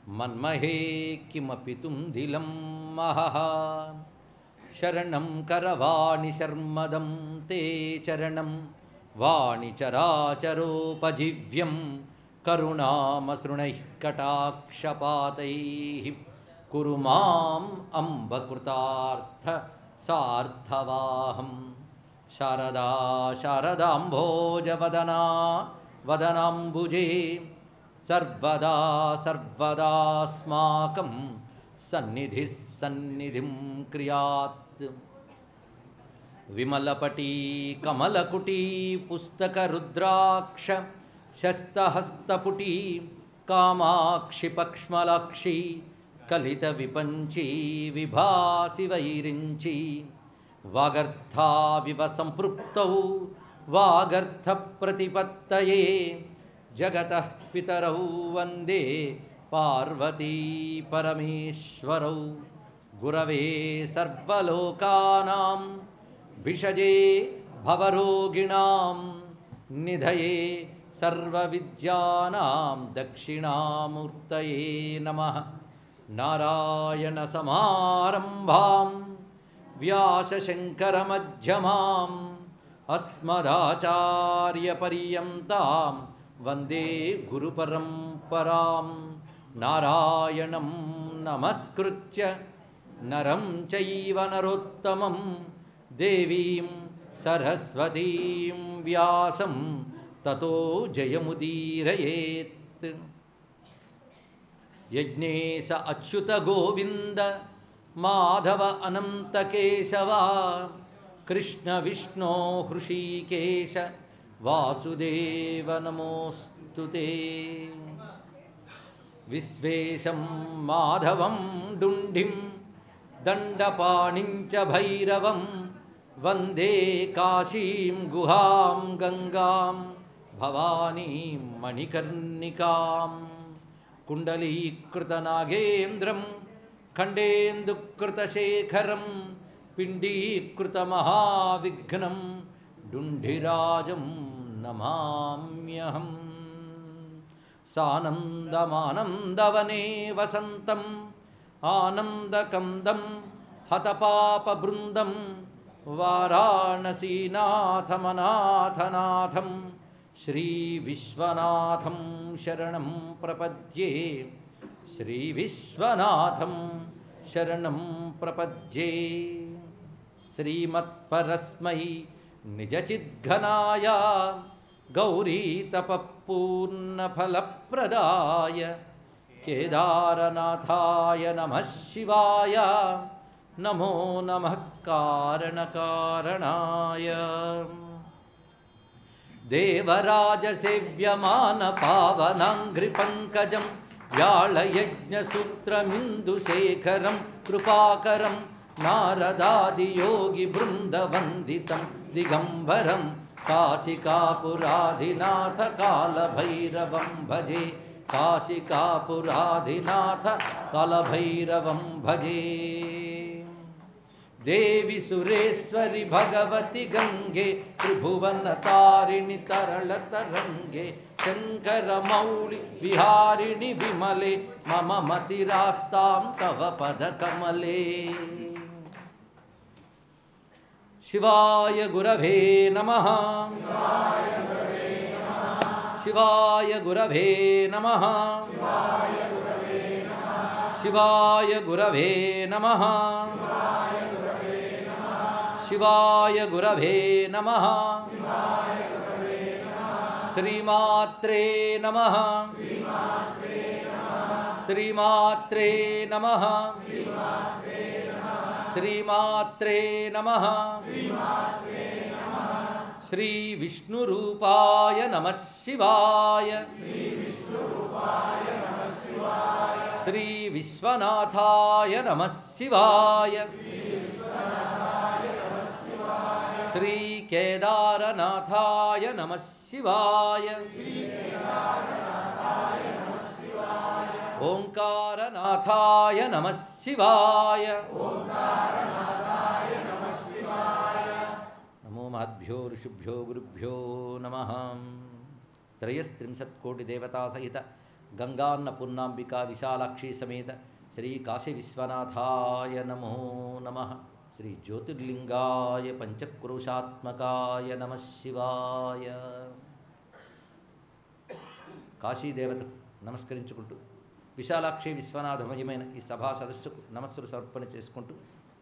మన్మహే కిమపి తుందిలం మహః శరణం కరవాణి శర్మదం తే చరణం వాణి చరాచరోపజీవ్యం కరుణామసృణైః కటాక్షపాతైः కురు మాం అంబకృతార్థ సార్థవాహం శారదా శారదాంభోజవదనా వదనాంబుజే సర్వదా సర్వదాస్మాకం సన్నిధి సన్నిధిం క్రియాత్ విమలపటీ కమలకుటీ పుస్తకరుద్రాక్ష శస్తహస్తపుటీ కామాక్షి పక్ష్మలాక్షి కలిత విపంచీ విభాసి వైరించి వాగర్థావివ సంపృక్తౌ వాగర్థ ప్రతిపత్తయే జగత పితరౌ వందే పార్వతీ పరమేశ్వరౌ గురవే సర్వలోకానాం భిషజే భవరోగిణాం నిధయే సర్వవిద్యానాం దక్షిణామూర్తయే నమః నారాయణసమారంభాం వ్యాసశంకరమధ్యమాం అస్మదాచార్యపర్యంతాం వందే గురుపరంపరాం నారాయణం నమస్కృత్య నరం చైవ నరోత్తమం దేవీం సరస్వతీం వ్యాసం తతో జయముదీరయేత్ యజ్ఞేశ అచ్యుత గోవింద మాధవ అనంత కేశవ కృష్ణ విష్ణో హృషీకేశ వాసుదేవ నమోऽस्तु ते విశ్వేశం మాధవం డుండిం దండపాణిం చ భైరవం వందే కాశీం గుహాం గంగాం భవానీం మణికర్ణికాం కుండలీకృతనాగేంద్రం ఖండేందుకృతశేఖరం పిండీకృతమహావిఘ్నం డుండిరాజం నమామ్యహం సానందమానందవనే వసంతం ఆనందకందం హతపాపబృందం వారాణసీనాథమనాథనాథం శ్రీవిశ్వనాథం శరణం ప్రపద్యే శ్రీవిశ్వనాథం శరణం ప్రపద్యే శ్రీమత్పరస్మై నిజచిద్ఘనాయ గౌరీతపపూర్ణఫలప్రదాయ కేదారనాథాయ నమ శివాయ నమో నమ కారణకారణాయ దేవరాజసేవ్యమాన పావనాంఘ్రి పంకజం వ్యాళయజ్ఞసూత్రమిందుశేఖరం కృపాకరం నారదాదియోగి బృందవందితం దిగంబరం కాశికాపురాధినాథ కాలభైరవం భజే కాశికాపురాధినాథ కాలభైరవం భజే దేవి సురేశ్వరి భగవతి గంగే త్రిభువన తారిణి తరళ తరంగే శంకర మౌళి విహారిణి విమలే మమ మతిరాస్తాం తవ పద కమలే శివాయ గురవే నమ శివాయ గురవే నమ శివాయ గురవే నమ శివాయ గురవే నమ శ్రీమాత్రే నమ శ్రీమాత్రే నమ శ్రీమాత్రే నమ శ్రీ విష్ణురూపాయ నమ శివాయ శ్రీ విశ్వనాథాయ నమ శివాయ శ్రీ కేదారనాథాయ నమ శివాయ ఓంకారనాథాయ నమ శివాయ నమో మహద్భ్యో ఋషిభ్యో గురుభ్యో నమ త్రయస్త్రింశత్కోటిదేవతాసహిత గంగాన్న పూర్ణాంబిక విశాలాక్షి సమేత శ్రీ కాశీ విశ్వనాథాయ నమో నమ శ్రీ జ్యోతిర్లింగాయ పంచక్రోశాత్మకాయ నమ శివాయ కాశీదేవతకు నమస్కరించుకుంటూ విశాలాక్షి విశ్వనాథమయమైన ఈ సభా సదస్సుకు నమస్సులు సమర్పణ చేసుకుంటూ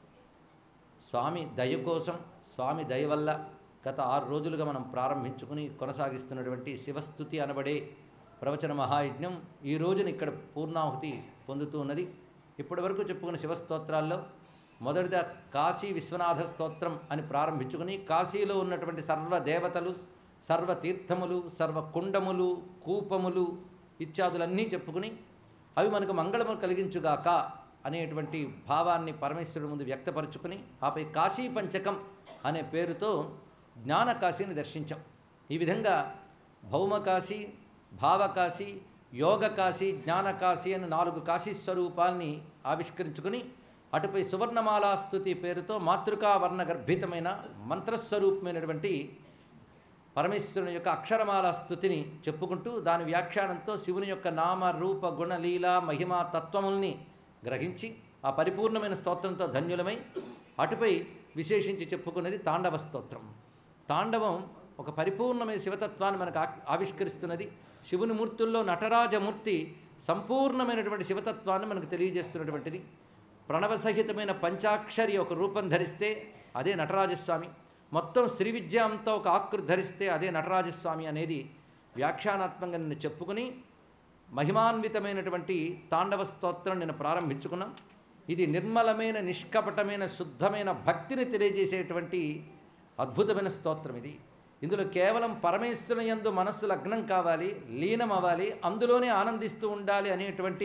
స్వామి దయ కోసం స్వామి దయ వల్ల గత ఆరు రోజులుగా మనం ప్రారంభించుకుని కొనసాగిస్తున్నటువంటి శివస్థుతి అనబడే ప్రవచన మహాయజ్ఞం ఈ రోజున ఇక్కడ పూర్ణాహుతి పొందుతూ ఉన్నది ఇప్పటి వరకు చెప్పుకున్న శివస్తోత్రాల్లో మొదటిదా కాశీ విశ్వనాథ స్తోత్రం అని ప్రారంభించుకుని కాశీలో ఉన్నటువంటి సర్వ దేవతలు సర్వ తీర్థములు సర్వ కుండములు కూపములు ఇత్యాదులన్నీ చెప్పుకుని అవి మనకు మంగళము కలిగించుగాక అనేటువంటి భావాన్ని పరమేశ్వరుడి ముందు వ్యక్తపరుచుకుని ఆపై కాశీ పంచకం అనే పేరుతో జ్ఞానకాశీని దర్శించాం ఈ విధంగా భౌమకాశీ భావకాశి యోగకాశి జ్ఞానకాశి అని నాలుగు కాశీ స్వరూపాల్ని ఆవిష్కరించుకుని అటుపై సువర్ణమాలా స్థుతి పేరుతో మాతృకా వర్ణ గర్భితమైన మంత్రస్వరూపమైనటువంటి పరమేశ్వరుని యొక్క అక్షరమాల స్థుతిని చెప్పుకుంటూ దాని వ్యాఖ్యానంతో శివుని యొక్క నామ రూప గుణ లీల మహిమ తత్వముల్ని గ్రహించి ఆ పరిపూర్ణమైన స్తోత్రంతో ధన్యులమై అటుపై విశేషించి చెప్పుకున్నది తాండవ స్తోత్రం తాండవం ఒక పరిపూర్ణమైన శివతత్వాన్ని మనకు ఆ- ఆవిష్కరిస్తున్నది శివుని మూర్తుల్లో నటరాజమూర్తి సంపూర్ణమైనటువంటి శివతత్వాన్ని మనకు తెలియజేస్తున్నటువంటిది ప్రణవసహితమైన పంచాక్షరి ఒక రూపం ధరిస్తే అదే నటరాజస్వామి మొత్తం శ్రీ విద్య అంతా ఒక ఆకృతి ధరిస్తే అదే నటరాజస్వామి అనేది వ్యాఖ్యానాత్మకంగా నిన్ను చెప్పుకుని మహిమాన్వితమైనటువంటి తాండవ స్తోత్రం నేను ప్రారంభించుకున్నాం ఇది నిర్మలమైన నిష్కపటమైన శుద్ధమైన భక్తిని తెలియజేసేటువంటి అద్భుతమైన స్తోత్రం ఇది ఇందులో కేవలం పరమేశ్వరుని యందు మనస్సు లగ్నం కావాలి లీనం అవ్వాలి అందులోనే ఆనందిస్తూ ఉండాలి అనేటువంటి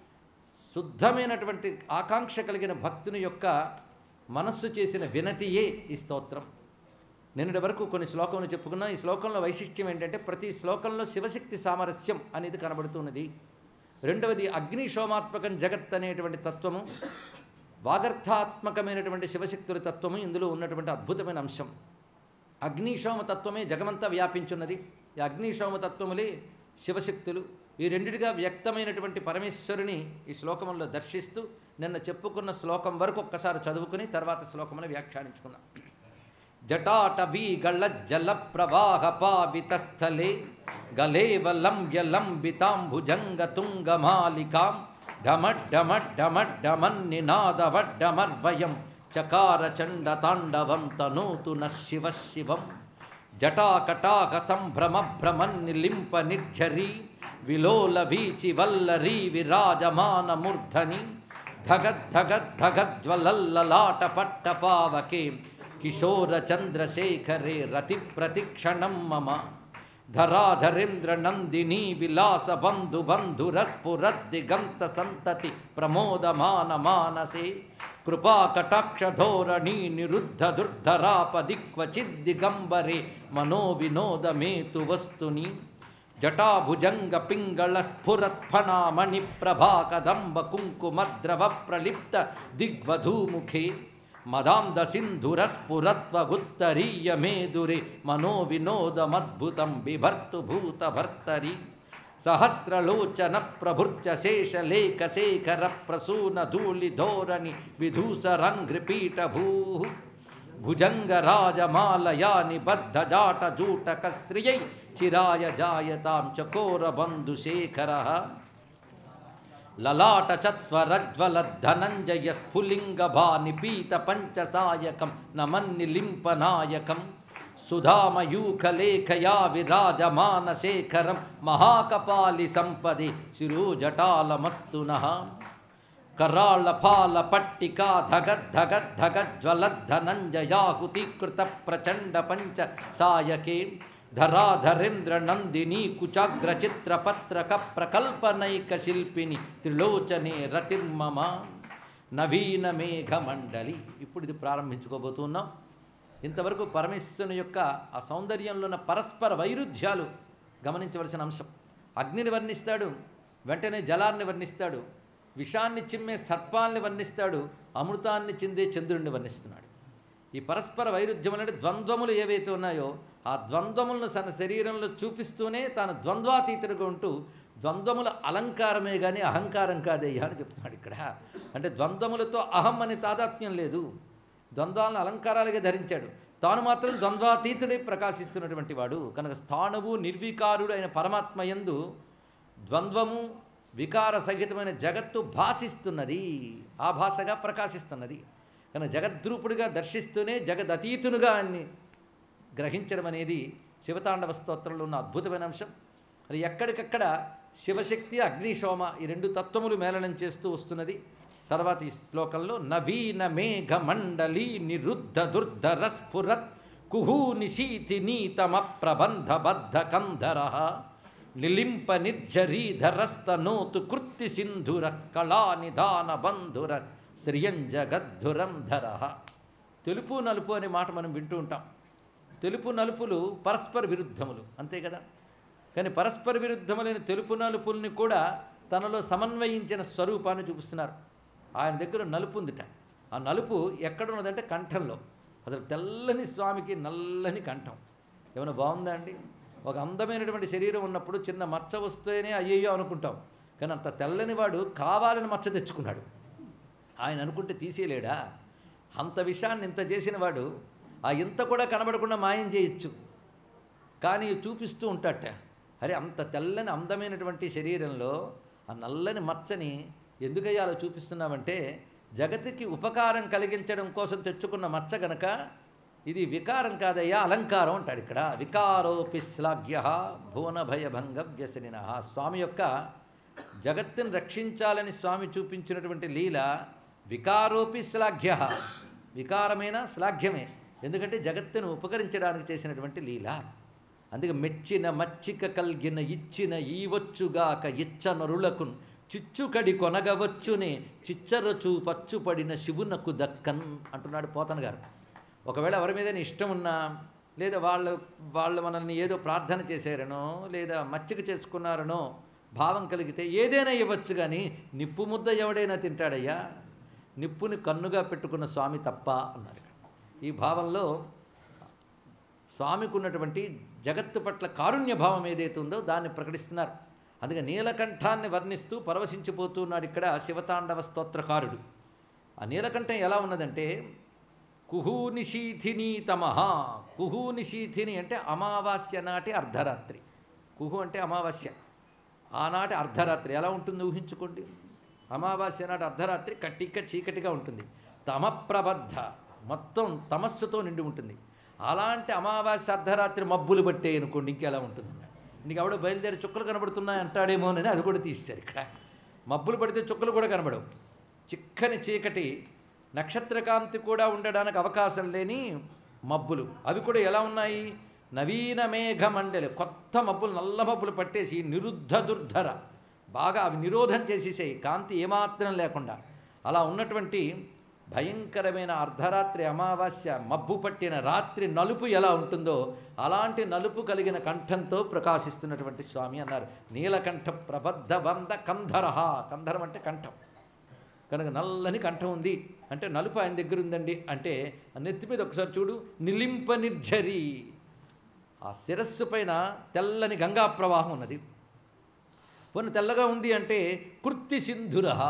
శుద్ధమైనటువంటి ఆకాంక్ష కలిగిన భక్తుని యొక్క మనస్సు చేసిన వినతియే ఈ స్తోత్రం నిన్నటి వరకు కొన్ని శ్లోకములు చెప్పుకున్నాం ఈ శ్లోకంలో వైశిష్ట్యం ఏంటంటే ప్రతి శ్లోకంలో శివశక్తి సామరస్యం అనేది కనబడుతున్నది రెండవది అగ్ని సోమాత్మకం జగత్ అనేటువంటి తత్వము వాగర్థాత్మకమైనటువంటి శివశక్తుల తత్వము ఇందులో ఉన్నటువంటి అద్భుతమైన అంశం అగ్నిశోమ తత్వమే జగమంతా వ్యాపించున్నది ఈ అగ్నిశోమ తత్వములే శివశక్తులు ఈ రెండిటిగా వ్యక్తమైనటువంటి పరమేశ్వరుని ఈ శ్లోకములో దర్శిస్తూ నిన్న చెప్పుకున్న శ్లోకం వరకు ఒక్కసారి చదువుకుని తర్వాత శ్లోకమును వ్యాఖ్యానించుకుందాం జటాటవీ గళ జల ప్రవాహ పావితస్థలే గలేవ లంబ్య లంబితాంభుజంగ తుంగమాలికాం ఢమడ్డమడ్డమడ్డమన్నినాదవడ్డమర్వయం చకార చండ తాండవం తనోతు న శివ శివం జటాకటాక సంభ్రమ భ్రమన్నిలింప నిర్ఝరీ విలోల వీచి వల్లరీ విరాజమాన మూర్ధని ధగద్ధగద్ధగజ్వలల్లలాట పట్టపావకే కిశోర చంద్రశేఖరే రతి ప్రతిక్షణం మమ ధరాధరేంద్ర నందినీ విలాస బంధు బంధురస్ఫురద్దిగంత సంతతి ప్రమోదమాన మానసే కృపా కటాక్ష ధోరణీ నిరుద్ధ దుర్ధరాపదిక్వచిద్దిగంబరే మనో వినోదమేతు వస్తుని జటాభుజంగ పింగళ స్ఫురత్ఫణామణి ప్రభా కదంబ కుంకుమద్రవ ప్రలిప్త దిగ్వధూముఖే మదాంద సింధురస్ఫురత్వగుత్తరీయ మేదురే మనో వినోదమద్భుతం బిభర్తు భూత భర్తరి సహస్రలోచన ప్రభృత్య శేషలేఖ శేఖర ప్రసూన ధూళి ధోరణి విధూసరంఘ్రిపీఠ భూ భుజంగరాజమాలయా నిబద్ధ జాట జూటక శ్రియై చిరాయ జాయతాం చకోర బంధుశేఖర లలాట చత్వరజ్వల ధనంజయ స్ఫులింగ భానిపీత పంచసాయకం నమన్నిలింపనాయకం సుధామయూఖలేఖయా విరాజమాన శేఖరం మహాకపాలి సంపది శిరోజటాలమస్తునః కరాళ ఫాల పట్టికా ధగద్ధగద్ధగజ్వలద్ధనంజయాహుతీకృత ప్రచండ పంచ సాయకే ధరాధరేంద్ర నందిని కుచాగ్ర చిత్రపత్రక ప్రకల్పనైక శిల్పిని త్రిలోచనే రతిర్మమ నవీన మేఘమండలి ఇప్పుడు ఇది ప్రారంభించుకోబోతున్నాం ఇంతవరకు పరమేశ్వరుని యొక్క ఆ సౌందర్యంలో ఉన్న పరస్పర వైరుధ్యాలు గమనించవలసిన అంశం అగ్నిని వర్ణిస్తాడు వెంటనే జలాన్ని వర్ణిస్తాడు విషాన్ని చిమ్మే సర్పాల్ని వర్ణిస్తాడు అమృతాన్ని చిందే చంద్రుడిని వర్ణిస్తున్నాడు ఈ పరస్పర వైరుధ్యం అనేది ద్వంద్వములు ఏవైతే ఉన్నాయో ఆ ద్వంద్వములను తన శరీరంలో చూపిస్తూనే తాను ద్వంద్వాతీతుడుగా ఉంటూ ద్వంద్వముల అలంకారమే కానీ అహంకారం కాదయ్యా అని చెప్తున్నాడు ఇక్కడ అంటే ద్వంద్వములతో అహం అని తాదాత్మ్యం లేదు ద్వంద్వాలను అలంకారాలుగా ధరించాడు తాను మాత్రం ద్వంద్వాతీతుడే ప్రకాశిస్తున్నటువంటి వాడు కనుక స్థాణువు నిర్వికారుడు అయిన పరమాత్మ యందు ద్వంద్వము వికార సహితమైన జగత్తు భాషిస్తున్నది ఆ భాషగా ప్రకాశిస్తున్నది కనుక జగద్రూపుడిగా దర్శిస్తూనే జగదతీతునుగా అన్ని గ్రహించడం అనేది శివతాండవ స్తోత్రంలో ఉన్న అద్భుతమైన అంశం అది ఎక్కడికక్కడ శివశక్తి అగ్నిశోమ ఈ రెండు తత్వములు మేళనం చేస్తూ వస్తున్నది తర్వాత ఈ శ్లోకంలో నవీన మేఘ మండలి నిరుద్ధ దుర్ధర స్ఫురత్ కుహూ నిశీతి నీతమ ప్రబంధ బద్ధ కంధర నిలింప నిర్జరీధరస్తనోతు కృత్తి సింధుర కళా నిధాన బంధుర శ్రియంజగద్ధురం ధర తెలుపు నలుపు అనే మాట మనం వింటూ ఉంటాం తెలుపు నలుపులు పరస్పర విరుద్ధములు అంతే కదా కానీ పరస్పర విరుద్ధములైన తెలుపు నలుపుల్ని కూడా తనలో సమన్వయించిన స్వరూపాన్ని చూపిస్తున్నారు ఆయన దగ్గర నలుపు ఉందిట ఆ నలుపు ఎక్కడున్నదంటే కంఠంలో అసలు తెల్లని స్వామికి నల్లని కంఠం ఏమైనా బాగుందా అండి ఒక అందమైనటువంటి శరీరం ఉన్నప్పుడు చిన్న మచ్చ వస్తేనే అయ్యయ్యో అనుకుంటాం కానీ అంత తెల్లని వాడు కావాలని మచ్చ తెచ్చుకున్నాడు ఆయన అనుకుంటే తీసేయలేడా అంత విషయాన్ని ఇంత చేసిన వాడు ఆ ఇంత కూడా కనబడకుండా మాయం చేయొచ్చు కానీ చూపిస్తూ ఉంటాట అరే అంత తెల్లని అందమైనటువంటి శరీరంలో ఆ నల్లని మచ్చని ఎందుకయ్యా అలా చూపిస్తున్నామంటే జగతికి ఉపకారం కలిగించడం కోసం తెచ్చుకున్న మచ్చ గనక ఇది వికారం కాదయ్యా అలంకారం అంటాడు ఇక్కడ వికారోపి శ్లాఘ్య భువన భయభంగ వ్యసనిన స్వామి యొక్క జగత్తుని రక్షించాలని స్వామి చూపించినటువంటి లీల వికారోపి శ్లాఘ్య వికారమైన శ్లాఘ్యమే ఎందుకంటే జగత్తును ఉపకరించడానికి చేసినటువంటి లీల అందుకే మెచ్చిన మచ్చిక కల్గిన ఇచ్చిన ఈవచ్చుగాక ఇచ్చనరులకు చిచ్చుకడి కొనగవచ్చునే చిచ్చరచు పచ్చుపడిన శివునకు దక్కన్ అంటున్నాడు పోతన గారు ఒకవేళ ఎవరి మీద ఇష్టం ఉన్నా లేదా వాళ్ళు వాళ్ళు మనల్ని ఏదో ప్రార్థన చేశారనో లేదా మచ్చిక చేసుకున్నారనో భావం కలిగితే ఏదైనా ఇవ్వచ్చు కానీ నిప్పు ముద్ద ఎవడైనా తింటాడయ్యా నిప్పుని కన్నుగా పెట్టుకున్న స్వామి తప్ప అన్నారు ఈ భావంలో స్వామికి ఉన్నటువంటి జగత్తు పట్ల కారుణ్య భావం ఏదైతే ఉందో దాన్ని ప్రకటిస్తున్నారు అందుకే నీలకంఠాన్ని వర్ణిస్తూ పరవశించిపోతున్నాడు ఇక్కడ శివతాండవ స్తోత్రకారుడు ఆ నీలకంఠం ఎలా ఉన్నదంటే కుహూనిశీథిని తమహ కుహూనిశీథిని అంటే అమావాస్య నాటి అర్ధరాత్రి కుహు అంటే అమావాస్య ఆనాటి అర్ధరాత్రి ఎలా ఉంటుంది ఊహించుకోండి అమావాస్య నాటి అర్ధరాత్రి కట్టిక చీకటిగా ఉంటుంది తమప్రబద్ధ మొత్తం తమస్సుతో నిండి ఉంటుంది అలాంటి అమావాస్య అర్ధరాత్రి మబ్బులు పట్టే అనుకోండి ఇంకెలా ఉంటుంది నీకు ఎవడో బయలుదేరి చుక్కలు కనబడుతున్నాయి అంటాడేమోనని అది కూడా తీశారు ఇక్కడ మబ్బులు పడితే చుక్కలు కూడా కనబడవు చిక్కని చీకటి నక్షత్రకాంతి కూడా ఉండడానికి అవకాశం లేని మబ్బులు అవి కూడా ఎలా ఉన్నాయి నవీన మేఘ మండలి కొత్త మబ్బులు నల్ల మబ్బులు పట్టేసి నిరుద్ధ దుర్ధర బాగా అవి నిరోధం చేసేసాయి కాంతి ఏమాత్రం లేకుండా అలా ఉన్నటువంటి భయంకరమైన అర్ధరాత్రి అమావాస్య మబ్బు పట్టిన రాత్రి నలుపు ఎలా ఉంటుందో అలాంటి నలుపు కలిగిన కంఠంతో ప్రకాశిస్తున్నటువంటి స్వామి అన్నారు నీలకంఠ ప్రబద్ధ బంధ కంధరహ కంధరం అంటే కంఠం కనుక నల్లని కంఠం ఉంది అంటే నలుపు ఆయన దగ్గర ఉందండి అంటే ఆ నెత్తి మీద ఒకసారి చూడు నిలింప నిర్జరి ఆ శిరస్సు పైన తెల్లని గంగా ప్రవాహం ఉన్నది పోనీ తెల్లగా ఉంది అంటే కృత్తి సింధురహ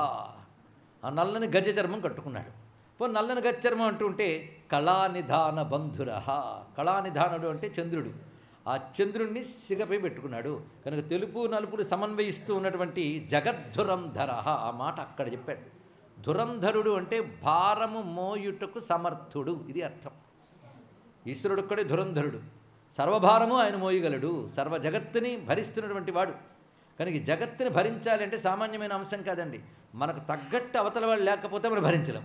ఆ నల్లని గజ చర్మం కట్టుకున్నాడు పోనీ నల్లని గజ చర్మం అంటుంటే కళానిధాన బంధురహ కళానిధానుడు అంటే చంద్రుడు ఆ చంద్రుణ్ణి సిగపై పెట్టుకున్నాడు కనుక తెలుపు నలుపులు సమన్వయిస్తూ ఉన్నటువంటి జగద్ధురంధర ఆ మాట అక్కడ చెప్పాడు ధురంధరుడు అంటే భారము మోయుటకు సమర్థుడు ఇది అర్థం ఈశ్వరుడు ఒక్కడే ధురంధరుడు సర్వభారము ఆయన మోయగలడు సర్వ జగత్తుని భరిస్తున్నటువంటి వాడు కనుక ఈ జగత్తుని భరించాలి అంటే సామాన్యమైన అంశం కాదండి మనకు తగ్గట్టు అవతల వాళ్ళు లేకపోతే మనం భరించలేం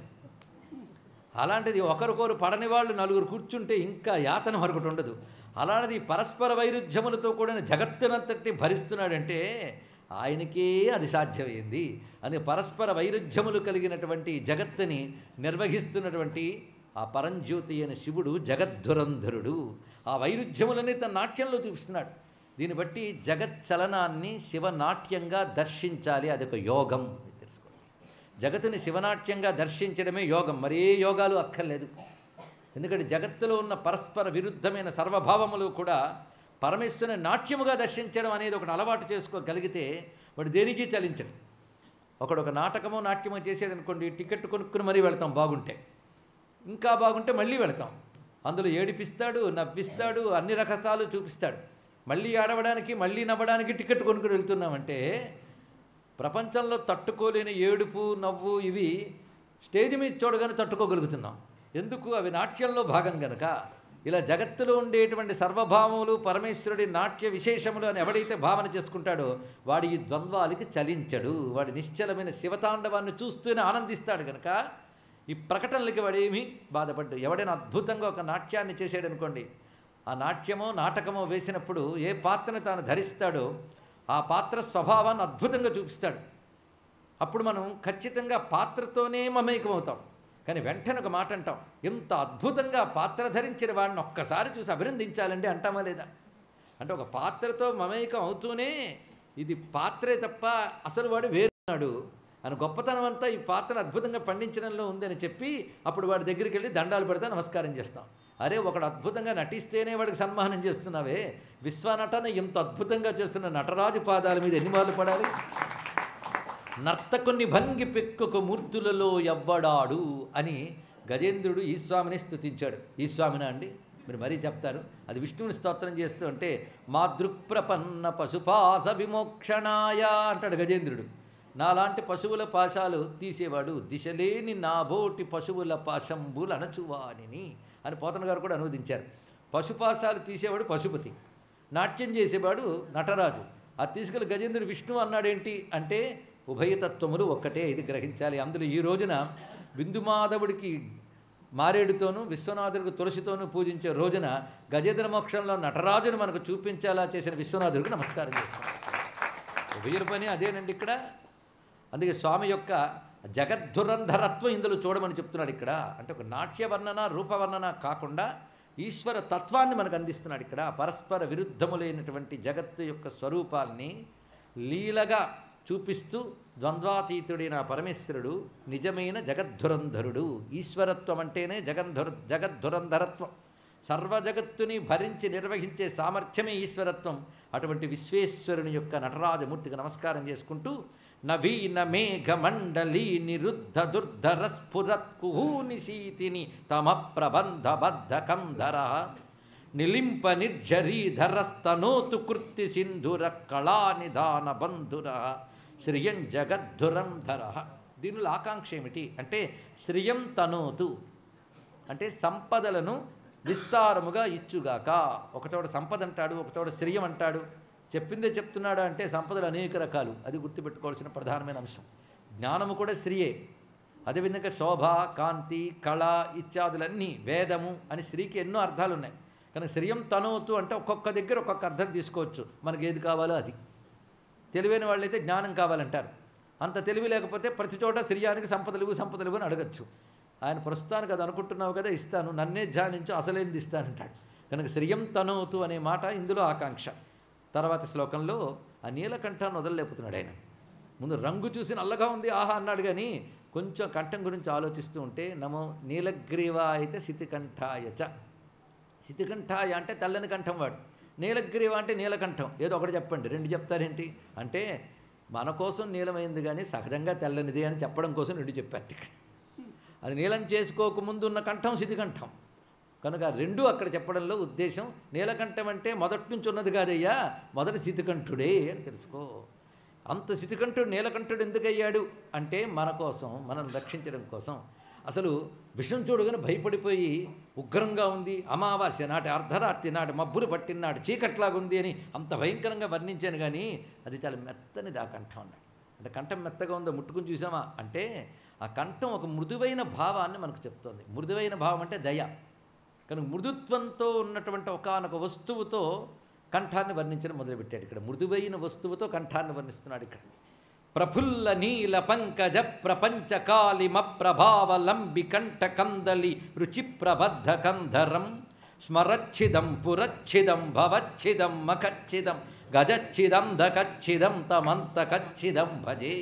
అలాంటిది ఒకరికొరు పడని వాళ్ళు నలుగురు కూర్చుంటే ఇంకా యాతన మరొకటి ఉండదు అలాంటిది పరస్పర వైరుధ్యములతో కూడిన జగత్తునంతటి భరిస్తున్నాడంటే ఆయనకే అది సాధ్యమైంది అందుకే పరస్పర వైరుధ్యములు కలిగినటువంటి జగత్తుని నిర్వహిస్తున్నటువంటి ఆ పరంజ్యోతి అయిన శివుడు జగద్ధురంధరుడు ఆ వైరుధ్యములని తన నాట్యంలో చూపిస్తున్నాడు దీన్ని బట్టి జగచ్చలనాన్ని శివనాట్యంగా దర్శించాలి అదొక యోగం ఇది తెలుసుకోండి జగత్తుని శివనాట్యంగా దర్శించడమే యోగం మరే యోగాలు అక్కర్లేదు ఎందుకంటే జగత్తులో ఉన్న పరస్పర విరుద్ధమైన సర్వభావములు కూడా పరమేశ్వరుని నాట్యముగా దర్శించడం అనేది ఒకటి అలవాటు చేసుకోగలిగితే వాడు దేనికి చలించడు ఒకడు ఒక నాటకమో నాట్యమో చేసాడు అనుకోండి టికెట్ కొనుక్కుని మరీ వెళ్తాం బాగుంటే ఇంకా బాగుంటే మళ్ళీ వెళతాం అందులో ఏడిపిస్తాడు నవ్విస్తాడు అన్ని రకసాలు చూపిస్తాడు మళ్ళీ ఆడవడానికి మళ్ళీ నవ్వడానికి టికెట్ కొనుక్కుని వెళ్తున్నామంటే ప్రపంచంలో తట్టుకోలేని ఏడుపు నవ్వు ఇవి స్టేజ్ మీద చూడగానే తట్టుకోగలుగుతున్నాం ఎందుకు అవి నాట్యంలో భాగం గనక ఇలా జగత్తులో ఉండేటువంటి సర్వభావములు పరమేశ్వరుడి నాట్య విశేషములు అని ఎవడైతే భావన చేసుకుంటాడో వాడి ఈ ద్వంద్వాలకి చలించడు వాడి నిశ్చలమైన శివతాండవాన్ని చూస్తూనే ఆనందిస్తాడు గనక ఈ ప్రకటనలకి వాడేమీ బాధపడ్డు ఎవడైనా అద్భుతంగా ఒక నాట్యాన్ని చేసాడనుకోండి ఆ నాట్యమో నాటకమో వేసినప్పుడు ఏ పాత్రను తాను ధరిస్తాడో ఆ పాత్ర స్వభావాన్ని అద్భుతంగా చూపిస్తాడు అప్పుడు మనం ఖచ్చితంగా పాత్రతోనే మమేకమవుతాం కానీ వెంటనే ఒక మాట అంటాం ఇంత అద్భుతంగా పాత్ర ధరించిన వాడిని ఒక్కసారి చూసి అభినందించాలండి అంటామా లేదా అంటే ఒక పాత్రతో మమేకం అవుతూనే ఇది పాత్రే తప్ప అసలు వాడు వేరున్నాడు అని గొప్పతనం అంతా ఈ పాత్రను అద్భుతంగా పండించడంలో ఉందని చెప్పి అప్పుడు వాడి దగ్గరికి వెళ్ళి దండాలు పెడితే నమస్కారం చేస్తాం అరే ఒకడు అద్భుతంగా నటిస్తేనే వాడికి సన్మానం చేస్తున్నావే విశ్వనటన ఇంత అద్భుతంగా చేస్తున్న నటరాజు పాదాల మీద ఎన్ని మార్లు పడాలి నర్తకుని భంగి పెక్కుకు మూర్తులలో ఎవ్వడాడు అని గజేంద్రుడు ఈ స్వామిని స్తుతించాడు ఈ స్వామినా అండి మీరు మరీ చెప్తారు అది విష్ణువుని స్తోత్రం చేస్తూ అంటే మా దృక్ప్రపన్న పశుపాస విమోక్షణాయ అంటాడు గజేంద్రుడు నాలాంటి పశువుల పాశాలు తీసేవాడు దిశలేని నాబోటి పశువుల పాశంబులు అనచువానిని అని పోతన గారు కూడా అనువదించారు పశుపాశాలు తీసేవాడు పశుపతి నాట్యం చేసేవాడు నటరాజు అది తీసుకెళ్ళి గజేంద్రుడు విష్ణు అన్నాడేంటి అంటే ఉభయతత్వములు ఒక్కటే ఇది గ్రహించాలి అందులో ఈ రోజున బిందుమాధవుడికి మారేడుతోనూ విశ్వనాథుడికి తులసితోనూ పూజించే రోజున గజేంద్ర మోక్షంలో నటరాజును మనకు చూపించేలా చేసిన విశ్వనాథుడికి నమస్కారం చేస్తాం ఉభయుల పని అదేనండి ఇక్కడ అందుకే స్వామి యొక్క జగద్ధురంధరత్వం ఇందులో చూడమని చెప్తున్నాడు ఇక్కడ అంటే ఒక నాట్య వర్ణన రూపవర్ణన కాకుండా ఈశ్వర తత్వాన్ని మనకు అందిస్తున్నాడు ఇక్కడ పరస్పర విరుద్ధములైనటువంటి జగత్తు యొక్క స్వరూపాల్ని లీలగా చూపిస్తూ ద్వంద్వాతీతుడైన ఆ పరమేశ్వరుడు నిజమైన జగద్ధురంధరుడు ఈశ్వరత్వం అంటేనే జగద్ధుర జగద్ధురంధరత్వం సర్వజగత్తుని భరించి నిర్వహించే సామర్థ్యమే ఈశ్వరత్వం అటువంటి విశ్వేశ్వరుని యొక్క నటరాజమూర్తికి నమస్కారం చేసుకుంటూ నవీన మేఘ మండలి నిరుద్ధ దుర్ధర స్ఫురత్ కుహూనిశీతిని తమ ప్రబంధ బద్ధ కంధర నిలింప నిర్జరీధరస్తనోతు కృత్తి సింధుర కళానిధాన బంధుర శ్రియం జగద్ధురం ధర దీనిలో ఆకాంక్ష ఏమిటి అంటే శ్రియం తనోతు అంటే సంపదలను విస్తారముగా ఇచ్చుగాక ఒకచోట సంపద అంటాడు ఒకచోట శ్రియం అంటాడు చెప్పిందే చెప్తున్నాడా అంటే సంపదలు అనేక రకాలు అది గుర్తుపెట్టుకోవాల్సిన ప్రధానమైన అంశం జ్ఞానము కూడా శ్రీయే అదేవిధంగా శోభ కాంతి కళ ఇత్యాదులన్నీ వేదము అని శ్రీకి ఎన్నో అర్థాలు ఉన్నాయి కనుక శ్రియం తనోతు అంటే ఒక్కొక్క దగ్గర ఒక్కొక్క అర్థం తీసుకోవచ్చు మనకి ఏది కావాలో అది తెలివైన వాళ్ళైతే జ్ఞానం కావాలంటారు అంత తెలివి లేకపోతే ప్రతి చోట శ్రీయానికి సంపదలు సంపదలు అని అడగచ్చు ఆయన ప్రస్తుతానికి అది అనుకుంటున్నావు కదా ఇస్తాను నన్నే ధ్యానించు అసలేనిది ఇస్తానంటాడు కనుక శ్రియం తనోతు అనే మాట ఇందులో ఆకాంక్ష తర్వాత శ్లోకంలో ఆ నీలకంఠాన్ని వదలలేపుతున్నాడు ఆయన ముందు రంగు చూసి నల్లగా ఉంది ఆహా అన్నాడు కానీ కొంచెం కంఠం గురించి ఆలోచిస్తూ ఉంటే నమో నీలగ్రీవాయత శితికంఠాయచ శితికంఠాయ అంటే తెల్లని కంఠం వాడు నీలగ్రీవ అంటే నీలకంఠం ఏదో ఒకటి చెప్పండి రెండు చెప్తారేంటి అంటే మన కోసం నీలమైంది కానీ సహజంగా తెల్లనిది అని చెప్పడం కోసం రెండు చెప్పారు ఇక్కడ అది నీలం చేసుకోకముందు ఉన్న కంఠం శితికంఠం కనుక రెండు అక్కడ చెప్పడంలో ఉద్దేశం నీలకంఠం అంటే మొదటి నుంచి ఉన్నది కాదయ్యా మొదటి శితికంఠుడే అని తెలుసుకో అంత శితికంఠుడు నీలకంఠుడు ఎందుకు అయ్యాడు అంటే మన కోసం మనం రక్షించడం కోసం అసలు విషం చూడగానే భయపడిపోయి ఉగ్రంగా ఉంది అమావాస్య నాటి అర్ధరాత్రి నాటి మబ్బులు పట్టినాడు చీకట్లాగుంది అని అంత భయంకరంగా వర్ణించాను కానీ అది చాలా మెత్తనిది ఆ కంఠం అన్నాడు అంటే కంఠం మెత్తగా ఉందో ముట్టుకుని చూసామా అంటే ఆ కంఠం ఒక మృదువైన భావాన్ని మనకు చెప్తోంది మృదువైన భావం అంటే దయ కనుక మృదుత్వంతో ఉన్నటువంటి ఒకానొక వస్తువుతో కంఠాన్ని వర్ణించడం మొదలుపెట్టాడు ఇక్కడ మృదువైన వస్తువుతో కంఠాన్ని వర్ణిస్తున్నాడు ఇక్కడ ప్రఫుల్ల నీల పంకజ ప్రపంచ కాలిమ ప్రభావలంబి కంఠ కందలి రుచి ప్రబద్ధ కంధరం స్మరచ్చిదం పురచ్చిదం భవచ్చిదం మఖచ్చిదం గజచ్చిదం దకచ్చిదం తమంతకచ్చిదం భజే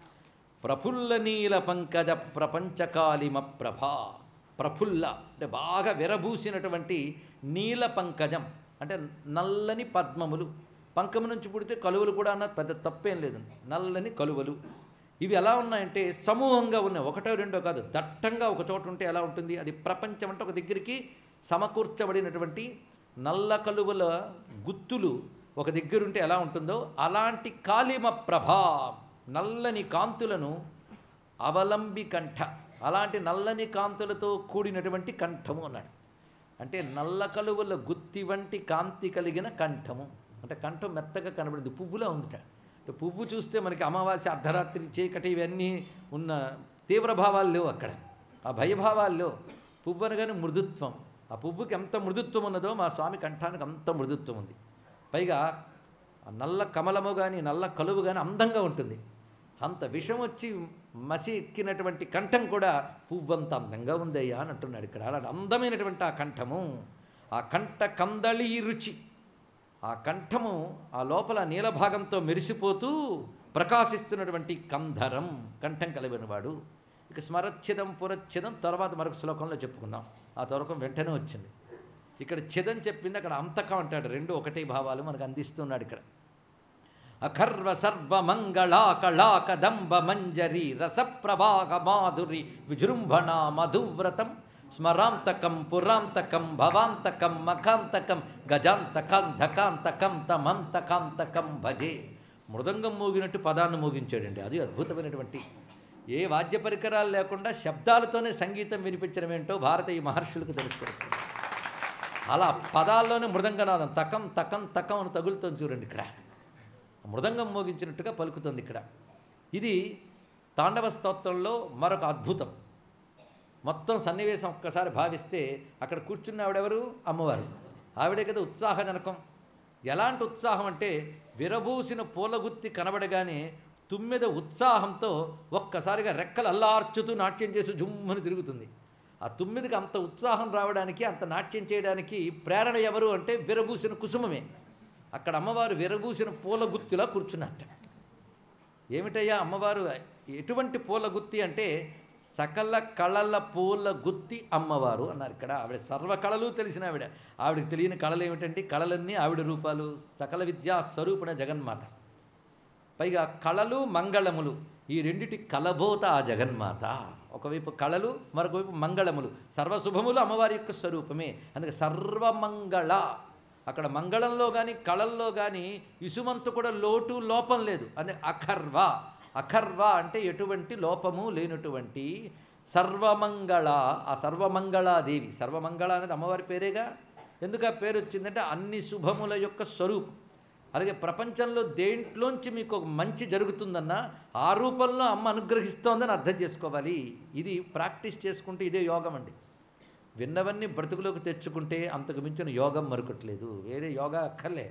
ప్రఫుల్ల నీల పంకజ ప్రపంచకాలిమ ప్రభ ప్రఫుల్ల అంటే బాగా విరబూసినటువంటి నీల పంకజం అంటే నల్లని పద్మములు పంకము నుంచి పుడితే కలువలు కూడా అన్న పెద్ద తప్పేం లేదు నల్లని కలువలు ఇవి ఎలా ఉన్నాయంటే సమూహంగా ఉన్నాయి ఒకటో రెండో కాదు దట్టంగా ఒక చోట ఉంటే ఎలా ఉంటుంది అది ప్రపంచం అంటే ఒక దగ్గరికి సమకూర్చబడినటువంటి నల్ల కలువల గుత్తులు ఒక దగ్గర ఉంటే ఎలా ఉంటుందో అలాంటి కాలిమ ప్రభా నల్లని కాంతులను అవలంబి కంఠ అలాంటి నల్లని కాంతులతో కూడినటువంటి కంఠము అన్నాడు అంటే నల్ల కలువల గుత్తి వంటి కాంతి కలిగిన కంఠము అంటే కంఠం మెత్తగా కనబడింది పువ్వులా ఉందిట అంటే పువ్వు చూస్తే మనకి అమావాస్య అర్ధరాత్రి చీకటి ఇవన్నీ ఉన్న తీవ్ర భావాలు లేవు అక్కడ ఆ భయభావాలు లేవు పువ్వు అనగానే మృదుత్వం ఆ పువ్వుకి ఎంత మృదుత్వం ఉన్నదో మా స్వామి కంఠానికి అంత మృదుత్వం ఉంది పైగా ఆ నల్ల కమలము కానీ నల్ల కలువు కానీ అందంగా ఉంటుంది అంత విషం వచ్చి మసి ఎక్కినటువంటి కంఠం కూడా పువ్వంత అందంగా ఉందయ్యా అని అంటున్నాడు ఇక్కడ అలాంటి అందమైనటువంటి ఆ కంఠము ఆ కంఠ కందళి రుచి ఆ కంఠము ఆ లోపల నీలభాగంతో మెరిసిపోతూ ప్రకాశిస్తున్నటువంటి కంధరం కంఠం కలిగినవాడు ఇక స్మరచ్ఛిదం పురచ్ఛిదం తర్వాత మరొక శ్లోకంలో చెప్పుకుందాం ఆ తొరకం వెంటనే వచ్చింది ఇక్కడ ఛిదం చెప్పింది అక్కడ అంతకం అంటాడు రెండు ఒకటే భావాలు మనకు అందిస్తున్నాడు ఇక్కడ అఖర్వ సర్వ మంగళా కళా కదంబ మంజరి రసప్రభాగ మాధురి విజృంభణ మధువ్రతం స్మరాంతకం పురాంతకం భవాంతకం మఖాంతకం గజాంతకం ధకాంతకం తమంతకాంతకం భజే మృదంగం మోగినట్టు పదాన్ని మోగించాడండి అది అద్భుతమైనటువంటి ఏ వాద్య పరికరాలు లేకుండా శబ్దాలతోనే సంగీతం వినిపించడం ఏంటో భారతీయ మహర్షులకు తెలుస్తుంది అలా పదాల్లోనే మృదంగనాదం తకం తకం తకం అని తగులుతుంది చూడండి ఇక్కడ మృదంగం మోగించినట్టుగా పలుకుతుంది ఇక్కడ ఇది తాండవ స్తోత్రంలో మరొక అద్భుతం మొత్తం సన్నివేశం ఒక్కసారి భావిస్తే అక్కడ కూర్చున్న ఆవిడెవరు అమ్మవారు ఆవిడే కదా ఉత్సాహజనకం ఎలాంటి ఉత్సాహం అంటే విరబూసిన పూలగుత్తి కనబడగానే తుమ్మెద ఉత్సాహంతో ఒక్కసారిగా రెక్కలు అల్లార్చుతూ నాట్యం చేసి జుమ్మని తిరుగుతుంది ఆ తుమ్మిదికి అంత ఉత్సాహం రావడానికి అంత నాట్యం చేయడానికి ప్రేరణ ఎవరు అంటే విరబూసిన కుసుమమే అక్కడ అమ్మవారు విరబూసిన పూల గుత్తిలా కూర్చున్నట్ట ఏమిటయ్యా అమ్మవారు ఎటువంటి పూల గుత్తి అంటే సకల కళల పూల గుత్తి అమ్మవారు అన్నారు ఇక్కడ ఆవిడ సర్వ కళలు తెలిసిన ఆవిడ ఆవిడకి తెలియని కళలు ఏమిటంటే కళలన్నీ ఆవిడ రూపాలు సకల విద్యా స్వరూపుణ జగన్మాత పైగా కళలు మంగళములు ఈ రెండిటి కలబోత ఆ జగన్మాత ఒకవైపు కళలు మరొకవైపు మంగళములు సర్వశుభములు అమ్మవారి యొక్క స్వరూపమే అందుకే సర్వమంగళ అక్కడ మంగళంలో కానీ కళల్లో కానీ ఇసుమంత కూడా లోటు లోపం లేదు అంటే అఖర్వ అఖర్వ అంటే ఎటువంటి లోపము లేనటువంటి సర్వమంగళ ఆ సర్వమంగళాదేవి సర్వమంగళ అనేది అమ్మవారి పేరేగా ఎందుకు ఆ పేరు వచ్చిందంటే అన్ని శుభముల యొక్క స్వరూపం అలాగే ప్రపంచంలో దేంట్లోంచి మీకు ఒక మంచి జరుగుతుందన్నా ఆ రూపంలో అమ్మ అనుగ్రహిస్తోందని అర్థం చేసుకోవాలి ఇది ప్రాక్టీస్ చేసుకుంటే ఇదే యోగం అండి విన్నవన్నీ బ్రతుకులోకి తెచ్చుకుంటే అంతకు మించిన యోగం మరొకట్లేదు వేరే యోగా అక్కర్లే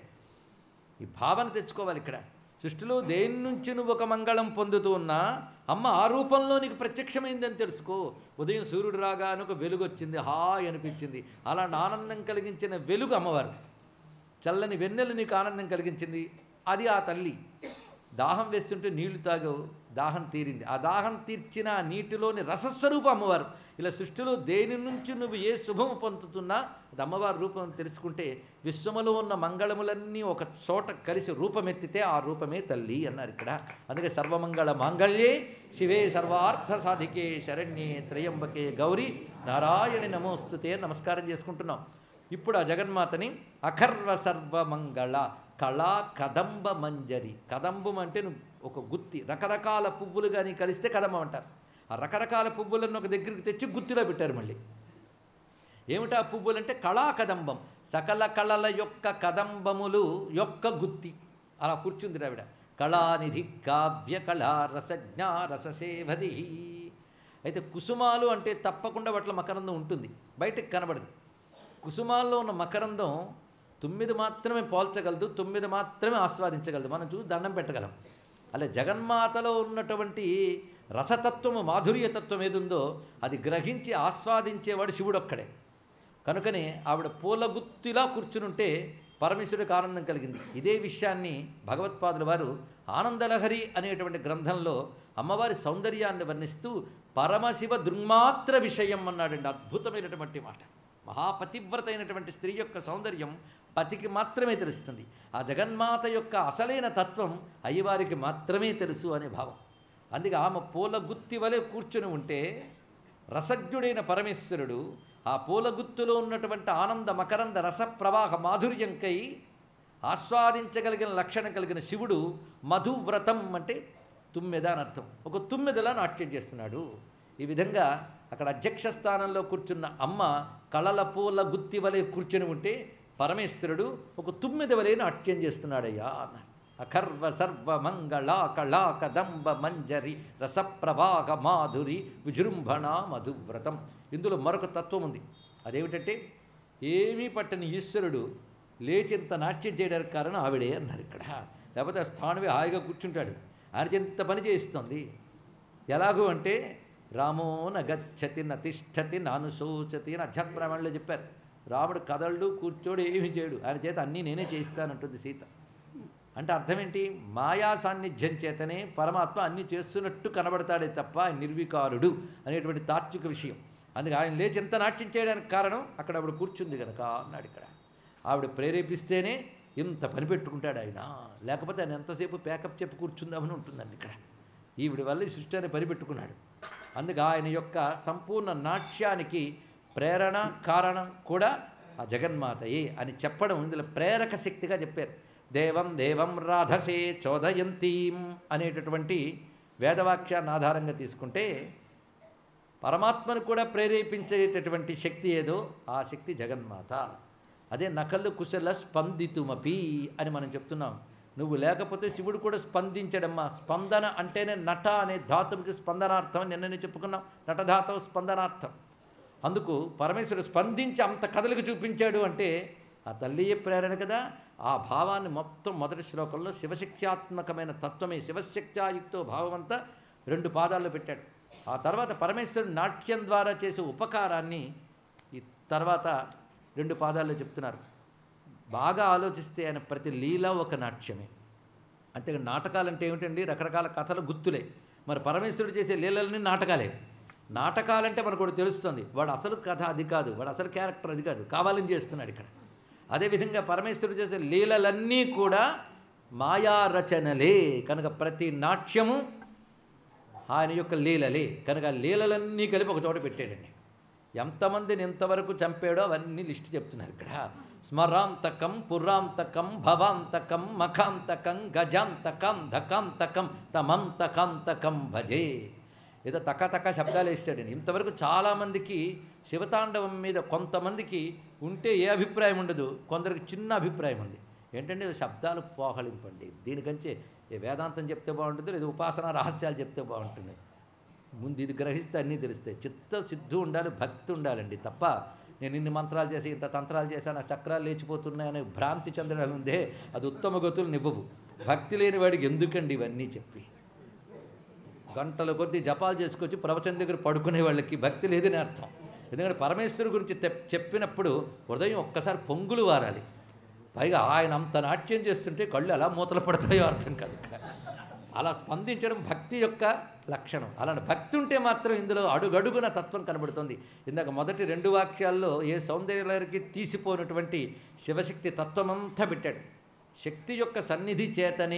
ఈ భావన తెచ్చుకోవాలి ఇక్కడ సృష్టిలో దేని నుంచి నువ్వు ఒక మంగళం పొందుతూ ఉన్నా అమ్మ ఆ రూపంలో నీకు ప్రత్యక్షమైందని తెలుసుకో ఉదయం సూర్యుడు రాగానే ఒక వెలుగు వచ్చింది హాయ్ అనిపించింది అలాంటి ఆనందం కలిగించిన వెలుగు అమ్మవారు చల్లని వెన్నెల నీకు ఆనందం కలిగించింది అది ఆ తల్లి దాహం వేస్తుంటే నీళ్లు తాగావు దాహం తీరింది ఆ దాహం తీర్చిన ఆ నీటిలోని రసస్వరూపం అమ్మవారు ఇలా సృష్టిలో దేని నుంచి నువ్వు ఏ శుభము పొందుతున్నా అది అమ్మవారి రూపం తెలుసుకుంటే విశ్వములో ఉన్న మంగళములన్నీ ఒక చోట కలిసి రూపమెత్తితే ఆ రూపమే తల్లి అన్నారు ఇక్కడ అందుకే సర్వమంగళ మాంగళ్యే శివే సర్వార్థ సాధికే శరణ్యే త్రయంబకే గౌరీ నారాయణి నమోస్తుతే నమస్కారం చేసుకుంటున్నాం ఇప్పుడు ఆ జగన్మాతని అఖర్వ సర్వమంగళ కళా కదంబ మంజరి కదంబం అంటే నువ్వు ఒక గుత్తి రకరకాల పువ్వులు కానీ కలిస్తే కదంబం అంటారు ఆ రకరకాల పువ్వులను ఒక దగ్గరికి తెచ్చి గుత్తిలో పెట్టారు మళ్ళీ ఏమిటా పువ్వులు అంటే కళా కదంబం సకల కళల యొక్క కదంబములు యొక్క గుత్తి అలా కూర్చుంది ఆవిడ కళానిధి కావ్య కళా రసజ్ఞ రససేవది అయితే కుసుమాలు అంటే తప్పకుండా వాటిలో మకరందం ఉంటుంది బయటకు కనబడదు కుసుమాల్లో ఉన్న మకరందం తొమ్మిది మాత్రమే పోల్చగలదు తొమ్మిది మాత్రమే ఆస్వాదించగలదు మనం చూసి దండం పెట్టగలం అలా జగన్మాతలో ఉన్నటువంటి రసతత్వము మాధుర్యతత్వం ఏదుందో అది గ్రహించి ఆస్వాదించేవాడు శివుడు ఒక్కడే కనుకనే ఆవిడ పూల గుత్తిలా కూర్చునుంటే పరమేశ్వరుడికి ఆనందం కలిగింది ఇదే విషయాన్ని భగవత్పాదుల వారు ఆనందలహరి అనేటువంటి గ్రంథంలో అమ్మవారి సౌందర్యాన్ని వర్ణిస్తూ పరమశివ దృంమాత్ర విషయం అన్నాడండి అద్భుతమైనటువంటి మాట మహాపతివ్రత అయినటువంటి స్త్రీ యొక్క సౌందర్యం పతికి మాత్రమే తెలుస్తుంది ఆ జగన్మాత యొక్క అసలైన తత్వం అయ్యవారికి మాత్రమే తెలుసు అనే భావం అందుకే ఆమె పూల గుత్తి వలె కూర్చుని ఉంటే రసజ్ఞుడైన పరమేశ్వరుడు ఆ పూల గుత్తులో ఉన్నటువంటి ఆనంద మకరంద రస ప్రవాహ మాధుర్యంకై ఆస్వాదించగలిగిన లక్షణం కలిగిన శివుడు మధువ్రతం అంటే తుమ్మెద అని అర్థం ఒక తుమ్మెదలా నాట్యం చేస్తున్నాడు ఈ విధంగా అక్కడ అధ్యక్ష స్థానంలో కూర్చున్న అమ్మ కళల పూల గుత్తి వలె కూర్చుని ఉంటే పరమేశ్వరుడు ఒక తుమ్మెద వలె నాట్యం చేస్తున్నాడయ్యా అన్నారు అకర్వ సర్వ మంగళ కళా కదంబ మంజరి రసప్రవాహ మాధురి విజృంభణ మధువ్రతం ఇందులో మరొక తత్వం ఉంది అదేమిటంటే ఏమీ పట్టని ఈశ్వరుడు లేచింత నాట్యం చేయడానికి కారణం ఆవిడే అన్నారు ఇక్కడ లేకపోతే ఆ స్థానమే హాయిగా కూర్చుంటాడు ఆయన ఎంత పని చేయిస్తోంది ఎలాగూ అంటే రామో నగచ్చతి నతిష్టతి నానుశోచతి అని అధ్యాత్మరామాయణలో చెప్పారు రాముడు కదలడు కూర్చోడు ఏమీ చేయడు ఆయన చేత అన్నీ నేనే చేయిస్తానంటుంది సీత అంటే అర్థం ఏంటి మాయా సాన్నిధ్యం చేతనే పరమాత్మ అన్నీ చేస్తున్నట్టు కనబడతాడే తప్ప ఆయన నిర్వికారుడు అనేటువంటి తాత్విక విషయం అందుకే ఆయన లేచి ఎంత నాట్యం చేయడానికి కారణం అక్కడ ఆవిడ కూర్చుంది కనుక అన్నాడు ఇక్కడ ఆవిడ ప్రేరేపిస్తేనే ఇంత పని పెట్టుకుంటాడు ఆయన లేకపోతే ఆయన ఎంతసేపు ప్యాకప్ చెప్పి కూర్చుందామని ఉంటుందండి ఇక్కడ ఈవిడ వల్ల ఈ సృష్టి అని పని పెట్టుకున్నాడు అందుకే ఆయన యొక్క సంపూర్ణ నాట్యానికి ప్రేరణ కారణం కూడా ఆ జగన్మాతయే అని చెప్పడం ఇందులో ప్రేరక శక్తిగా చెప్పారు దేవం దేవం రాధసే చోదయంతీం అనేటటువంటి వేదవాక్యాన్ని ఆధారంగా తీసుకుంటే పరమాత్మను కూడా ప్రేరేపించేటటువంటి శక్తి ఏదో ఆ శక్తి జగన్మాత అదే నకలు కుశల స్పందితుమపి అని మనం చెప్తున్నాం నువ్వు లేకపోతే శివుడు కూడా స్పందించడమ్మా స్పందన అంటేనే నట అనే ధాతువుకి స్పందనార్థం అని నిన్ననే చెప్పుకున్నాం నటధాతువు స్పందనార్థం అందుకు పరమేశ్వరుడు స్పందించి అంత కథలకు చూపించాడు అంటే ఆ తల్లియే ప్రేరణ కదా ఆ భావాన్ని మొత్తం మొదటి శ్లోకంలో శివశక్త్యాత్మకమైన తత్వమే శివశక్త్యాయుక్తో భావం అంతా రెండు పాదాల్లో పెట్టాడు ఆ తర్వాత పరమేశ్వరుడు నాట్యం ద్వారా చేసే ఉపకారాన్ని ఈ తర్వాత రెండు పాదాల్లో చెప్తున్నారు బాగా ఆలోచిస్తే ఆయన ప్రతి లీల ఒక నాట్యమే అంతే నాటకాలంటే ఏమిటండి రకరకాల కథలు గుర్తులే మరి పరమేశ్వరుడు చేసే లీలలన్నీ నాటకాలే నాటకాలంటే మనకు కూడా తెలుస్తుంది వాడు అసలు కథ అది కాదు వాడు అసలు క్యారెక్టర్ అది కాదు కావాలని చేస్తున్నాడు ఇక్కడ అదేవిధంగా పరమేశ్వరుడు చేసే లీలలన్నీ కూడా మాయా రచనలే కనుక ప్రతి నాట్యము ఆయన యొక్క లీలలే కనుక ఆ లీలలన్నీ కలిపి ఒక చోట పెట్టాడండి ఎంతమందిని ఎంతవరకు చంపాడో అవన్నీ లిస్ట్ చెప్తున్నారు ఇక్కడ స్మరాంతకం పురాంతకం భవాంతకం మఖాంతకం గజాంతకం ధకాంతకం తమంతకాంతకం భజే ఏదో తక తక శబ్దాలు వేస్తాడండి ఇంతవరకు చాలామందికి శివతాండవం మీద కొంతమందికి ఉంటే ఏ అభిప్రాయం ఉండదు కొందరికి చిన్న అభిప్రాయం ఉంది ఏంటంటే శబ్దాలు పోహలింపండి దీనికంచే ఏ వేదాంతం చెప్తే బాగుంటుంది లేదా ఉపాసన రహస్యాలు చెప్తే బాగుంటుంది ముందు ఇది గ్రహిస్తే అన్నీ తెలుస్తాయి చిత్త సిద్ధి ఉండాలి భక్తి ఉండాలండి తప్ప నేను ఇన్ని మంత్రాలు చేసి ఇంత తంత్రాలు చేశాను ఆ చక్రాలు లేచిపోతున్నాయనే భ్రాంతి చెందడం ఉందే అది ఉత్తమ గతులు నివ్వవు భక్తి లేని వాడికి ఎందుకండి ఇవన్నీ చెప్పి గంటల కొద్దీ జపాలు చేసుకొచ్చి ప్రవచనం దగ్గర పడుకునే వాళ్ళకి భక్తి లేదని అర్థం ఎందుకంటే పరమేశ్వరు గురించి తెప్- చెప్పినప్పుడు హృదయం ఒక్కసారి పొంగులు వారాలి పైగా ఆయన అంత నాట్యం చేస్తుంటే కళ్ళు ఎలా మూతలు పడతాయో అర్థం కాదు ఇక్కడ. అలా స్పందించడం భక్తి యొక్క లక్షణం అలాంటి భక్తి ఉంటే మాత్రం ఇందులో అడుగడుగున తత్వం కనబడుతుంది ఇందాక మొదటి రెండు వాక్యాల్లో ఏ సౌందర్యాలకి తీసిపోయినటువంటి శివశక్తి తత్వమంతా పెట్టాడు శక్తి యొక్క సన్నిధి చేతనే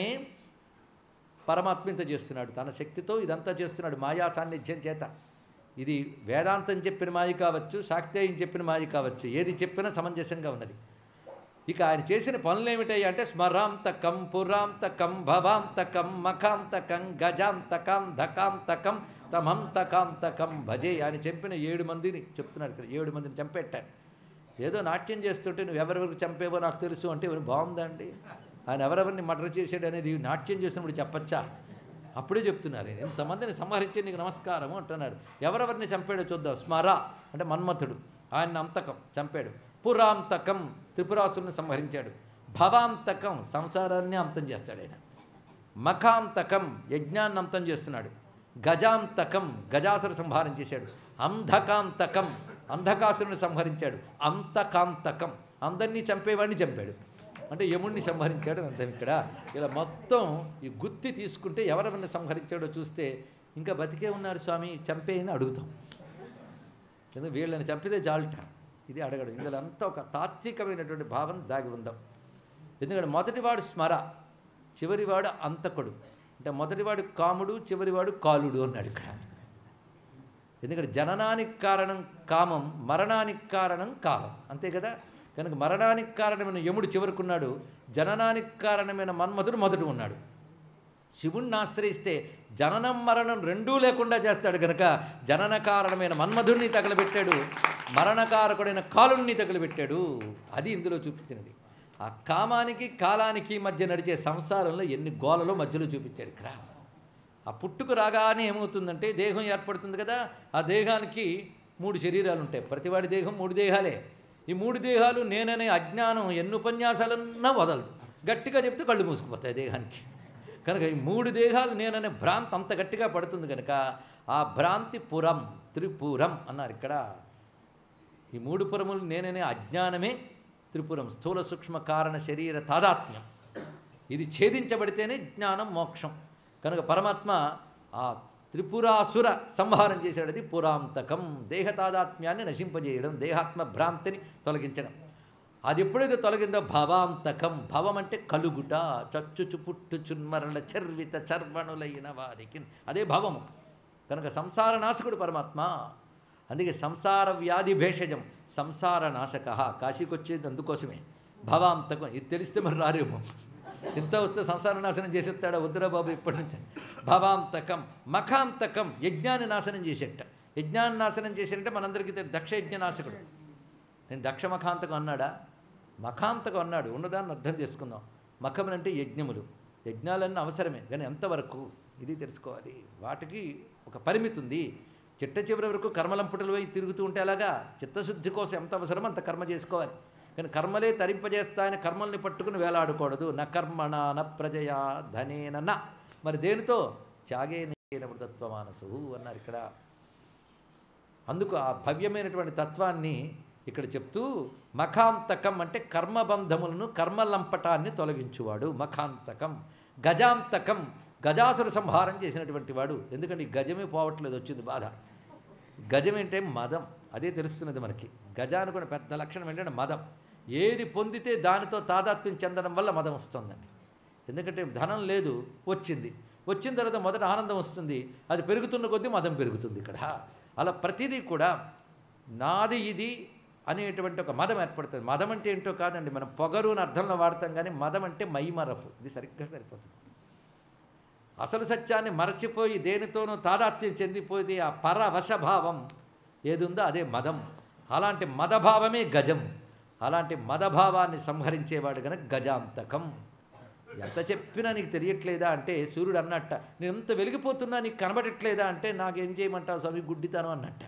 పరమాత్మ ఇంత చేస్తున్నాడు తన శక్తితో ఇదంతా చేస్తున్నాడు మాయా సాన్నిధ్యం చేత ఇది వేదాంతం చెప్పిన మాయ కావచ్చు శాక్తేయం చెప్పిన మాయ కావచ్చు ఏది చెప్పినా సమంజసంగా ఉన్నది ఇక ఆయన చేసిన పనులు ఏమిటాయి అంటే స్మరాంతకం పురాంతకం భవాంతకం మఖాంతకం గజాంతకం ధకాంతకం తమంతకాంతకం భజే ఆయన చంపిన ఏడు మందిని చెప్తున్నాడు ఇక్కడ ఏడు మందిని చంపెట్టాడు ఏదో నాట్యం చేస్తుంటే నువ్వు ఎవరెవరికి చంపేవో నాకు తెలుసు అంటే ఎవరు బాగుందా అండి ఆయన ఎవరెవరిని మర్డర్ చేశాడు అనేది నాట్యం చేసినప్పుడు చెప్పచ్చా అప్పుడే చెప్తున్నారు ఆయన ఇంతమందిని సంహరించే నీకు నమస్కారము అంటున్నాడు ఎవరెవరిని చంపాడో చూద్దాం స్మర అంటే మన్మథుడు ఆయన అంతకం చంపాడు పురాంతకం త్రిపురాసుల్ని సంహరించాడు భవాంతకం సంసారాన్ని అంతం చేస్తాడు ఆయన మఖాంతకం యజ్ఞాన్ని అంతం చేస్తున్నాడు గజాంతకం గజాసుర సంహారం చేశాడు అంధకాంతకం అంధకాసురుని సంహరించాడు అంతకాంతకం అందరినీ చంపేవాడిని చంపాడు అంటే యముణ్ణి సంహరించాడు అని అర్థం ఇక్కడ ఇలా మొత్తం ఈ గుత్తి తీసుకుంటే ఎవరెవరిని సంహరించాడో చూస్తే ఇంకా బతికే ఉన్నారు స్వామి చంపేయని అడుగుతాం ఎందుకంటే వీళ్ళని చంపితే జాల్ట ఇది అడగడం ఇందులో అంతా ఒక తాత్వికమైనటువంటి భావం దాగి ఉందాం ఎందుకంటే మొదటివాడు స్మర చివరివాడు అంతకుడు అంటే మొదటివాడు కాముడు చివరివాడు కాలుడు అన్నాడు ఇక్కడ ఎందుకంటే జననానికి కారణం కామం మరణానికి కారణం కాలం అంతే కదా కనుక మరణానికి కారణమైన యముడు చివరుకున్నాడు జననానికి కారణమైన మన్మధుడు మొదటి ఉన్నాడు శివుణ్ణి ఆశ్రయిస్తే జననం మరణం రెండూ లేకుండా చేస్తాడు కనుక జనన కారణమైన మన్మధుడిని తగలబెట్టాడు మరణకారకుడైన కాలుణ్ణి తగలబెట్టాడు అది ఇందులో చూపించినది ఆ కామానికి కాలానికి మధ్య నడిచే సంసారంలో ఎన్ని గోలలో మధ్యలో చూపించాడు ఇక్కడ ఆ పుట్టుకు రాగానే ఏమవుతుందంటే దేహం ఏర్పడుతుంది కదా ఆ దేహానికి మూడు శరీరాలు ఉంటాయి ప్రతివాడి దేహం మూడు దేహాలే ఈ మూడు దేహాలు నేననే అజ్ఞానం ఎన్ని ఉపన్యాసాలన్నా వదలదు గట్టిగా చెప్తే కళ్ళు మూసుకుపోతాయి దేహానికి కనుక ఈ మూడు దేహాలు నేననే భ్రాంతి అంత గట్టిగా పడుతుంది కనుక ఆ భ్రాంతి పురం త్రిపురం అన్నారు ఇక్కడ ఈ మూడు పురములు నేననే అజ్ఞానమే త్రిపురం స్థూల సూక్ష్మ కారణ శరీర తాదాత్మ్యం ఇది ఛేదించబడితేనే జ్ఞానం మోక్షం కనుక పరమాత్మ ఆ త్రిపురాసుర సంహారం చేశాడు అది పురాంతకం దేహ తాదాత్మ్యాన్ని నశింపజేయడం దేహాత్మ భ్రాంతిని తొలగించడం అది ఎప్పుడైతే తొలగిందో భవాంతకం భవం అంటే కలుగుట చచ్చుచు పుట్టుచున్మరణ చర్విత చర్వణులైన వారికి అదే భవము కనుక సంసార నాశకుడు పరమాత్మ అందుకే సంసార వ్యాధి భేషజం సంసార నాశక కాశీకి వచ్చేది అందుకోసమే భవాంతకం ఇది తెలిస్తే మరి రారేమో ఇంత వస్తే సంసార నాశనం చేసేస్తాడా వద్దురా బాబు ఇప్పటి నుంచి భవాంతకం మఖాంతకం యజ్ఞాన్ని నాశనం చేసేట యజ్ఞాన్ని నాశనం చేసేటంటే మనందరికీ తెలుసు దక్ష యజ్ఞ నాశకుడు నేను దక్ష మఖాంతకం అన్నాడా మఖాంతకం అన్నాడు ఉన్నదాన్ని అర్థం చేసుకుందాం మఖములు అంటే యజ్ఞములు యజ్ఞాలన్నీ అవసరమే కానీ ఎంతవరకు ఇది తెలుసుకోవాలి వాటికి ఒక పరిమితి ఉంది చిట్ట చివరి వరకు కర్మలంపుటలు పోయి తిరుగుతూ ఉంటే అలాగా చిత్తశుద్ధి కోసం ఎంత అవసరమో అంత కర్మ చేసుకోవాలి కానీ కర్మలే తరింపజేస్తాయని కర్మల్ని పట్టుకుని వేలాడకూడదు న కర్మణ న ప్రజయా ధనేన న మరి దేనితో త్యాగేన మృతత్వ మానసు అన్నారు ఇక్కడ అందుకు ఆ భవ్యమైనటువంటి తత్వాన్ని ఇక్కడ చెప్తూ మఖాంతకం అంటే కర్మబంధములను కర్మలంపటాన్ని తొలగించువాడు మఖాంతకం గజాంతకం గజాసుర సంహారం చేసినటువంటి వాడు ఎందుకంటే ఈ గజమే పోవట్లేదు వచ్చింది బాధ గజం ఏంటే మదం అదే తెలుస్తున్నది మనకి గజానికి కూడా పెద్ద లక్షణం ఏంటంటే మదం ఏది పొందితే దానితో తాదాత్మ్యం చెందడం వల్ల మదం వస్తుందండి ఎందుకంటే ధనం లేదు వచ్చింది వచ్చిన తర్వాత మొదట ఆనందం వస్తుంది అది పెరుగుతున్న కొద్దీ మదం పెరుగుతుంది ఇక్కడ అలా ప్రతిదీ కూడా నాది ఇది అనేటువంటి ఒక మదం ఏర్పడుతుంది మదం అంటే ఏంటో కాదండి మనం పొగరు అని అర్థంలో వాడతాం కానీ మదం అంటే మైమరపు ఇది సరిగ్గా సరిపోతుంది అసలు సత్యాన్ని మరచిపోయి దేనితోనూ తాదాత్మ్యం చెందిపోతే ఆ పరవశభావం ఏదుందో అదే మదం అలాంటి మదభావమే గజం అలాంటి మదభావాన్ని సంహరించేవాడు కనుక గజాంతకం ఎంత చెప్పినా నీకు తెలియట్లేదా అంటే సూర్యుడు అన్నట్ట నేను ఎంత వెలిగిపోతున్నా నీకు కనబడట్లేదా అంటే నాకేం చేయమంటావు స్వామి గుడ్డితనం అన్నట్ట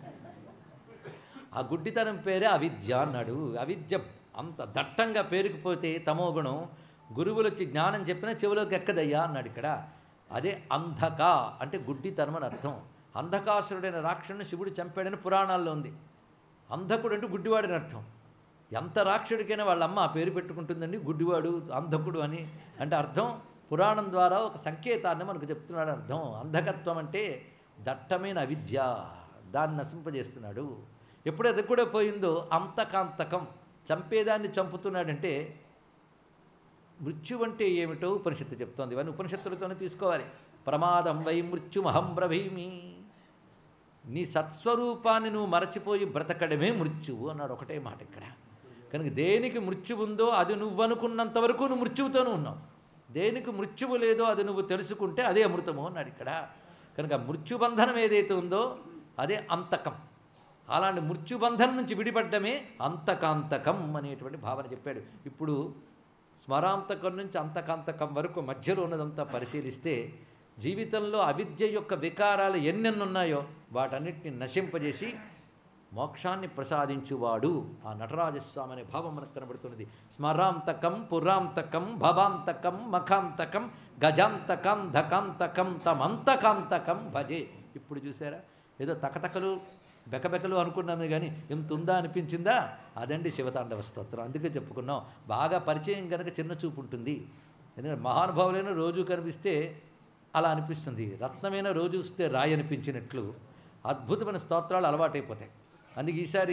ఆ గుడ్డితనం పేరే అవిద్య అన్నాడు అవిద్య అంత దట్టంగా పేరుకుపోతే తమో గుణం గురువులు వచ్చి జ్ఞానం చెప్పినా చెవిలోకి ఎక్కదయ్యా అన్నాడు ఇక్కడ అదే అంధక అంటే గుడ్డితనం అని అర్థం అంధకాసురుడైన రాక్షసుని శివుడు చంపాడని పురాణాల్లో ఉంది అంధకుడు అంటే గుడ్డివాడని అర్థం ఎంత రాక్షుడికైనా వాళ్ళ అమ్మ ఆ పేరు పెట్టుకుంటుందండి గుడ్డివాడు అంధకుడు అని అంటే అర్థం పురాణం ద్వారా ఒక సంకేతాన్ని మనకు చెప్తున్నాడు అర్థం అంధకత్వం అంటే దట్టమైన అవిద్య దాన్ని నశింపజేస్తున్నాడు ఎప్పుడు అది కూడా పోయిందో అంతకాంతకం చంపేదాన్ని చంపుతున్నాడంటే మృత్యు అంటే ఏమిటో ఉపనిషత్తు చెప్తోంది ఇవన్నీ ఉపనిషత్తులతోనే తీసుకోవాలి ప్రమాదం వై మృత్యుమహం బ్రవీమి నీ సత్స్వరూపాన్ని నువ్వు మరచిపోయి బ్రతకడమే మృత్యువు అన్నాడు ఒకటే మాట ఇక్కడ కనుక దేనికి మృత్యువు ఉందో అది నువ్వు అనుకున్నంత వరకు నువ్వు మృత్యువుతోనూ ఉన్నావు దేనికి మృత్యువు లేదో అది నువ్వు తెలుసుకుంటే అదే అమృతము అన్నాడు ఇక్కడ కనుక మృత్యుబంధనం ఏదైతే ఉందో అదే అంతకం అలాంటి మృత్యుబంధనం నుంచి విడిపడ్డమే అంతకాంతకం అనేటువంటి భావన చెప్పాడు ఇప్పుడు స్మరాంతకం నుంచి అంతకాంతకం వరకు మధ్యలో ఉన్నదంతా పరిశీలిస్తే జీవితంలో అవిద్య యొక్క వికారాలు ఎన్నెన్ని ఉన్నాయో వాటన్నిటిని నశింపజేసి మోక్షాన్ని ప్రసాదించువాడు ఆ నటరాజస్వామి అనే భావం మనకు కనబడుతున్నది స్మరాంతకం పురాంతకం భవాంతకం మఖాంతకం గజాంతకం ధకాంతకం తమంతకాంతకం భజే ఇప్పుడు చూసారా ఏదో తకతకలు బెకబెకలు అనుకున్నామే కానీ ఎంత ఉందా అనిపించిందా అదండి శివతాండవ స్తోత్రం అందుకే చెప్పుకున్నాం బాగా పరిచయం కనుక చిన్న చూపు ఉంటుంది ఎందుకంటే మహానుభావులైన రోజు కనిపిస్తే అలా అనిపిస్తుంది రత్నమైన రోజు వస్తే రాయి అనిపించినట్లు అద్భుతమైన స్తోత్రాలు అలవాటైపోతాయి అందుకే ఈసారి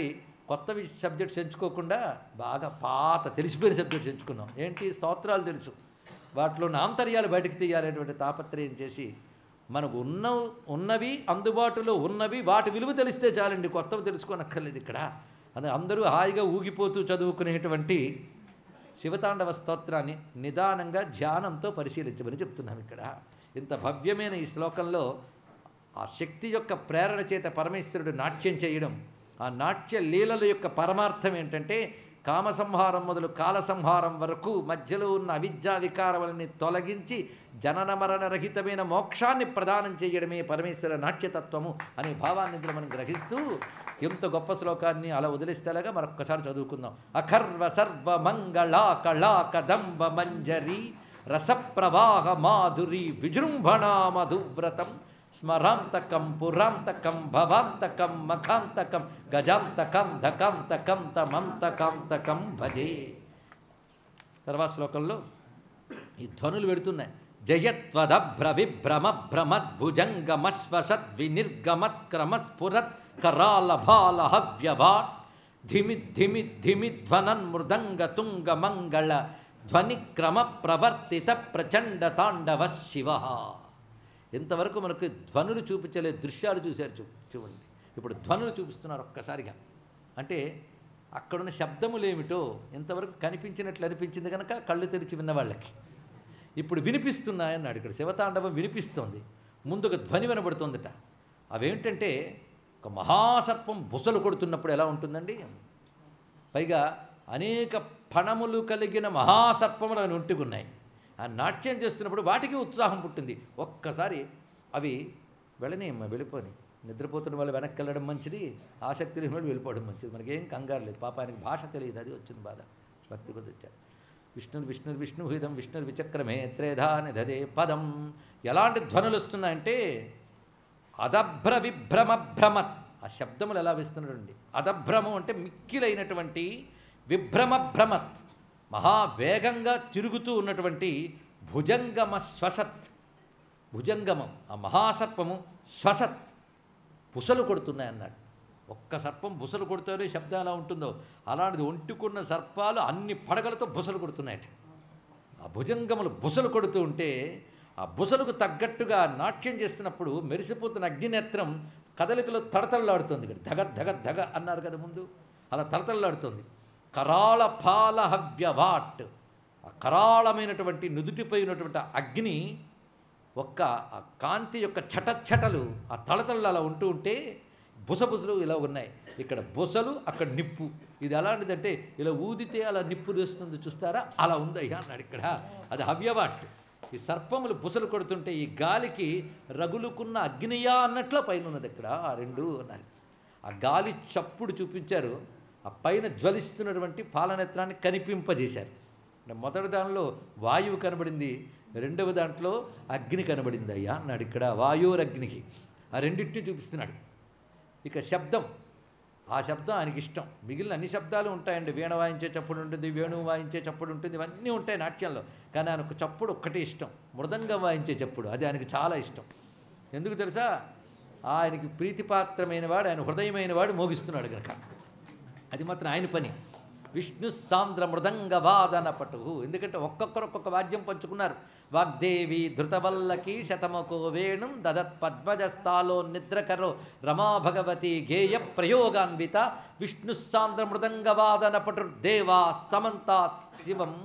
కొత్త సబ్జెక్ట్స్ ఎంచుకోకుండా బాగా పాత తెలిసిపోయిన సబ్జెక్ట్స్ ఎంచుకున్నాం ఏంటి స్తోత్రాలు తెలుసు వాటిలో ఉన్న ఆంతర్యాలు బయటకు తీయాలనేటువంటి తాపత్రయం చేసి మనకు ఉన్న ఉన్నవి అందుబాటులో ఉన్నవి వాటి విలువ తెలిస్తే చాలండి కొత్తవి తెలుసుకోనక్కర్లేదు ఇక్కడ అది అందరూ హాయిగా ఊగిపోతూ చదువుకునేటువంటి శివతాండవ స్తోత్రాన్ని నిదానంగా ధ్యానంతో పరిశీలించమని చెప్తున్నాం ఇక్కడ ఇంత భవ్యమైన ఈ శ్లోకంలో ఆ శక్తి యొక్క ప్రేరణ చేత పరమేశ్వరుడు నాట్యం చేయడం ఆ నాట్య లీలల యొక్క పరమార్థం ఏంటంటే కామసంహారం మొదలు కాల సంహారం వరకు మధ్యలో ఉన్న అవిద్యా వికారములని తొలగించి జనన మరణ రహితమైన మోక్షాన్ని ప్రదానం చేయడమే పరమేశ్వర నాట్యతత్వము అనే భావాన్ని ఇందులో మనం గ్రహిస్తూ ఎంత గొప్ప శ్లోకాన్ని అలా వదిలిస్తేలాగా మరొక్కసారి చదువుకుందాం అఖర్వ సర్వ మంగళా కళా కదంబ మంజరి రసప్రవాహ మాధురి విజృంభణా మధువ్రతం స్మరాంతకం పురాంతకం భవాంతకం మఖాంతకం గజాంతకం ధకాంతకం తమంతకాంతకం భజే తర్వాత శ్లోకంలో ఈ ధ్వనులు పెడుతున్నాయి జయత్వదభ్ర విభ్రమ భ్రమద్భుజంగమశ్వసద్ వినిర్గమత్క్రమ స్ఫురత్ కరాల భాల హవ్యవాట్ ధిమి ధిమి ధిమి ధ్వనన్ మృదంగ తుంగ మంగళ ధ్వనిక్రమ ప్రవర్తిత ప్రచండ తాండవ శివ ఇంతవరకు మనకు ధ్వనులు చూపించలే దృశ్యాలు చూశారు చూ చూడండి ఇప్పుడు ధ్వనులు చూపిస్తున్నారు ఒక్కసారిగా అంటే అక్కడున్న శబ్దములేమిటో ఇంతవరకు కనిపించినట్లు అనిపించింది కనుక కళ్ళు తెరిచి విన్న వాళ్ళకి ఇప్పుడు వినిపిస్తున్నాయన్నాడు ఇక్కడ శివతాండవం వినిపిస్తోంది ముందు ఒక ధ్వని వినబడుతోందట అవేంటంటే ఒక మహాసర్పం బుసలు కొడుతున్నప్పుడు ఎలా ఉంటుందండి పైగా అనేక ఫణములు కలిగిన మహాసర్పములు అని ఉంటుకున్నాయి ఆ నాట్యం చేస్తున్నప్పుడు వాటికి ఉత్సాహం పుట్టింది ఒక్కసారి అవి వెళ్ళని వెళ్ళిపోని నిద్రపోతున్న వాళ్ళు వెనక్కి వెళ్ళడం మంచిది ఆసక్తి లేని వాళ్ళు వెళ్ళిపోవడం మంచిది మనకేం కంగారు లేదు పాపానికి భాష తెలియదు అది వచ్చింది బాధ భక్తి కొద్ది వచ్చారు విష్ణుర్ విష్ణుర్ విష్ణుహిదం విష్ణుర్ విచక్రమే త్రేధా నిధదే పదం ఎలాంటి ధ్వనులు వస్తున్నాయంటే అదభ్ర విభ్రమ భ్రమత్ ఆ శబ్దములు ఎలా వేస్తున్నాడండి అదభ్రమం అంటే మిక్కిలైనటువంటి విభ్రమ భ్రమత్ మహావేగంగా తిరుగుతూ ఉన్నటువంటి భుజంగమ శ్వసత్ భుజంగమం ఆ మహాసర్పము శ్వసత్ బుసలు కొడుతున్నాయన్నాడు ఒక్క సర్పం బుసలు కొడుతారో శబ్దం ఎలా ఉంటుందో అలాంటిది ఒంటికున్న సర్పాలు అన్ని పడగలతో బుసలు కొడుతున్నాయట ఆ భుజంగములు బుసలు కొడుతూ ఉంటే ఆ బుసలకు తగ్గట్టుగా నాట్యం చేస్తున్నప్పుడు మెరిసిపోతున్న అగ్నినేత్రం కదలికలో తడతళ్ళాడుతుంది ఇక్కడ ధగ ధగ ధగ అన్నారు కదా ముందు అలా తడతళ్ళాడుతుంది కరాళ పాల హవ్యవాట్ ఆ కరాళమైనటువంటి నుదుటిపై ఉన్నటువంటి ఆ అగ్ని ఒక్క ఆ కాంతి యొక్క చటచటలు ఆ తళతళ్ళు అలా ఉంటూ ఉంటే బుసబుసలు ఇలా ఉన్నాయి ఇక్కడ బుసలు అక్కడ నిప్పు ఇది ఎలాంటిదంటే ఇలా ఊదితే అలా నిప్పు వేస్తుంది చూస్తారా అలా ఉందయ్యా అన్నాడు ఇక్కడ అది హవ్యవాట్ ఈ సర్పములు బుసలు కొడుతుంటే ఈ గాలికి రగులుకున్న అగ్నియా అన్నట్లు పైన ఉన్నది ఇక్కడ ఆ రెండు అన్నారు ఆ గాలి చప్పుడు చూపించారు ఆ పైన జ్వలిస్తున్నటువంటి పాలనేత్రాన్ని కనిపింపజేశారు అంటే మొదటి దానిలో వాయువు కనబడింది రెండవ దాంట్లో అగ్ని కనబడింది అయ్యా అన్నాడు ఇక్కడ వాయువురగ్నికి ఆ రెండింటిని చూపిస్తున్నాడు ఇక శబ్దం ఆ శబ్దం ఆయనకి ఇష్టం మిగిలిన అన్ని శబ్దాలు ఉంటాయండి వీణ వాయించే చప్పుడు ఉంటుంది వేణువు వాయించే చప్పుడు ఉంటుంది ఇవన్నీ ఉంటాయి నాట్యంలో కానీ ఆయనకు చప్పుడు ఒక్కటే ఇష్టం మృదంగం వాయించే చప్పుడు అది ఆయనకి చాలా ఇష్టం ఎందుకు తెలుసా ఆయనకి ప్రీతిపాత్రమైన వాడు ఆయన హృదయమైన వాడు మోగిస్తున్నాడు కనుక అది మాత్రం ఆయన పని విష్ణు సాంద్ర మృదంగ వాదన పటు ఎందుకంటే ఒక్కొక్కరు ఒక్కొక్క వాద్యం పంచుకున్నారు వాగ్దేవి ధృతవల్లకి శతమకో వేణుం దదత్ పద్మజస్థాలో నిద్రకరో రమా భగవతి గేయ ప్రయోగాన్విత విష్ణు సాంద్ర మృదంగ వాదన పటు దేవా సమంతాత్ శివం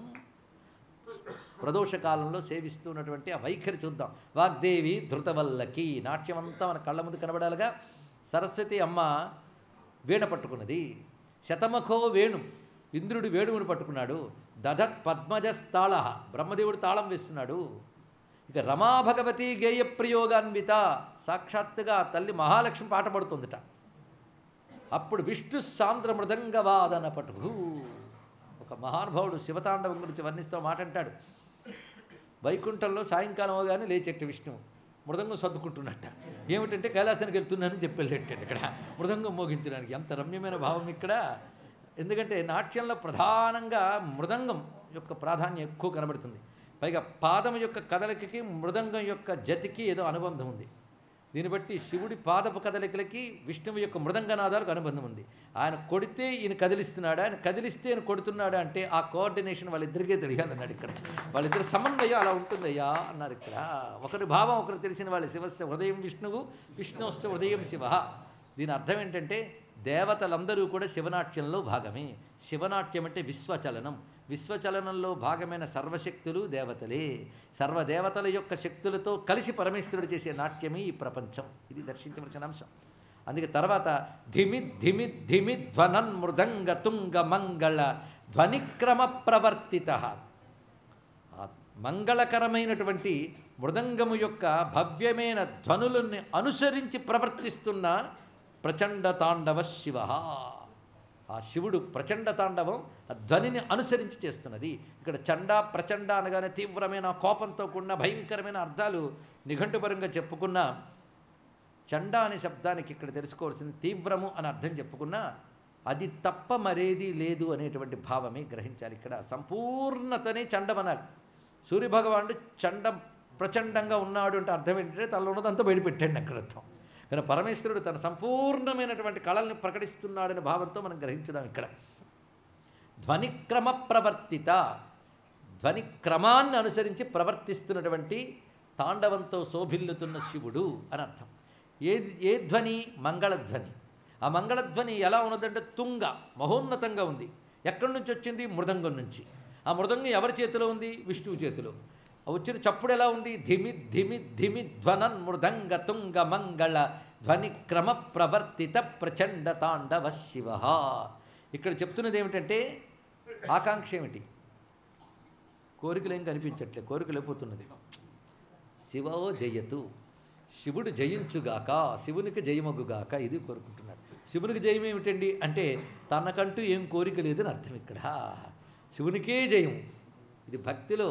ప్రదోష కాలంలో సేవిస్తున్నటువంటి ఆ వైఖరి చూద్దాం వాగ్దేవి ధృతవల్లకి నాట్యం అంతా మన కళ్ళ ముందు కనబడాలిగా సరస్వతి అమ్మ వీణ పట్టుకున్నది శతమఖో వేణు ఇంద్రుడు వేణువును పట్టుకున్నాడు దధత్ పద్మజస్తాళ బ్రహ్మదేవుడు తాళం వేస్తున్నాడు ఇక రమా భగవతి గేయ ప్రయోగాన్విత సాక్షాత్తుగా ఆ తల్లి మహాలక్ష్మి పాట పడుతుందట అప్పుడు విష్ణు సాంద్ర మృదంగ వాదన పటు ఒక మహానుభావుడు శివతాండవం గురించి వర్ణిస్తూ మాట అంటాడు వైకుంఠంలో సాయంకాలం అవగానే లేచెట్టు విష్ణువు మృదంగం సర్దుకుంటున్నట్ట ఏమిటంటే కైలాసానికి వెళ్తున్నానని చెప్పి వెళ్ళేటండి ఇక్కడ మృదంగం మోగించడానికి ఎంత రమ్యమైన భావం ఇక్కడ ఎందుకంటే నాట్యంలో ప్రధానంగా మృదంగం యొక్క ప్రాధాన్యం ఎక్కువ కనబడుతుంది పైగా పాదం యొక్క కదలికకి మృదంగం యొక్క జతికి ఏదో అనుబంధం ఉంది దీన్ని బట్టి శివుడి పాదపు కదలికలకి విష్ణువు యొక్క మృదంగనాదాలకు అనుబంధం ఉంది ఆయన కొడితే ఈయన కదిలిస్తున్నాడా ఆయన కదిలిస్తే ఆయన కొడుతున్నాడా అంటే ఆ కోఆర్డినేషన్ వాళ్ళిద్దరికే తెలియాలన్నాడు ఇక్కడ వాళ్ళిద్దరి సమన్వయం అలా ఉంటుందయ్యా అన్నారు ఇక్కడ ఒకరి భావం ఒకరు తెలిసిన వాళ్ళు శివస్య హృదయం విష్ణువు విష్ణువస్య హృదయం శివ దీని అర్థం ఏంటంటే దేవతలందరూ కూడా శివనాట్యంలో భాగమే శివనాట్యం అంటే విశ్వచలనం విశ్వచలనంలో భాగమైన సర్వశక్తులు దేవతలే సర్వదేవతల యొక్క శక్తులతో కలిసి పరమేశ్వరుడు చేసే నాట్యమే ఈ ప్రపంచం ఇది దర్శించవలసిన అంశం అందుకే తర్వాత ధిమి ధిమి ధిమి ధ్వనన్ మృదంగ తుంగ మంగళ ధ్వనిక్రమ ప్రవర్తిత ఆ మంగళకరమైనటువంటి మృదంగము యొక్క భవ్యమైన ధ్వనులని అనుసరించి ప్రవర్తిస్తున్న ప్రచండ తాండవ శివ ఆ శివుడు ప్రచండ తాండవం ఆ ధ్వనిని అనుసరించి చేస్తున్నది ఇక్కడ చండ ప్రచండ అనగానే తీవ్రమైన కోపంతో కూడిన భయంకరమైన అర్థాలు నిఘంటుపరంగా చెప్పుకున్న చండ అనే శబ్దానికి ఇక్కడ తెలుసుకోవాల్సింది తీవ్రము అని అర్థం చెప్పుకున్నా అది తప్ప మరేది లేదు అనేటువంటి భావమే గ్రహించాలి ఇక్కడ సంపూర్ణతనే చండమనాలి సూర్యభగవానుడు చండం ప్రచండంగా ఉన్నాడు అంటే అర్థం ఏంటంటే తనలో ఉన్నదంతా బయటపెట్టండి అక్కడ అర్థం కానీ పరమేశ్వరుడు తన సంపూర్ణమైనటువంటి కళల్ని ప్రకటిస్తున్నాడనే భావంతో మనం గ్రహించుదాం ఇక్కడ ధ్వనిక్రమ ప్రవర్తిత ధ్వని క్రమాన్ని అనుసరించి ప్రవర్తిస్తున్నటువంటి తాండవంతో శోభిల్లుతున్న శివుడు అని అర్థం ఏది ఏ ధ్వని మంగళధ్వని ఆ మంగళధ్వని ఎలా ఉన్నదంటే తుంగ మహోన్నతంగా ఉంది ఎక్కడి నుంచి వచ్చింది మృదంగం నుంచి ఆ మృదంగం ఎవరి చేతిలో ఉంది విష్ణువు చేతిలో ఆ వచ్చిన చప్పుడు ఎలా ఉంది ధిమి ధిమి ధిమి ధ్వనన్ మృదంగ తుంగ మంగళ ధ్వని క్రమ ప్రవర్తిత ప్రచండ తాండవ శివ ఇక్కడ చెప్తున్నది ఏమిటంటే ఆకాంక్ష ఏమిటి కోరికలు ఏం కనిపించట్లే కోరికలు అయిపోతున్నది శివో జయతు శివుడు జయించుగాక శివునికి జయమగుగాక ఇది కోరుకుంటున్నాడు శివునికి జయం ఏమిటండి అంటే తనకంటూ ఏం కోరిక లేదని అర్థం ఇక్కడ శివునికే జయం ఇది భక్తిలో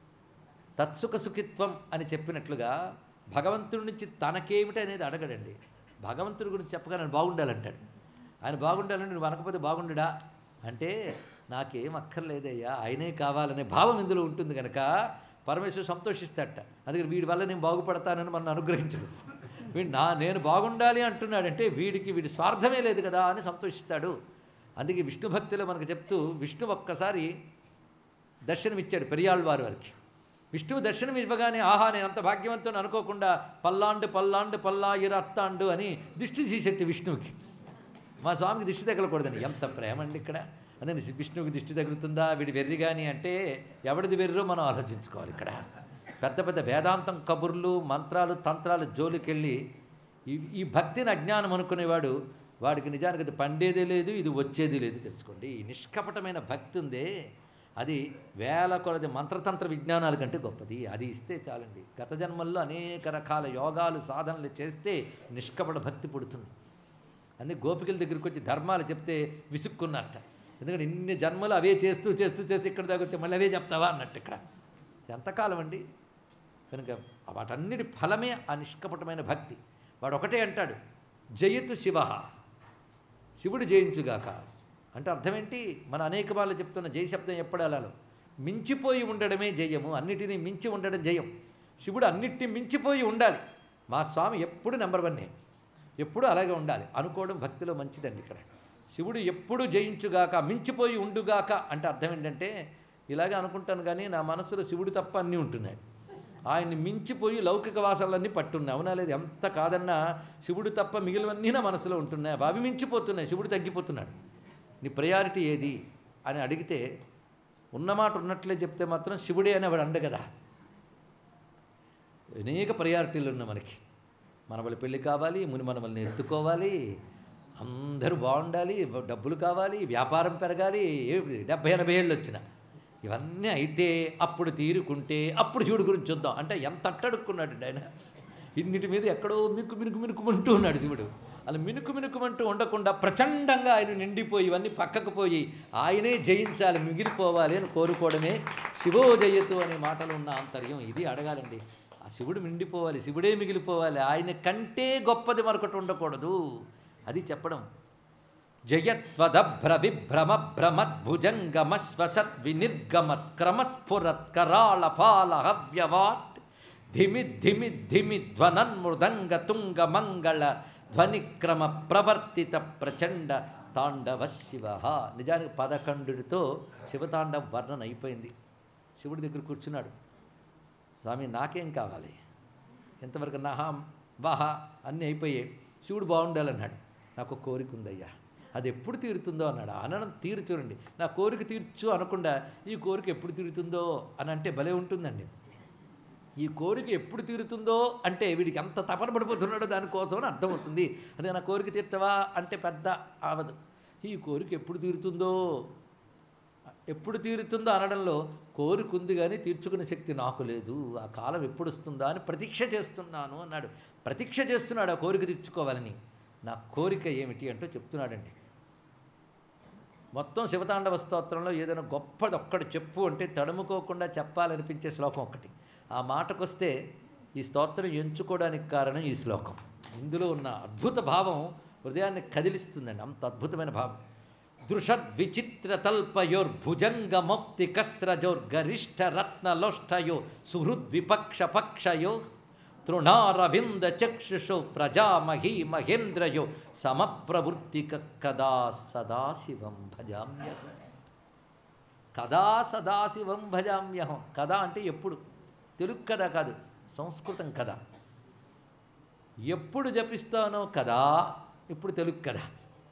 తత్సుఖ సుఖిత్వం అని చెప్పినట్లుగా భగవంతుడి నుంచి తనకేమిటి అనేది అడగడండి భగవంతుడి గురించి చెప్పగా నేను బాగుండాలంటాడు ఆయన బాగుండాలని నువ్వు అనకపోతే బాగుండుడా అంటే నాకేం అక్కర్లేదయ్యా ఆయనే కావాలనే భావం ఇందులో ఉంటుంది కనుక పరమేశ్వరు సంతోషిస్తాడట అందుకని వీడి వల్ల నేను బాగుపడతానని మన అనుగ్రహించడు వీడు నా నేను బాగుండాలి అంటున్నాడంటే వీడికి వీడి స్వార్థమే లేదు కదా అని సంతోషిస్తాడు అందుకే విష్ణు భక్తిలో మనకు చెప్తూ విష్ణు ఒక్కసారి దర్శనమిచ్చాడు పెరియాళ్ళవారి వారికి విష్ణువు దర్శనం ఇవ్వగానే ఆహా నేను అంత భాగ్యవంతుని అనుకోకుండా పల్లాండు పల్లాండు పల్లాయిర అత్తాండు అని దిష్టి తీసేట్టి విష్ణువుకి మా స్వామికి దిష్టి తగలకూడదని ఎంత ప్రేమ అండి ఇక్కడ అందుకని విష్ణువుకి దిష్టి తగులుతుందా వీడి వెర్రి కానీ అంటే ఎవడిది వెర్రో మనం ఆలోచించుకోవాలి ఇక్కడ పెద్ద పెద్ద వేదాంతం కబుర్లు మంత్రాలు తంత్రాలు జోలికెళ్ళి ఈ ఈ భక్తిని అజ్ఞానం అనుకునేవాడు వాడికి నిజానికి అది పండేదే లేదు ఇది వచ్చేది లేదు తెలుసుకోండి ఈ నిష్కపటమైన భక్తి ఉందే అది వేల కొలది మంత్రతంత్ర విజ్ఞానాల కంటే గొప్పది అది ఇస్తే చాలండి గత జన్మల్లో అనేక రకాల యోగాలు సాధనలు చేస్తే నిష్కపట భక్తి పుడుతుంది అందుకే గోపికల దగ్గరికి వచ్చి ధర్మాలు చెప్తే విసుక్కున్నట్ట ఎందుకంటే ఇన్ని జన్మలు అవే చేస్తూ చేస్తూ చేసి ఇక్కడ దాకా వచ్చి మళ్ళీ అవే చెప్తావా అన్నట్టు ఇక్కడ ఎంతకాలం అండి కనుక వాటన్నిటి ఫలమే ఆ నిష్కపటమైన భక్తి వాడు ఒకటే అంటాడు జయతు శివ శివుడు జయించుగాక అంటే అర్థం ఏంటి మన అనేక వాళ్ళు చెప్తున్న జయ శబ్దం ఎప్పుడాలలో మించిపోయి ఉండడమే జయము అన్నిటినీ మించి ఉండడం జయం శివుడు అన్నిటినీ మించిపోయి ఉండాలి మా స్వామి ఎప్పుడు నెంబర్ వన్నే ఎప్పుడు అలాగే ఉండాలి అనుకోవడం భక్తిలో మంచిదండి ఇక్కడ శివుడు ఎప్పుడు జయించుగాక మించిపోయి ఉండుగాక అంటే అర్థం ఏంటంటే ఇలాగే అనుకుంటాను కానీ నా మనసులో శివుడు తప్ప అన్నీ ఉంటున్నాయి ఆయన్ని మించిపోయి లౌకిక వాసనలన్నీ పట్టున్నాయి అవునా లేదు ఎంత కాదన్నా శివుడు తప్ప మిగిలినవన్నీ నా మనసులో ఉంటున్నాయి అవి మించిపోతున్నాయి శివుడు తగ్గిపోతున్నాడు నీ ప్రయారిటీ ఏది అని అడిగితే ఉన్నమాట ఉన్నట్లే చెప్తే మాత్రం శివుడే అని వాడు అండ కదా అనేక ప్రయారిటీలు ఉన్నాయి మనకి మన వాళ్ళ పెళ్ళి కావాలి ముని మన వాళ్ళని ఎత్తుకోవాలి అందరూ బాగుండాలి డబ్బులు కావాలి వ్యాపారం పెరగాలి ఏ- డెబ్బై ఎనభై ఏళ్ళు వచ్చిన ఇవన్నీ అయితే అప్పుడు తీరుకుంటే అప్పుడు శివుడి గురించి చూద్దాం అంటే ఎంత అట్టడుక్కున్నాడు ఆయన ఇన్నిటి మీద ఎక్కడో మినుకు మినుకు మినుకుమంటూ ఉన్నాడు శివుడు అలా మినుకు మినుకుమంటూ ఉండకుండా ప్రచండంగా ఆయన నిండిపోయి ఇవన్నీ పక్కకు పోయి ఆయనే జయించాలి మిగిలిపోవాలి అని కోరుకోవడమే శివో జయతు అనే మాటలు ఉన్న ఆంతర్యం ఇది అడగాలండి ఆ శివుడు నిండిపోవాలి శివుడే మిగిలిపోవాలి ఆయన కంటే గొప్పది మరొకటి ఉండకూడదు అది చెప్పడం జయత్వదభ్ర విభ్రమ భ్రమద్భుజంగమశ్వసత్ వినిర్గమత్ క్రమస్ఫురత్ కరాళ పాల హవ్యవాట్ ధిమి ధిమి ధిమి ధ్వనన్ మృదంగ తుంగ మంగళ ధ్వనిక్రమ ప్రవర్తిత ప్రచండ తాండవ శివ నిజానికి పదకండుడితో శివతాండవ వర్ణన అయిపోయింది శివుడి దగ్గర కూర్చున్నాడు స్వామి నాకేం కావాలి ఎంతవరకు నహ వహ అన్నీ అయిపోయాయి శివుడు బాగుండాలన్నాడు నాకు ఒక కోరిక ఉందయ్యా అది ఎప్పుడు తీరుతుందో అన్నాడు అనడం తీరు చూడండి నా కోరిక తీర్చు అనకుండా ఈ కోరిక ఎప్పుడు తీరుతుందో అని అంటే భలే ఉంటుందండి ఈ కోరిక ఎప్పుడు తీరుతుందో అంటే వీడికి ఎంత తపన పడిపోతున్నాడో దానికోసం అని అర్థమవుతుంది అదే నా కోరిక తీర్చవా అంటే పెద్ద అవదు ఈ కోరిక ఎప్పుడు తీరుతుందో ఎప్పుడు తీరుతుందో అనడంలో కోరికుంది కానీ తీర్చుకునే శక్తి నాకు లేదు ఆ కాలం ఎప్పుడు వస్తుందా అని ప్రతీక్ష చేస్తున్నాను అన్నాడు ప్రతీక్ష చేస్తున్నాడు ఆ కోరిక తీర్చుకోవాలని నా కోరిక ఏమిటి అంటూ చెప్తున్నాడండి మొత్తం శివతాండవ స్తోత్రంలో ఏదైనా గొప్పది ఒక్కటి చెప్పు అంటే తడుముకోకుండా చెప్పాలనిపించే శ్లోకం ఒకటి ఆ మాటకొస్తే ఈ స్తోత్రం ఎంచుకోవడానికి కారణం ఈ శ్లోకం ఇందులో ఉన్న అద్భుత భావం హృదయాన్ని కదిలిస్తుందండి అంత అద్భుతమైన భావం దృషద్విచిత్ర తల్పయోర్భుజంగ మొక్తి కస్రజోర్గరిష్ట రత్నలోష్టయో సుహృద్విపక్ష పక్షయో తృణారవింద చక్షుషో ప్రజామహీ మహేంద్రయో సమప్రవృత్తిక కదా సదాశివం భజామ్యహం కదా సదాశివం భజామ్యహం కదా అంటే ఎప్పుడు తెలుగు కథ కాదు సంస్కృతం కథ ఎప్పుడు జపిస్తానో కదా ఇప్పుడు తెలుగు కదా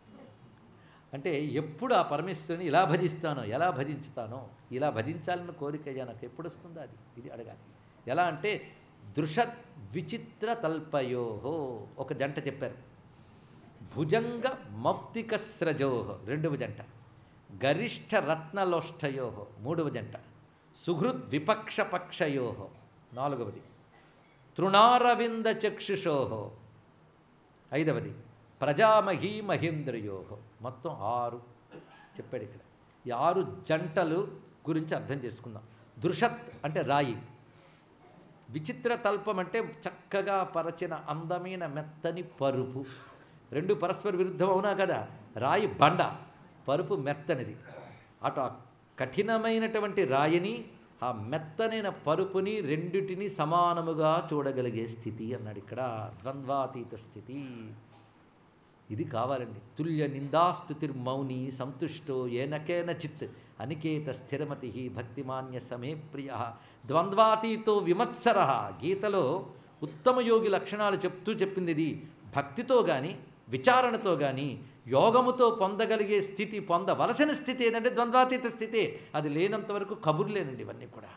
అంటే ఎప్పుడు ఆ పరమేశ్వరుని ఇలా భజిస్తానో ఎలా భజించుతానో ఇలా భజించాలని కోరిక అయ్యా నాకు ఎప్పుడు వస్తుందో అది ఇది అడగాలి ఎలా అంటే దృష విచిత్ర తల్పయోహో ఒక జంట చెప్పారు భుజంగ మౌక్తిక స్రజోహో రెండవ జంట గరిష్ట రత్నలోష్టయోహో మూడవ జంట సుహృద్ విపక్ష పక్షయోహో నాలుగవది తృణారవింద చక్షుషోహో ఐదవది ప్రజామహీ మహేంద్రయోహో మొత్తం ఆరు చెప్పాడు ఇక్కడ ఈ ఆరు జంటలు గురించి అర్థం చేసుకుందాం దృషత్ అంటే రాయి విచిత్ర తల్పం అంటే చక్కగా పరచిన అందమైన మెత్తని పరుపు రెండు పరస్పర విరుద్ధం అవునా కదా రాయి బండ పరుపు మెత్తనిది అటు ఆ కఠినమైనటువంటి రాయిని ఆ మెత్తనైన పరుపుని రెండిటిని సమానముగా చూడగలిగే స్థితి అన్నాడు ఇక్కడ ద్వంద్వాతీత స్థితి ఇది కావాలండి తుల్య నిందాస్తుతిర్మౌని సంతుష్టో ఏనకేన చిత్ అనికేత స్థిరమతి భక్తిమాన్య సమే ప్రియ ద్వంద్వాతీతో విమత్సర గీతలో ఉత్తమ యోగి లక్షణాలు చెప్తూ చెప్పింది ఇది భక్తితో కానీ విచారణతో కానీ యోగముతో పొందగలిగే స్థితి పొందవలసిన స్థితి ఏదంటే ద్వంద్వాతీత స్థితి అది లేనంత వరకు కబుర్లేనండి ఇవన్నీ కూడా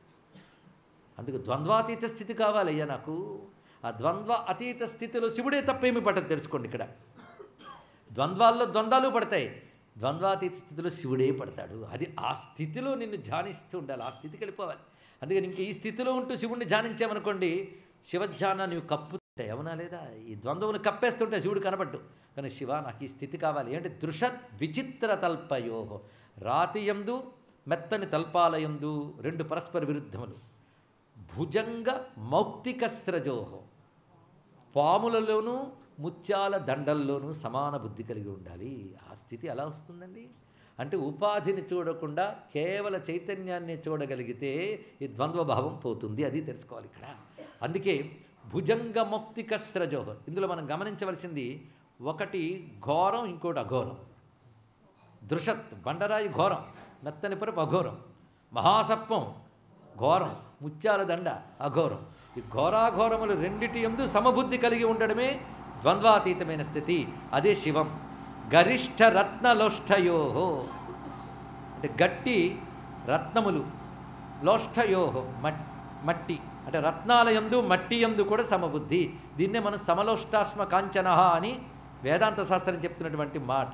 అందుకు ద్వంద్వాతీత స్థితి కావాలయ్యా నాకు ఆ ద్వంద్వ అతీత స్థితిలో శివుడే తప్పేమి పట్టదు తెలుసుకోండి ఇక్కడ ద్వంద్వాల్లో ద్వంద్వాలు పడతాయి ద్వంద్వాతీత స్థితిలో శివుడే పడతాడు అది ఆ స్థితిలో నిన్ను ధ్యానిస్తూ ఉండాలి ఆ స్థితికి వెళ్ళిపోవాలి అందుకని ఇంక ఈ స్థితిలో ఉంటూ శివుణ్ణి ధ్యానించామనుకోండి శివధ్యాన నీవు కప్పుతే అవునా లేదా ఈ ద్వంద్వమును కప్పేస్తుంటే శివుడు కనబడ్డు కానీ శివ నాకు ఈ స్థితి కావాలి ఏంటి దృషత్ విచిత్ర తల్పయో రాతి యందు మెత్తని తల్పాలయందు రెండు పరస్పర విరుద్ధములు భుజంగ మౌక్తిక స్రజోహో పాములలోనూ ముత్యాల దండల్లోనూ సమాన బుద్ధి కలిగి ఉండాలి ఆ స్థితి ఎలా వస్తుందండి అంటే ఉపాధిని చూడకుండా కేవల చైతన్యాన్ని చూడగలిగితే ఈ ద్వంద్వభావం పోతుంది అది తెలుసుకోవాలి ఇక్కడ అందుకే భుజంగ మౌక్తిక స్రజోహ ఇందులో మనం గమనించవలసింది ఒకటి ఘోరం ఇంకోటి అఘోరం దృషత్ బండరాయి ఘోరం మెత్తని పరుపు అఘోరం మహాసర్పం ఘోరం ముత్యాల దండ అఘోరం ఈ ఘోరాఘోరములు రెండిటి ఎందు సమబుద్ధి కలిగి ఉండడమే ద్వంద్వాతీతమైన స్థితి అదే శివం గరిష్ట రత్నలోష్టయోహో అంటే గట్టి రత్నములు లోష్టయోహో మట్ మట్టి అంటే రత్నాలయందు మట్టి ఎందు కూడా సమబుద్ధి దీన్నే మనం సమలోష్టాస్మ కాంచన అని వేదాంత శాస్త్రం చెప్తున్నటువంటి మాట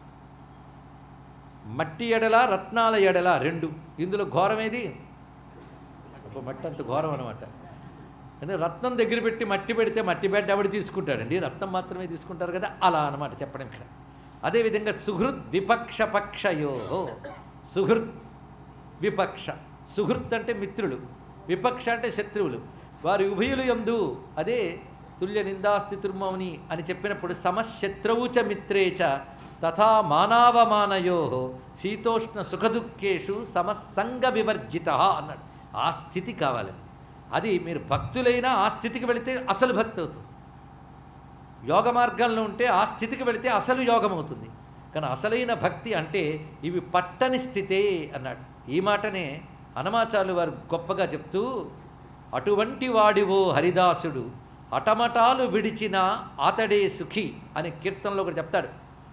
మట్టి ఎడల రత్నాల ఎడల రెండు ఇందులో ఘోరమేది అబ్బో, మట్టి అంత ఘోరం అనమాట ఎందుకంటే రత్నం దగ్గర పెట్టి మట్టి పెడితే మట్టి బెడ్ ఎవడు తీసుకుంటాడండి రత్నం మాత్రమే తీసుకుంటారు కదా అలా అనమాట చెప్పడం ఇక్కడ అదేవిధంగా సుహృద్ విపక్ష పక్షయో సుహృద్ విపక్ష సుహృత్ అంటే మిత్రులు విపక్ష అంటే శత్రువులు వారి ఉభయులు ఎందు అదే తుల్య నిందాస్థితుర్మౌని అని చెప్పినప్పుడు సమశత్రువు చ మిత్రే చ తథా మానవమానయో శీతోష్ణ సుఖదుఖేషు సమసంగ వివర్జిత అన్నాడు ఆ స్థితి కావాలి అది మీరు భక్తులైనా ఆ స్థితికి వెళితే అసలు భక్తి అవుతుంది యోగ మార్గంలో ఉంటే ఆ స్థితికి వెళితే అసలు యోగం అవుతుంది కానీ అసలైన భక్తి అంటే ఇవి పట్టని స్థితే అన్నాడు ఈ మాటనే హనుమాచార్యులు వారు గొప్పగా చెప్తూ అటువంటి వాడివో హరిదాసుడు అటమటాలు విడిచిన అతడే సుఖి అనే కీర్తనలో ఒకటి చెప్తాడు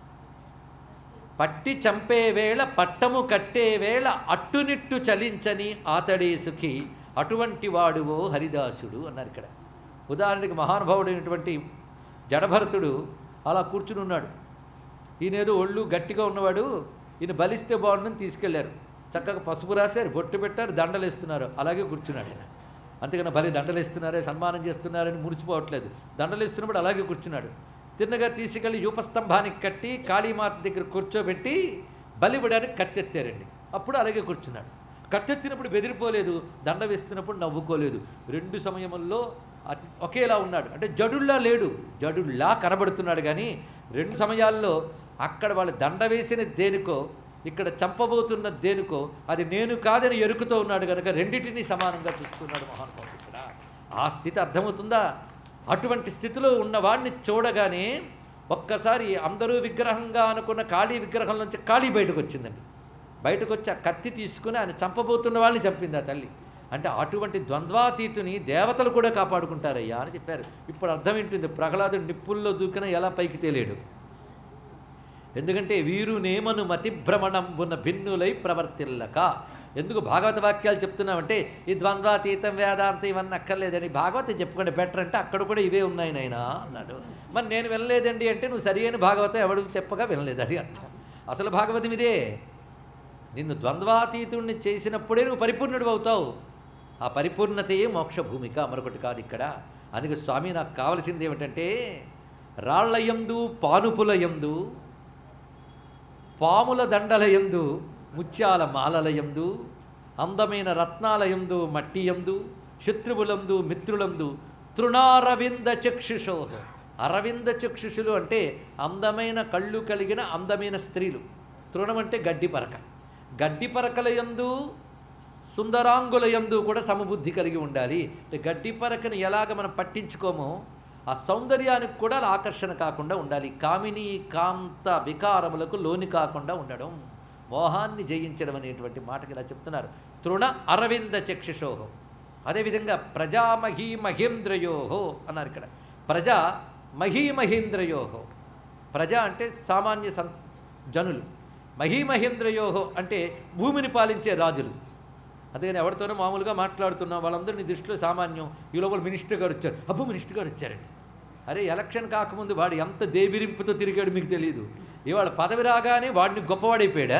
పట్టి చంపే వేళ పట్టము కట్టే వేళ అట్టునిట్టు చలించని ఆతడే సుఖి అటువంటి వాడువో హరిదాసుడు అన్నారు ఇక్కడ ఉదాహరణకి మహానుభావుడైనటువంటి జడభరతుడు అలా కూర్చుని ఉన్నాడు ఈయనేదో ఒళ్ళు గట్టిగా ఉన్నవాడు ఈయన బలిస్తే బాగుండని తీసుకెళ్లారు చక్కగా పసుపు రాశారు బొట్టు పెట్టారు దండలు ఇస్తున్నారు అలాగే కూర్చున్నాడు ఆయన అంతేగాని భలే దండలు ఇస్తున్నారే సన్మానం చేస్తున్నారని మురిసిపోవట్లేదు దండలు ఇస్తున్నప్పుడు అలాగే కూర్చున్నాడు తిన్నగా తీసుకెళ్ళి యూపస్తంభానికి కట్టి కాళీమాత దగ్గర కూర్చోబెట్టి బలివ్వడానికి కత్తెత్తారండి అప్పుడు అలాగే కూర్చున్నాడు కత్తెత్తినప్పుడు బెదిరిపోలేదు దండ వేస్తున్నప్పుడు నవ్వుకోలేదు రెండు సమయముల్లో అతి ఒకేలా ఉన్నాడు అంటే జడుల్లా లేడు జడుల్లా కనబడుతున్నాడు కానీ రెండు సమయాల్లో అక్కడ వాళ్ళు దండ వేసిన దేనికో ఇక్కడ చంపబోతున్న దేనికో అది నేను కాదని ఎరుకుతో ఉన్నాడు కనుక రెండింటినీ సమానంగా చూస్తున్నాడు మహానుభావుడు ఇక్కడ ఆ స్థితి అర్థమవుతుందా అటువంటి స్థితిలో ఉన్నవాడిని చూడగానే ఒక్కసారి అందరూ విగ్రహంగా అనుకున్న ఖాళీ విగ్రహం నుంచి ఖాళీ బయటకు వచ్చిందండి బయటకు వచ్చి ఆ కత్తి తీసుకుని ఆయన చంపబోతున్న వాళ్ళని చంపింది ఆ తల్లి అంటే అటువంటి ద్వంద్వాతీతుని దేవతలు కూడా కాపాడుకుంటారయ్యా అని చెప్పారు ఇప్పుడు అర్థం ఏంటుంది ప్రహ్లాదుడు నిప్పుల్లో దూకిన ఎలా పైకి తేలేడు ఎందుకంటే వీరు నేమను మతిభ్రమణంబున భిన్నులై ప్రవర్తిల్లక ఎందుకు భాగవత వాక్యాలు చెప్తున్నామంటే ఈ ద్వంద్వాతీతం వేదాంతం ఇవన్నీ అక్కర్లేదండి భాగవతం చెప్పుకోండి బెటర్ అంటే అక్కడ కూడా ఇవే ఉన్నాయి నాయనా అన్నాడు మరి నేను వినలేదండి అంటే నువ్వు సరి అయిన భాగవతం ఎవడు చెప్పగా వినలేదు అది అర్థం అసలు భాగవతం ఇదే నిన్ను ద్వంద్వాతీతుణ్ణి చేసినప్పుడే నువ్వు పరిపూర్ణుడు అవుతావు ఆ పరిపూర్ణతయే మోక్ష భూమిక మరొకటి కాదు ఇక్కడ అందుకే స్వామి నాకు కావలసింది ఏమిటంటే రాళ్లయందు పానుపులయందు పాముల దండలయందు ముత్యాల మాలలయందు అందమైన రత్నాలయందు మట్టియందు శత్రువులందు మిత్రులందు తృణారవింద చక్షుషో అరవింద చక్షుషులు అంటే అందమైన కళ్ళు కలిగిన అందమైన స్త్రీలు తృణం అంటే గడ్డి పరక గడ్డి పరకల యందు సుందరాంగుల యందు కూడా సమబుద్ధి కలిగి ఉండాలి అంటే గడ్డి పరకని ఎలాగ మనం పట్టించుకోమో ఆ సౌందర్యానికి కూడా అలా ఆకర్షణ కాకుండా ఉండాలి కామిని కాంత వికారములకు లోని కాకుండా ఉండడం మోహాన్ని జయించడం అనేటువంటి మాటకి ఇలా చెప్తున్నారు తృణ అరవింద చక్షుషోహం అదేవిధంగా ప్రజామహీ మహేంద్రయోహో అన్నారు ఇక్కడ ప్రజా మహీమహేంద్రయోహో ప్రజ అంటే సామాన్య సం జనులు మహీమహేంద్రయోహో అంటే భూమిని పాలించే రాజులు అందుకని ఎవరితోనో మామూలుగా మాట్లాడుతున్నాం వాళ్ళందరూ నీ దృష్టిలో సామాన్యం ఈ లోపల మినిస్టర్ గారు వచ్చారు అబ్బు మినిస్టర్ గారు వచ్చారండి అరే ఎలక్షన్ కాకముందు వాడు ఎంత దేవిరింపుతో తిరిగాడు మీకు తెలియదు ఇవాళ పదవి రాగానే వాడిని గొప్పవాడైపోయాడా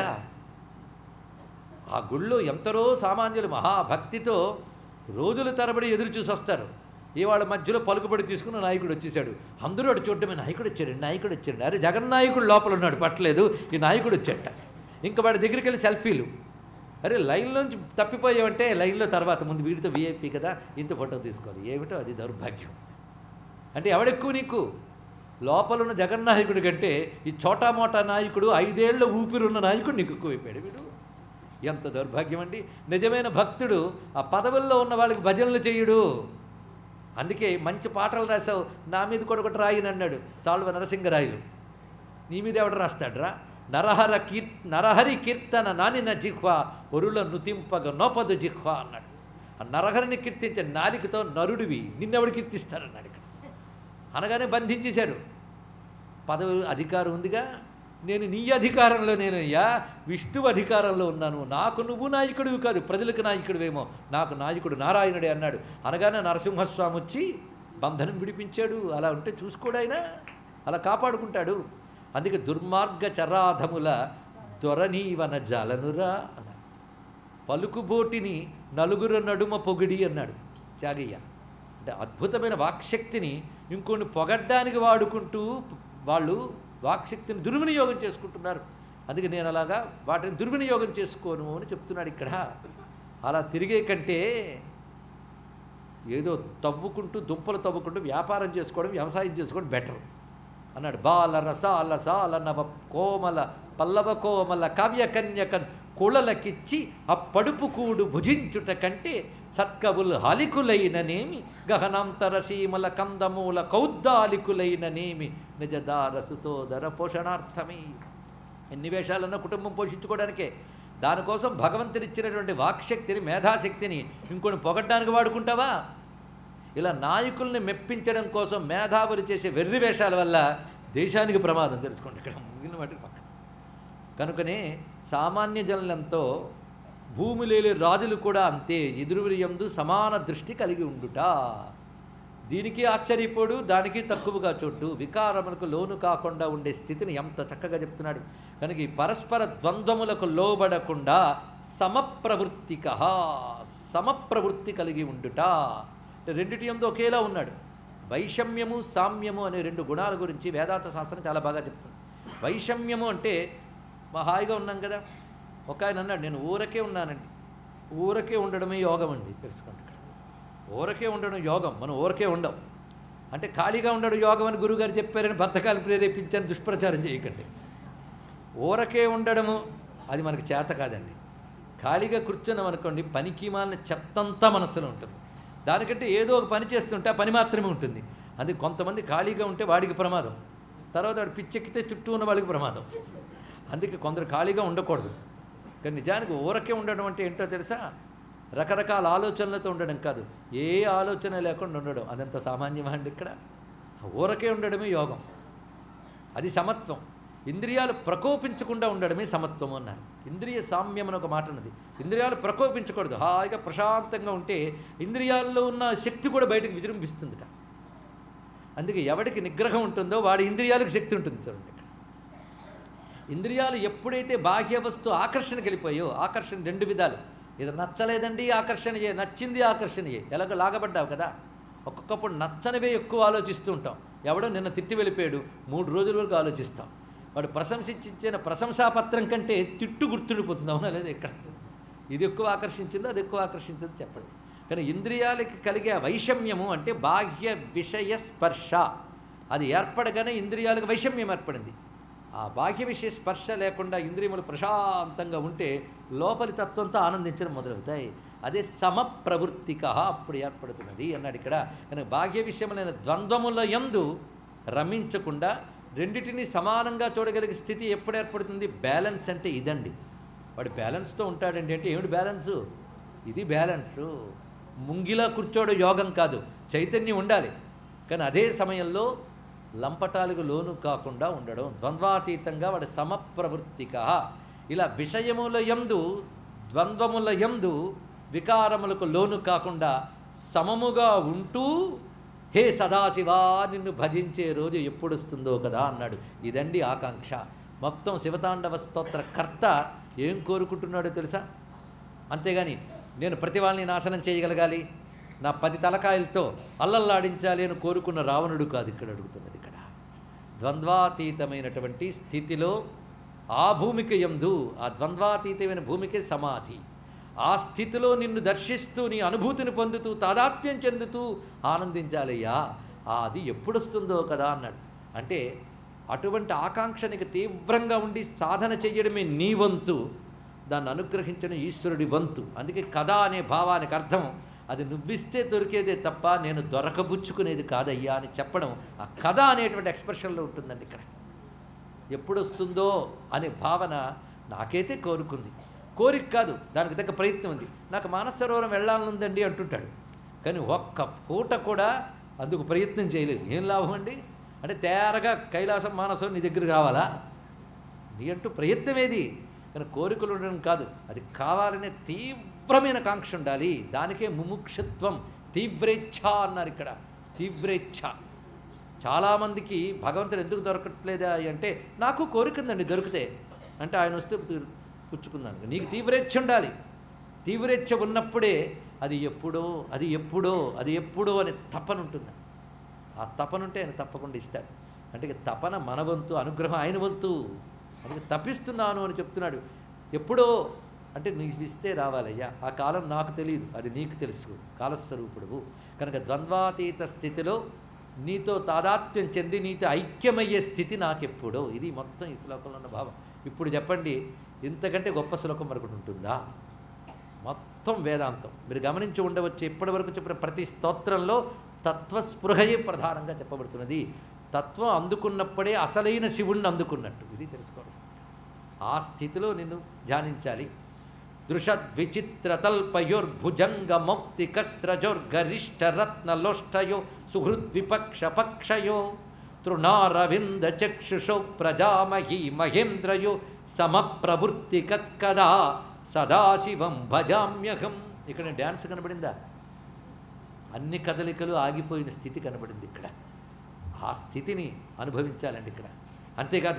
ఆ గుళ్ళో ఎంతరో సామాన్యులు మహాభక్తితో రోజుల తరబడి ఎదురు చూసి వస్తారు ఇవాళ మధ్యలో పలుకుబడి తీసుకున్న నాయకుడు వచ్చేసాడు అందరూ అటు చూడటమే నాయకుడు వచ్చాడు నాయకుడు వచ్చాడు అరే జగన్నాయకుడు లోపల ఉన్నాడు పట్టలేదు ఈ నాయకుడు వచ్చాట ఇంకా వాడి దగ్గరికి వెళ్ళి సెల్ఫీలు అరే లైన్లోంచి తప్పిపోయావంటే లైన్లో తర్వాత ముందు వీడితో వీఐపీ కదా ఇంత ఫోటో తీసుకోవాలి ఏమిటో అది దౌర్భాగ్యం అంటే ఎవడెక్కువ నీకు లోపల ఉన్న జగన్నాయకుడి కంటే ఈ చోటా మోటా నాయకుడు ఐదేళ్ల ఊపిరున్న నాయకుడు నీకు ఎక్కువైపోయాడు వీడు ఎంత దౌర్భాగ్యం అండి నిజమైన భక్తుడు ఆ పదవుల్లో ఉన్న వాళ్ళకి భజనలు చేయుడు అందుకే మంచి పాటలు రాసావు నా మీద కూడా ఒకటి రాయిని అన్నాడు సాల్వ నరసింగరాయలు నీ మీద ఎవడు రాస్తాడ్రా నరహర కీర్ నరహరి కీర్తన నానిన జిహ్వ ఒరుల నుతింపగ నోపదు జిహ్వ అన్నాడు ఆ నరహరిని కీర్తించే నాలికతో నరుడివి నిన్నెవడు కీర్తిస్తాడన్నాడు ఇక్కడ అనగానే బంధించేశాడు పదవి అధికారం ఉందిగా నేను నీ అధికారంలో నేనయ్యా విష్ణువు అధికారంలో ఉన్నాను నాకు నువ్వు నాయకుడివి కాదు ప్రజలకు నాయకుడివేమో నాకు నాయకుడు నారాయణుడే అన్నాడు అనగానే నరసింహస్వామి వచ్చి బంధనం విడిపించాడు అలా ఉంటే చూసుకోడు ఆయన అలా కాపాడుకుంటాడు అందుకే దుర్మార్గ చరాధముల దొరనీవన జలనురా అన్నాడు పలుకుబోటిని నలుగురు నడుమ పొగిడి అన్నాడు త్యాగయ్య అంటే అద్భుతమైన వాక్శక్తిని ఇంకొన్ని పొగడ్డానికి వాడుకుంటూ వాళ్ళు వాక్శక్తిని దుర్వినియోగం చేసుకుంటున్నారు అందుకే నేను అలాగా వాటిని దుర్వినియోగం చేసుకోను అని చెప్తున్నాడు ఇక్కడ అలా తిరిగే కంటే ఏదో తవ్వుకుంటూ దుంపలు తవ్వుకుంటూ వ్యాపారం చేసుకోవడం వ్యవసాయం చేసుకోవడం బెటర్ అన్నాడు బాల రసాల సాల నవ కోమల పల్లవ కోమల కావ్య కన్యకన్ కుళలకిచ్చి ఆ పడుపు కూడు భుజించుట కంటే సత్కవులు హాలికులైననేమి గహనాంతర సీమల కందమూల కౌద్దాలికులైననేమి నిజదారసుతోదర పోషణార్థమై ఎన్ని వేషాలన్నా కుటుంబం పోషించుకోవడానికే దానికోసం భగవంతుడిచ్చినటువంటి వాక్శక్తిని మేధాశక్తిని ఇంకొని పొగడ్డానికి వాడుకుంటావా ఇలా నాయకుల్ని మెప్పించడం కోసం మేధావులు చేసే వెర్రి వేషాల వల్ల దేశానికి ప్రమాదం తెలుసుకోండి ఇక్కడ మిగిలిన వాటికి పక్కన కనుకనే సామాన్య జనులంతో భూమి లేని రాజులు కూడా అంతే ఎదురుయందు సమాన దృష్టి కలిగి ఉండుట దీనికి ఆశ్చర్యపోడు దానికి తక్కువగా చోటు వికారములకు లోను కాకుండా ఉండే స్థితిని ఎంత చక్కగా చెప్తున్నాడు కనుక ఈ పరస్పర ద్వంద్వములకు లోబడకుండా సమప్రవృత్తిక సమప్రవృత్తి కలిగి ఉండుట రెండిటి ఎందు ఒకేలా ఉన్నాడు వైషమ్యము సామ్యము అనే రెండు గుణాల గురించి వేదాంత శాస్త్రం చాలా బాగా చెప్తుంది వైషమ్యము అంటే మా హాయిగా ఉన్నాం కదా ఒక ఆయన అన్నాడు నేను ఊరకే ఉన్నానండి ఊరకే ఉండడమే యోగం అండి తెలుసుకోండి ఇక్కడ ఊరకే ఉండడం యోగం మనం ఊరకే ఉండం అంటే ఖాళీగా ఉండడం యోగం అని గురుగారు చెప్పారని బద్ధకాలు ప్రేరేపించారని దుష్ప్రచారం చేయకండి ఊరకే ఉండడము అది మనకు చేత కాదండి ఖాళీగా కూర్చున్నాం అనుకోండి పనికి మాలిన చెత్తంతా మనసులో ఉంటుంది దానికంటే ఏదో ఒక పని చేస్తుంటే ఆ పని మాత్రమే ఉంటుంది అది కొంతమంది ఖాళీగా ఉంటే వాడికి ప్రమాదం తర్వాత వాడు పిచ్చెక్కితే చుట్టూ ఉన్న వాళ్ళకి ప్రమాదం అందుకే కొందరు ఖాళీగా ఉండకూడదు కానీ నిజానికి ఊరకే ఉండడం అంటే ఏంటో తెలుసా రకరకాల ఆలోచనలతో ఉండడం కాదు ఏ ఆలోచన లేకుండా ఉండడం అదంత సామాన్యమా అండి ఇక్కడ ఊరకే ఉండడమే యోగం అది సమత్వం ఇంద్రియాలు ప్రకోపించకుండా ఉండడమే సమత్వం అన్నారు ఇంద్రియ సామ్యం అని ఒక మాట ఉన్నది ఇంద్రియాలు ప్రకోపించకూడదు హాయిగా ప్రశాంతంగా ఉంటే ఇంద్రియాల్లో ఉన్న శక్తి కూడా బయటకు విజృంభిస్తుందిట అందుకే ఎవడికి నిగ్రహం ఉంటుందో వాడి ఇంద్రియాలకు శక్తి ఉంటుంది చూడండి ఇక్కడ ఇంద్రియాలు ఎప్పుడైతే బాహ్య వస్తు ఆకర్షణకి వెళ్ళిపోయో ఆకర్షణ రెండు విధాలు ఇది నచ్చలేదండి ఆకర్షణయే నచ్చింది ఆకర్షణయే ఎలాగో లాగబడ్డావు కదా ఒక్కొక్కప్పుడు నచ్చనివే ఎక్కువ ఆలోచిస్తూ ఉంటాం ఎవడో నిన్న తిట్టి వెళ్ళిపోయాడు మూడు రోజుల వరకు ఆలోచిస్తాం వాడు ప్రశంసించిన ప్రశంసాపత్రం కంటే తిట్టు గుర్తుండిపోతుంది అవునా లేదా ఇక్కడ ఇది ఎక్కువ ఆకర్షించిందో అది ఎక్కువ ఆకర్షించిందో చెప్పండి కానీ ఇంద్రియాలకి కలిగే ఆ వైషమ్యము అంటే బాహ్య విషయ స్పర్శ అది ఏర్పడగానే ఇంద్రియాలకు వైషమ్యం ఏర్పడింది ఆ బాహ్య విషయ స్పర్శ లేకుండా ఇంద్రియములు ప్రశాంతంగా ఉంటే లోపలి తత్వంతో ఆనందించడం మొదలవుతాయి అదే సమప్రవృత్తిక అప్పుడు ఏర్పడుతున్నది అన్నాడు ఇక్కడ కానీ బాహ్య విషయములైన ద్వంద్వముల యందు రమించకుండా రెండిటిని సమానంగా చూడగలిగే స్థితి ఎప్పుడు ఏర్పడుతుంది బ్యాలెన్స్ అంటే ఇదండి వాడు బ్యాలెన్స్తో ఉంటాడండి అంటే ఏమిటి బ్యాలెన్సు ఇది బ్యాలెన్సు ముంగిలా కూర్చోవడం యోగం కాదు చైతన్యం ఉండాలి కానీ అదే సమయంలో లంపటాలకు లోను కాకుండా ఉండడం ద్వంద్వాతీతంగా వాడి సమప్రవృత్తిక ఇలా విషయముల యందు ద్వంద్వముల యందు వికారములకు లోను కాకుండా సమముగా ఉంటూ హే సదాశివా నిన్ను భజించే రోజు ఎప్పుడు వస్తుందో కదా అన్నాడు ఇదండి ఆకాంక్ష మొత్తం శివతాండవ స్తోత్ర కర్త ఏం కోరుకుంటున్నాడో తెలుసా అంతేగాని నేను ప్రతి వాళ్ళని నాశనం చేయగలగాలి నా పది తలకాయలతో అల్లల్లాడించాలి అని కోరుకున్న రావణుడు కాదు ఇక్కడ అడుగుతున్నది ఇక్కడ ద్వంద్వాతీతమైనటువంటి స్థితిలో ఆ భూమిక ఎందు ఆ ద్వంద్వాతీతమైన భూమికే సమాధి ఆ స్థితిలో నిన్ను దర్శిస్తూ నీ అనుభూతిని పొందుతూ తాదాత్మ్యం చెందుతూ ఆనందించాలయ్యా ఆ అది ఎప్పుడొస్తుందో కదా అన్నాడు అంటే అటువంటి ఆకాంక్ష నీకు తీవ్రంగా ఉండి సాధన చెయ్యడమే నీ వంతు దాన్ని అనుగ్రహించిన ఈశ్వరుడి వంతు అందుకే కథ అనే భావానికి అర్థం అది నువ్విస్తే దొరికేదే తప్ప నేను దొరకబుచ్చుకునేది కాదయ్యా అని చెప్పడం ఆ కథ అనేటువంటి ఎక్స్ప్రెషన్లో ఉంటుందండి ఇక్కడ ఎప్పుడు వస్తుందో అనే భావన నాకైతే కోరుకుంది కోరిక కాదు దానికి తగ్గ ప్రయత్నం ఉంది నాకు మానస సరోవరం వెళ్ళాలనుందండి అంటుంటాడు కానీ ఒక్క పూట కూడా అందుకు ప్రయత్నం చేయలేదు ఏం లాభం అండి అంటే తేరగా కైలాసం మానసం నీ దగ్గరికి రావాలా నీ అంటూ ప్రయత్నమేది కానీ కోరికలు ఉండడం కాదు అది కావాలనే తీవ్రమైన కాంక్ష ఉండాలి దానికే ముముక్షత్వం తీవ్రేచ్ఛ అన్నారు ఇక్కడ తీవ్రేచ్ఛ చాలామందికి భగవంతుడు ఎందుకు దొరకట్లేదా అంటే నాకు కోరిక ఉందండి దొరికితే అంటే ఆయన వస్తే పు- పుచ్చుకున్నాను నీకు తీవ్రేచ్ఛ ఉండాలి తీవ్రేచ్ఛ ఉన్నప్పుడే అది ఎప్పుడో అది ఎప్పుడో అది ఎప్పుడో అనే తపన ఉంటుంది ఆ తపన ఉంటే ఆయన తప్పకుండా ఇస్తాడు అంటే ఇక తపన మన వంతు అనుగ్రహం ఆయన వంతు అందుకే తప్పిస్తున్నాను అని చెప్తున్నాడు ఎప్పుడో అంటే నీకు ఇస్తే రావాలయ్యా ఆ కాలం నాకు తెలియదు అది నీకు తెలుసు కాలస్వరూపుడువు కనుక ద్వంద్వాతీత స్థితిలో నీతో తాదాత్మ్యం చెంది నీతో ఐక్యమయ్యే స్థితి నాకెప్పుడో ఇది మొత్తం ఈ శ్లోకంలో ఉన్న భావం ఇప్పుడు చెప్పండి ఇంతకంటే గొప్ప శ్లోకం మరొకటి ఉంటుందా మొత్తం వేదాంతం మీరు గమనించి ఉండవచ్చు ఇప్పటి వరకు చెప్పిన ప్రతి స్తోత్రంలో తత్వస్పృహయే ప్రధానంగా చెప్పబడుతున్నది తత్వం అందుకున్నప్పుడే అసలైన శివుణ్ణి అందుకున్నట్టు ఇది తెలుసుకోవాల్సింది ఆ స్థితిలో నిన్ను ధ్యానించాలి దృషద్విచిత్రతల్పయోర్భుజంగ మౌక్తికస్రజోర్గరిష్టరత్నలోష్టయో సుహృద్విపక్షపక్షయో తృణారవింద చక్షుషో ప్రజామహీ మహేంద్రయో సమప్రవృత్తిక కదా సదాశివం భజామ్యహం ఇక్కడ డ్యాన్స్ కనబడిందా అన్ని కదలికలు ఆగిపోయిన స్థితి కనబడింది ఇక్కడ ఆ స్థితిని అనుభవించాలండి ఇక్కడ అంతేకాదు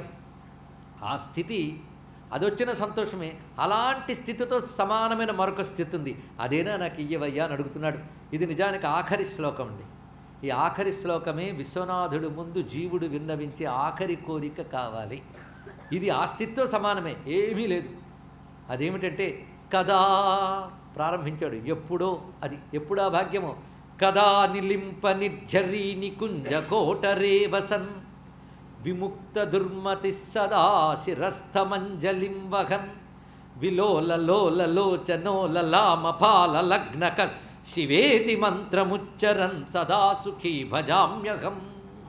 ఆ స్థితి అదొచ్చిన సంతోషమే అలాంటి స్థితితో సమానమైన మరొక స్థితి ఉంది అదేనా నాకు ఇయ్యవయ్యా అని అడుగుతున్నాడు ఇది నిజానికి ఆఖరి శ్లోకం అండి ఈ ఆఖరి శ్లోకమే విశ్వనాథుడు ముందు జీవుడు విన్నవించే ఆఖరి కోరిక కావాలి ఇది ఆ స్థితితో సమానమే ఏమీ లేదు అదేమిటంటే కదా ప్రారంభించాడు ఎప్పుడో అది ఎప్పుడా భాగ్యమో కదా నిలింప నిర్జరీ నికుంజ కోటరే వసన్ విముక్త దుర్మతి సదా శిరస్థమంజలిం వహన్ విలోల లోల లోచనోల లామపాల లగ్నక శివేతి మంత్రముచ్చరన్ సదా సుఖీ భజామ్యహం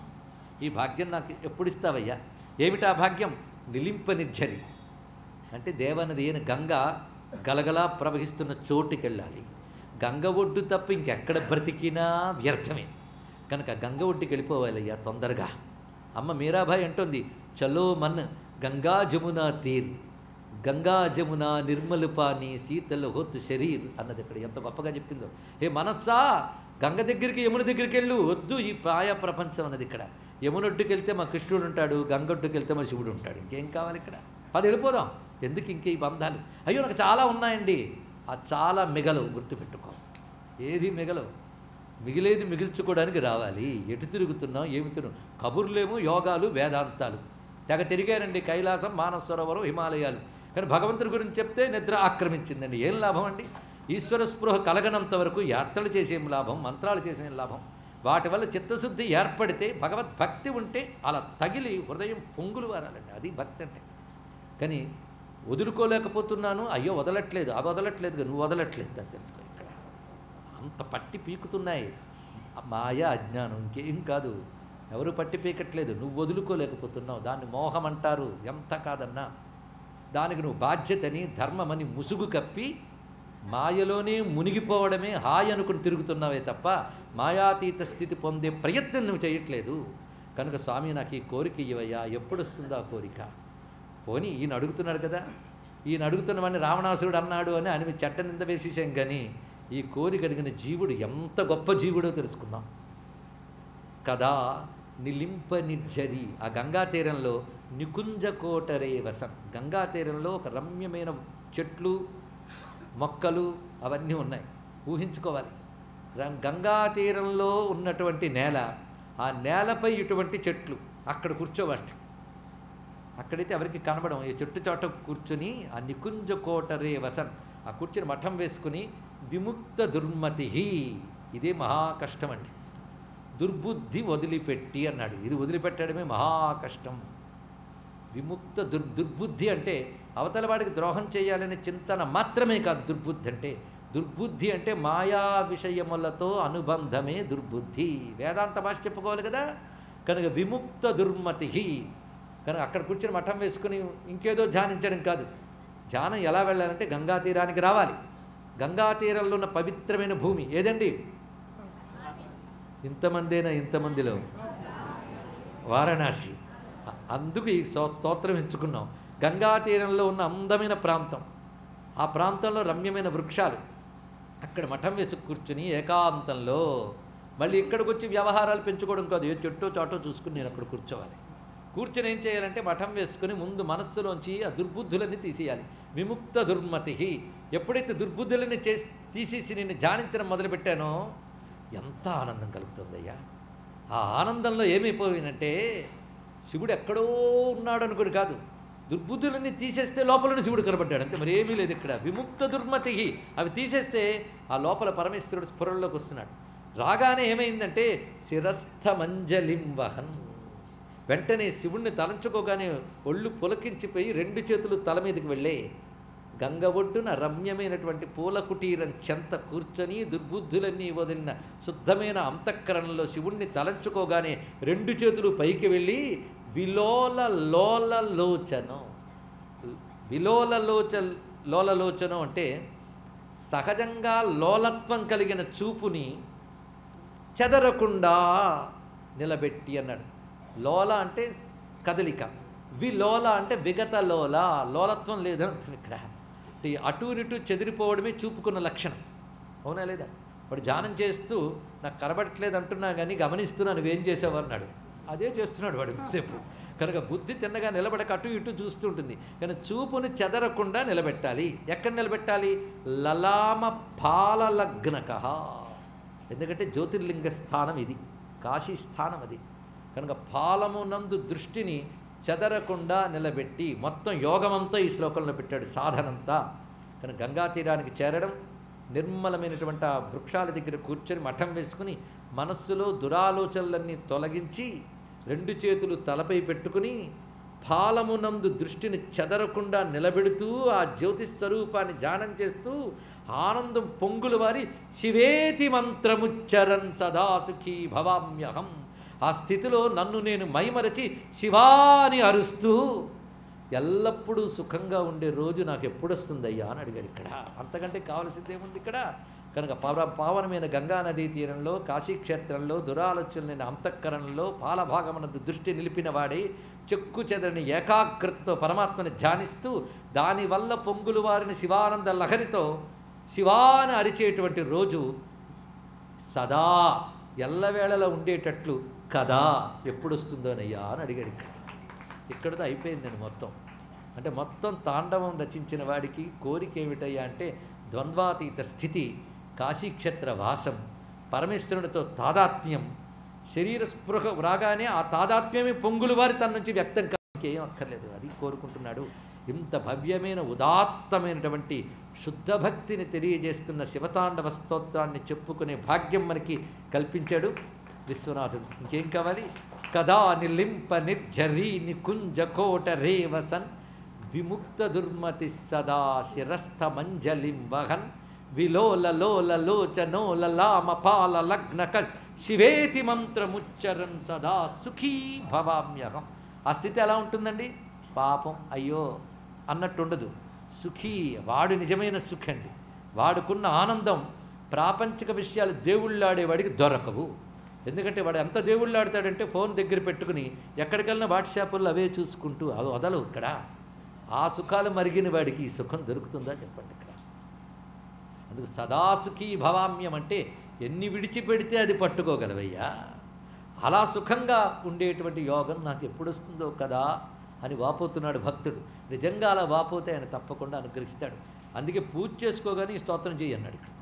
ఈ భాగ్యం నాకు ఎప్పుడు ఇస్తావయ్యా ఏమిటా భాగ్యం నిలింప నిర్జరి అంటే దేవనది అయిన గంగ గలగలా ప్రవహిస్తున్న చోటుకి వెళ్ళాలి గంగ ఒడ్డు తప్ప ఇంకెక్కడ బ్రతికినా వ్యర్థమే కనుక గంగ ఒడ్డుకి వెళ్ళిపోవాలయ్యా తొందరగా అమ్మ మీరాబాయి అంటుంది చలో మన్ గంగా జమునా తీర్ గంగా జమున నిర్మల పాని శీతల హొత్తు శరీర్ అన్నది ఇక్కడ ఎంత గొప్పగా చెప్పిందో ఏ మనస్సా గంగ దగ్గరికి యమున దగ్గరికి వెళ్ళు వద్దు ఈ పాయ ప్రపంచం అన్నది ఇక్కడ యమునొడ్డుకి వెళ్తే మా కృష్ణుడు ఉంటాడు గంగొడ్డుకి వెళ్తే మా శివుడు ఉంటాడు ఇంకేం కావాలి ఇక్కడ పది వెళ్ళిపోదాం ఎందుకు ఇంకే ఈ బంధాలు అయ్యో నాకు చాలా ఉన్నాయండి ఆ చాలా మిగలవు గుర్తుపెట్టుకో ఏది మిగలవు మిగిలేది మిగిల్చుకోవడానికి రావాలి ఎటు తిరుగుతున్నాం ఏమి తిరుగు కబుర్లేమో యోగాలు వేదాంతాలు తెగ తిరిగారండి కైలాసం మానస సరోవరం హిమాలయాలు కానీ భగవంతుడి గురించి చెప్తే నిద్ర ఆక్రమించిందండి ఏం లాభం అండి ఈశ్వర స్పృహ కలగనంత వరకు యాత్రలు చేసేం లాభం మంత్రాలు చేసేం లాభం వాటి వల్ల చిత్తశుద్ధి ఏర్పడితే భగవద్భక్తి ఉంటే అలా తగిలి హృదయం పొంగులు వారాలండి అది భక్తి అంటే కానీ వదులుకోలేకపోతున్నాను అయ్యో వదలట్లేదు అవి వదలట్లేదు నువ్వు వదలట్లేదు అది తెలుసుకో ఇక్కడ అంత పట్టి పీకుతున్నాయి మాయ అజ్ఞానం ఇంకేం కాదు ఎవరు పట్టి పీకట్లేదు నువ్వు వదులుకోలేకపోతున్నావు దాన్ని మోహం అంటారు ఎంత కాదన్నా దానికి నువ్వు బాధ్యతని ధర్మమని ముసుగు కప్పి మాయలోనే మునిగిపోవడమే హాయ్ అనుకుని తిరుగుతున్నావే తప్ప మాయాతీత స్థితి పొందే ప్రయత్నం నువ్వు చేయట్లేదు కనుక స్వామి నాకు ఈ కోరిక ఇవ్వయ్యా ఎప్పుడు వస్తుందో ఆ కోరిక పోనీ ఈయన అడుగుతున్నాడు కదా ఈయన అడుగుతున్నవని రావణాసురుడు అన్నాడు అని ఆయన మీద చెట్ట నింద వేసేసాం కానీ ఈ కోరిక అడిగిన జీవుడు ఎంత గొప్ప జీవుడో తెలుసుకుందాం కదా నిలింప నిర్జరి ఆ గంగా తీరంలో నికుంజ కోటరే వసం గంగా తీరంలో ఒక రమ్యమైన చెట్లు మొక్కలు అవన్నీ ఉన్నాయి ఊహించుకోవాలి రం- గంగా తీరంలో ఉన్నటువంటి నేల ఆ నేలపై ఇటువంటి చెట్లు అక్కడ కూర్చోవాలి అక్కడైతే ఎవరికి కనబడం ఈ చెట్టు చోట కూర్చుని ఆ నికుంజ కోటరే వసన్ ఆ కూర్చుని మఠం వేసుకుని విముక్త దుర్మతి ఇదే మహా కష్టం అండి దుర్బుద్ధి వదిలిపెట్టి అన్నాడు ఇది వదిలిపెట్టడమే మహా కష్టం విముక్త దుర్ దుర్బుద్ధి అంటే అవతల వాడికి ద్రోహం చేయాలనే చింతన మాత్రమే కాదు దుర్బుద్ధి అంటే దుర్బుద్ధి అంటే మాయా విషయములతో అనుబంధమే దుర్బుద్ధి వేదాంత భాష చెప్పుకోవాలి కదా కనుక విముక్త దుర్మతి కనుక అక్కడ కూర్చొని మఠం వేసుకుని ఇంకేదో ధ్యానించడం కాదు ధ్యానం ఎలా వెళ్ళాలంటే గంగా తీరానికి రావాలి గంగా తీరంలో ఉన్న పవిత్రమైన భూమి ఏదండి ఇంతమందేనా ఇంతమందిలో వారణాసి అ- అందుకు ఈ స్తో- స్తోత్రం ఎంచుకున్నాం గంగా తీరంలో ఉన్న అందమైన ప్రాంతం ఆ ప్రాంతంలో రమ్యమైన వృక్షాలు అక్కడ మఠం వేసి కూర్చుని ఏకాంతంలో మళ్ళీ ఇక్కడికి వచ్చి వ్యవహారాలు పెంచుకోవడం కాదు ఏ చెట్టో చాటో చూసుకుని నేను అక్కడ కూర్చోవాలి కూర్చొని ఏం చేయాలంటే మఠం వేసుకుని ముందు మనస్సులోంచి ఆ దుర్బుద్ధులన్నీ తీసేయాలి విముక్త దుర్మతి ఎప్పుడైతే దుర్బుద్ధులని చేసి తీసేసి నేను ధ్యానించడం మొదలుపెట్టానో ఎంత ఆనందం కలుగుతుందయ్యా ఆ ఆనందంలో ఏమైపోయినంటే శివుడు ఎక్కడో ఉన్నాడు అనుకుని కాదు దుర్బుద్ధులన్నీ తీసేస్తే లోపల శివుడు కనబడ్డాడు అంతే మరి ఏమీ లేదు ఇక్కడ విముక్త దుర్మతి అవి తీసేస్తే ఆ లోపల పరమేశ్వరుడు స్ఫురంలోకి వస్తున్నాడు రాగానే ఏమైందంటే శిరస్థ మంజలిం వహన్ వెంటనే శివుణ్ణి తలంచుకోగానే ఒళ్ళు పులకించిపోయి రెండు చేతులు తల మీదకి వెళ్ళే గంగ ఒడ్డున రమ్యమైనటువంటి పూల కుటీరం చెంత కూర్చొని దుర్బుద్ధులన్నీ వదిలిన శుద్ధమైన అంతఃకరణలో శివుణ్ణి తలంచుకోగానే రెండు చేతులు పైకి వెళ్ళి విలోల లోల లోచనం విలోల లోచ లోలలోచనం అంటే సహజంగా లోలత్వం కలిగిన చూపుని చెదరకుండా నిలబెట్టి అన్నాడు లోల అంటే కదలిక విలోల అంటే విగత లోల లోలత్వం లేదని అర్థం ఇక్కడ ఈ అటు ఇటు చెదిరిపోవడమే చూపుకున్న లక్షణం అవునా లేదా వాడు ధ్యానం చేస్తూ నాకు కనబడట్లేదు అంటున్నా కానీ గమనిస్తున్నా నువ్వేం చేసావు అన్నాడు అదే చేస్తున్నాడు వాడు ఎంతసేపు కనుక బుద్ధి తిన్నగా నిలబడక అటు ఇటు చూస్తుంటుంది కానీ చూపుని చెదరకుండా నిలబెట్టాలి ఎక్కడ నిలబెట్టాలి లలామ పాలలగ్నక ఎందుకంటే జ్యోతిర్లింగ స్థానం ఇది కాశీ స్థానం అది కనుక పాలమునందు దృష్టిని చెదరకుండా నిలబెట్టి మొత్తం యోగమంతా ఈ శ్లోకంలో పెట్టాడు సాధనంతా కనుక గంగా తీరానికి చేరడం నిర్మలమైనటువంటి ఆ వృక్షాల దగ్గర కూర్చొని మఠం వేసుకుని మనస్సులో దురాలోచనలన్నీ తొలగించి రెండు చేతులు తలపై పెట్టుకుని పాలమునందు దృష్టిని చెదరకుండా నిలబెడుతూ ఆ జ్యోతి స్వరూపాన్ని ధ్యానం చేస్తూ ఆనందం పొంగులు వారి శివేతి మంత్రముచ్చరన్ సదా సుఖీ భవామ్యహం ఆ స్థితిలో నన్ను నేను మైమరచి శివాని అరుస్తూ ఎల్లప్పుడూ సుఖంగా ఉండే రోజు నాకు ఎప్పుడు వస్తుందయ్యా అని అడిగాడు ఇక్కడ అంతకంటే కావలసింది ఏముంది ఇక్కడ కనుక పవ పావనమైన గంగా నదీ తీరంలో కాశీక్షేత్రంలో దురాలోచనలైన అంతఃకరణలో పాలభాగమునందు దృష్టి నిలిపిన వాడే చెక్కు చెదరని ఏకాగ్రతతో పరమాత్మని ధ్యానిస్తూ దానివల్ల పొంగులు వారిని శివానంద లహరితో శివాని అరిచేటువంటి రోజు సదా ఎల్లవేళలా ఉండేటట్లు కదా ఎప్పుడు వస్తుందోనయ్యా అని అడిగాడు ఇక్కడ ఇక్కడతో అయిపోయిందండి మొత్తం అంటే మొత్తం తాండవం రచించిన వాడికి కోరిక ఏమిటయ్యా అంటే ద్వంద్వాతీత స్థితి కాశీక్షేత్ర వాసం పరమేశ్వరునితో తాదాత్మ్యం శరీర స్పృహ రాగానే ఆ తాదాత్మ్యమే పొంగులు వారి తన నుంచి వ్యక్తం కానికి ఏం అక్కర్లేదు అది కోరుకుంటున్నాడు ఇంత భవ్యమైన ఉదాత్తమైనటువంటి శుద్ధ భక్తిని తెలియజేస్తున్న శివతాండవ స్తోత్రాన్ని చెప్పుకునే భాగ్యం మనకి కల్పించాడు విశ్వనాథుడు ఇంకేం కావాలి కదా నిలింప నిర్జరీ నికుంజ కోట రేవసన్ విముక్త దుర్మతి సదా శిరస్థ మంజలిం వహన్ విలోల లోల లోచనోల లామ పాల లగ్నక శివేతి మంత్రముచ్చరన్ సదా సుఖీ భవామ్యహం ఆ స్థితి ఎలా ఉంటుందండి పాపం అయ్యో అన్నట్టు ఉండదు సుఖీ వాడు నిజమైన సుఖండి వాడుకున్న ఆనందం ప్రాపంచిక విషయాలు దేవుళ్ళాడేవాడికి దొరకవు ఎందుకంటే వాడు ఎంత దేవుళ్ళాడతాడంటే ఫోన్ దగ్గర పెట్టుకుని ఎక్కడికెళ్ళినా వాట్సాప్లో అవే చూసుకుంటూ అవి వదలవు ఇక్కడ ఆ సుఖాలు మరిగిన వాడికి ఈ సుఖం దొరుకుతుందా చెప్పండి ఇక్కడ అందుకు సదాసుఖీ భవామ్యం అంటే ఎన్ని విడిచిపెడితే అది పట్టుకోగలవయ్యా అలా సుఖంగా ఉండేటువంటి యోగం నాకు ఎప్పుడు వస్తుందో కదా అని వాపోతున్నాడు భక్తుడు నిజంగా అలా వాపోతే ఆయన తప్పకుండా అనుగ్రహిస్తాడు అందుకే పూజ చేసుకోగానే ఈ స్తోత్రం చేయి అన్నాడు ఇక్కడ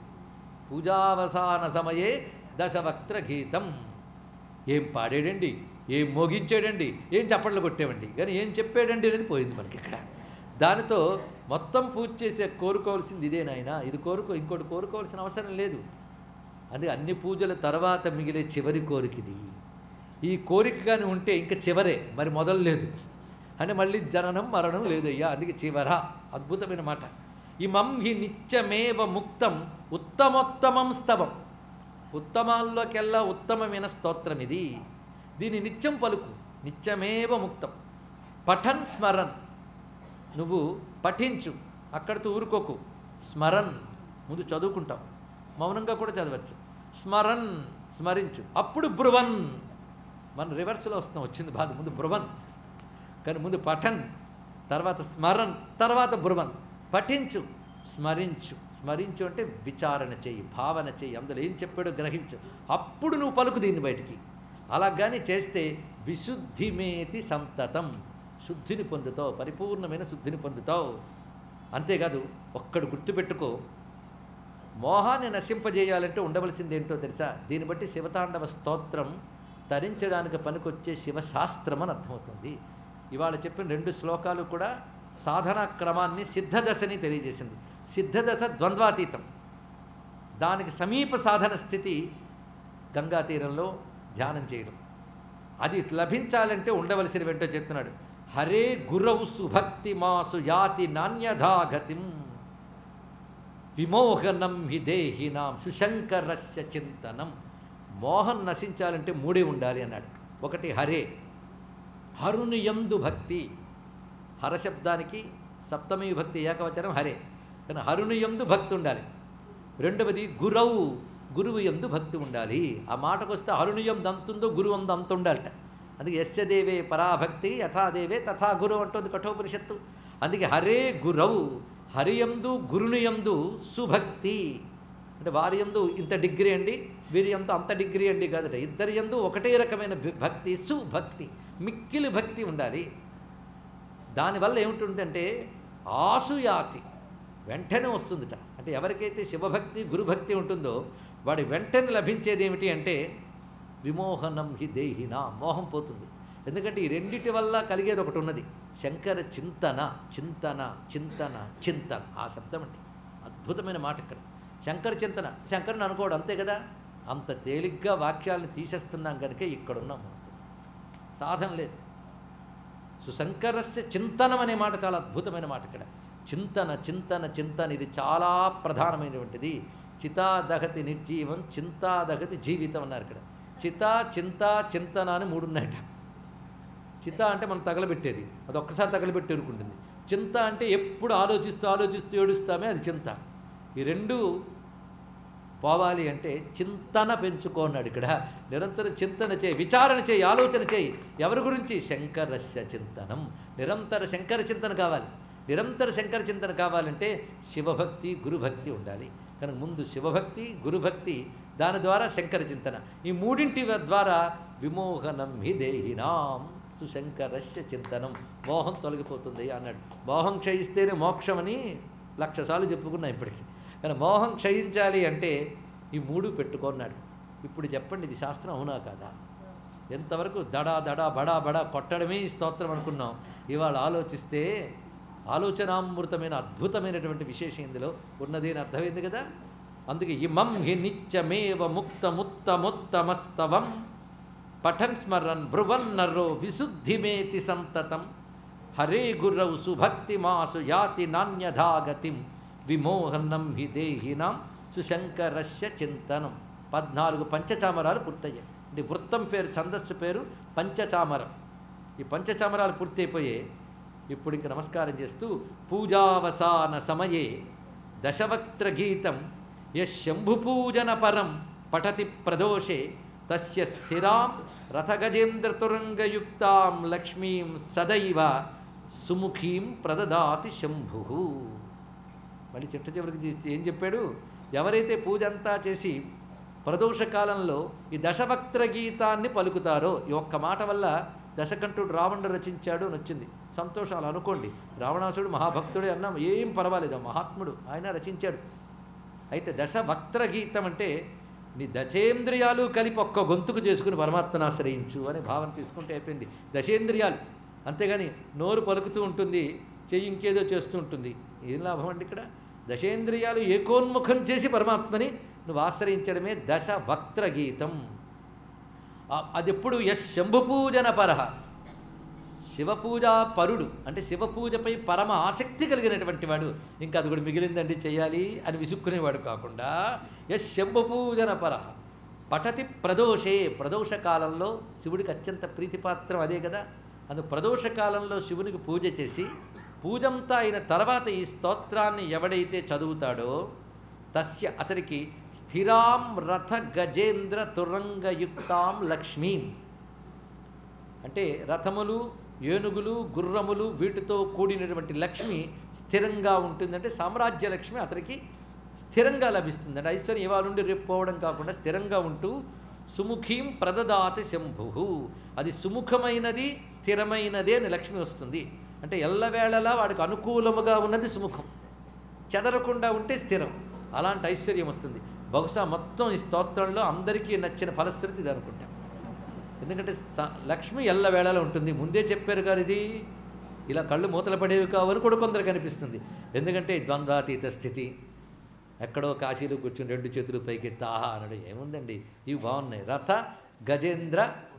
పూజావసాన సమయే దశవక్త్ర గీతం ఏం పాడాడండి ఏం మోగించాడండి ఏం చప్పట్లు కొట్టామండి కానీ ఏం చెప్పాడండి అనేది పోయింది మనకి ఇక్కడ దానితో మొత్తం పూజ చేసే కోరుకోవాల్సింది ఇదే నాయన ఇది కోరుకో ఇంకోటి కోరుకోవాల్సిన అవసరం లేదు అందుకే అన్ని పూజల తర్వాత మిగిలే చివరి కోరిక ఇది ఈ కోరిక కానీ ఉంటే ఇంకా చివరే మరి మొదలు లేదు అని మళ్ళీ జననం మరణం లేదయ్యా అందుకే చివర అద్భుతమైన మాట ఇమం హి నిత్యమేవ ముక్తం ఉత్తమోత్తమం స్తవం ఉత్తమాల్లోకెల్లా ఉత్తమమైన స్తోత్రం ఇది దీని నిత్యం పలుకు నిత్యమేవ ముక్తం పఠన్ స్మరన్ నువ్వు పఠించు అక్కడితో ఊరుకోకు స్మరన్ ముందు చదువుకుంటావు మౌనంగా కూడా చదవచ్చు స్మరన్ స్మరించు అప్పుడు బ్రువన్ మన రివర్స్లో వస్తాం వచ్చింది బాధ ముందు బ్రువన్ కానీ ముందు పఠన్ తర్వాత స్మరన్ తర్వాత బ్రువన్ పఠించు స్మరించు స్మరించు అంటే విచారణ చెయ్యి భావన చెయ్యి అందులో ఏం చెప్పాడో గ్రహించు అప్పుడు నువ్వు పలుకు దీన్ని బయటికి అలా కానీ చేస్తే విశుద్ధిమేతి సంతతం శుద్ధిని పొందుతావు పరిపూర్ణమైన శుద్ధిని పొందుతావు అంతేకాదు ఒక్కడు గుర్తుపెట్టుకో మోహాన్ని నశింపజేయాలంటే ఉండవలసింది ఏంటో తెలుసా దీన్ని బట్టి శివతాండవ స్తోత్రం తరించడానికి పనికొచ్చే శివశాస్త్రం అని అర్థమవుతుంది ఇవాళ చెప్పిన రెండు శ్లోకాలు కూడా సాధనా క్రమాన్ని సిద్ధదశని తెలియజేసింది సిద్ధదశ ద్వంద్వాతీతం దానికి సమీప సాధన స్థితి గంగా తీరంలో ధ్యానం చేయడం అది లభించాలంటే ఉండవలసిన వెంటో చెప్తున్నాడు హరే గురవు సుభక్తి మాసు యాతి నాణ్యధాగతిం విమోహనం హి దేహినాం సుశంకరస్య చింతనం మోహం నశించాలంటే మూడే ఉండాలి అన్నాడు ఒకటి హరే హరుని యందు భక్తి హరశబ్దానికి సప్తమి విభక్తి ఏకవచనం హరే కానీ హరుని యందు భక్తి ఉండాలి రెండవది గురవు గురువు యందు భక్తి ఉండాలి ఆ మాటకు వస్తే హరుని యందు అంతుందో గురువు అందు అంత ఉండాలట అందుకే యస్య దేవే పరాభక్తి యథాదేవే తథా గురువు అంటుంది కఠోపనిషత్తు అందుకే హరే గురవు హరియందు గురుని యందు సుభక్తి అంటే వారి యందు ఇంత డిగ్రీ అండి వీరి యందు అంత డిగ్రీ అండి కాదట ఇద్దరి యందు ఒకటే రకమైన భి- భక్తి సుభక్తి మిక్కిలి భక్తి ఉండాలి దానివల్ల ఏముంటుందంటే ఆసుయాతి వెంటనే వస్తుందిట అంటే ఎవరికైతే శివభక్తి గురుభక్తి ఉంటుందో వాడి వెంటనే లభించేది ఏమిటి అంటే విమోహనం హి దేహిన మోహం పోతుంది ఎందుకంటే ఈ రెండిటి వల్ల కలిగేది ఒకటి ఉన్నది శంకర చింతన చింతన చింతన చింతన ఆ శబ్దం అండి అద్భుతమైన మాట ఇక్కడ శంకర చింతన శంకరుని అనుకోవడం అంతే కదా అంత తేలిగ్గా వాక్యాలను తీసేస్తున్నాం కనుక ఇక్కడున్నాం మనం సాధన లేదు సుశంకరస్య చింతనం అనే మాట చాలా అద్భుతమైన మాట ఇక్కడ చింతన చింతన చింతన ఇది చాలా ప్రధానమైనటువంటిది చితాదగతి నిర్జీవం చింతాదగతి జీవితం అన్నారు ఇక్కడ చిత చింత చింతన అని మూడు ఉన్నాయట చిత అంటే మనం తగలబెట్టేది అది ఒక్కసారి తగలబెట్టి ఎరుకుంటుంది చింత అంటే ఎప్పుడు ఆలోచిస్తూ ఆలోచిస్తూ ఏడుస్తామే అది చింత ఈ రెండు పోవాలి అంటే చింతన పెంచుకోన్నాడు ఇక్కడ నిరంతరం చింతన చేయి విచారణ చేయి ఆలోచన చేయి ఎవరి గురించి శంకరస్య చింతనం నిరంతర శంకర చింతన కావాలి నిరంతర శంకర చింతన కావాలంటే శివభక్తి గురుభక్తి ఉండాలి కనుక ముందు శివభక్తి గురుభక్తి దాని ద్వారా శంకర చింతన ఈ మూడింటి ద్వారా విమోహనం హి దేహినాం సుశంకరస్య చింతనం మోహం తొలగిపోతుంది అన్నాడు మోహం క్షయిస్తేనే మోక్షమని లక్ష సార్లు చెప్పుకున్నా ఇప్పటికి కానీ మోహం క్షయించాలి అంటే ఈ మూడు పెట్టుకున్నాడు ఇప్పుడు చెప్పండి ఇది శాస్త్రం అవునా కాదా ఎంతవరకు దడా దడా బడా బడా కొట్టడమే ఈ స్తోత్రం అనుకున్నాం ఇవాళ ఆలోచిస్తే ఆలోచనామృతమైన అద్భుతమైనటువంటి విశేషం ఇందులో ఉన్నది అని అర్థమైంది కదా అందుకే ఇమం హి నిత్యమేవ ముక్తముత్తముత్తమస్తవం పఠన్ స్మరన్ భ్రువన్ నరో విశుద్ధిమేతి సంతతం హరే గురౌ సుభక్తి మాసు యాతి నాణ్యధాగతిం విమోహనం హి దేహినాం సుశంకరస్య చింతనం పద్నాలుగు పంచచామరాలు పూర్తయ్యాయి అంటే వృత్తం పేరు ఛందస్సు పేరు పంచచామరం ఈ పంచచామరాలు పూర్తయిపోయే ఇప్పుడు ఇంక నమస్కారం చేస్తూ పూజావసాన సమయే దశవక్త్ర గీతం యశంభుపూజన పరం పఠతి ప్రదోషే తస్య స్థిరాం రథగజేంద్రతురంగయుక్తాం లక్ష్మీం సదైవ సుముఖీం ప్రదదాతి శంభు మళ్ళీ చిట్ట చివరికి చే- ఏం చెప్పాడు ఎవరైతే పూజ అంతా చేసి ప్రదోష కాలంలో ఈ దశభక్త్ర గీతాన్ని పలుకుతారో ఈ ఒక్క మాట వల్ల దశకంఠుడు రావణుడు రచించాడు అని వచ్చింది సంతోషాలు అనుకోండి రావణాసుడు మహాభక్తుడే అన్నాం ఏం పర్వాలేదు ఆ మహాత్ముడు ఆయన రచించాడు అయితే దశభక్త్ర గీతం అంటే నీ దశేంద్రియాలు కలిపి ఒక్క గొంతుకు చేసుకుని పరమాత్మను ఆశ్రయించు అనే భావన తీసుకుంటే అయిపోయింది దశేంద్రియాలు అంతేగాని నోరు పలుకుతూ ఉంటుంది చెయ్యి ఇంకేదో చేస్తూ ఉంటుంది ఏం లాభం అండి ఇక్కడ దశేంద్రియాలు ఏకోన్ముఖం చేసి పరమాత్మని నువ్వు ఆశ్రయించడమే దశ వక్త్ర గీతం ఆ- అది ఎప్పుడు యశ్ శంభుపూజన పరహ శివపూజా పరుడు అంటే శివపూజపై పరమ ఆసక్తి కలిగినటువంటి వాడు ఇంకా అది కూడా మిగిలిందండి చేయాలి అని విసుక్కునేవాడు కాకుండా యశ్ శంభుపూజన పరహ పఠతి ప్రదోషే ప్రదోష కాలంలో శివుడికి అత్యంత ప్రీతిపాత్రం అదే కదా అందు ప్రదోష కాలంలో శివునికి పూజ చేసి పూజంతా అయిన తర్వాత ఈ స్తోత్రాన్ని ఎవడైతే చదువుతాడో తస్య అతనికి స్థిరాం రథ గజేంద్ర తురంగయుక్తాం లక్ష్మీం అంటే రథములు ఏనుగులు గుర్రములు వీటితో కూడినటువంటి లక్ష్మి స్థిరంగా ఉంటుందంటే సామ్రాజ్య లక్ష్మి అతనికి స్థిరంగా లభిస్తుంది అంటే ఐశ్వర్యం ఇవాళ నుండి రేపు పోవడం కాకుండా స్థిరంగా ఉంటూ సుముఖీం ప్రదదాతి శంభు అది సుముఖమైనది స్థిరమైనదే అని లక్ష్మి వస్తుంది అంటే ఎల్లవేళలా వాడికి అనుకూలముగా ఉన్నది సుముఖం చెదరకుండా ఉంటే స్థిరం అలాంటి ఐశ్వర్యం వస్తుంది బహుశా మొత్తం ఈ స్తోత్రంలో అందరికీ నచ్చిన ఫలశ్రుతి ఇది అనుకుంటా ఎందుకంటే స- లక్ష్మి ఎల్లవేళలో ఉంటుంది ముందే చెప్పారు గారు ఇది ఇలా కళ్ళు మూతలు పడేవి కావని కూడా కొందరికి అనిపిస్తుంది ఎందుకంటే ద్వంద్వాతీత స్థితి ఎక్కడో కాశీలో కూర్చుని రెండు చేతులు పైకి తాహా అనడు ఏముందండి ఇవి బాగున్నాయి రథ గజేంద్ర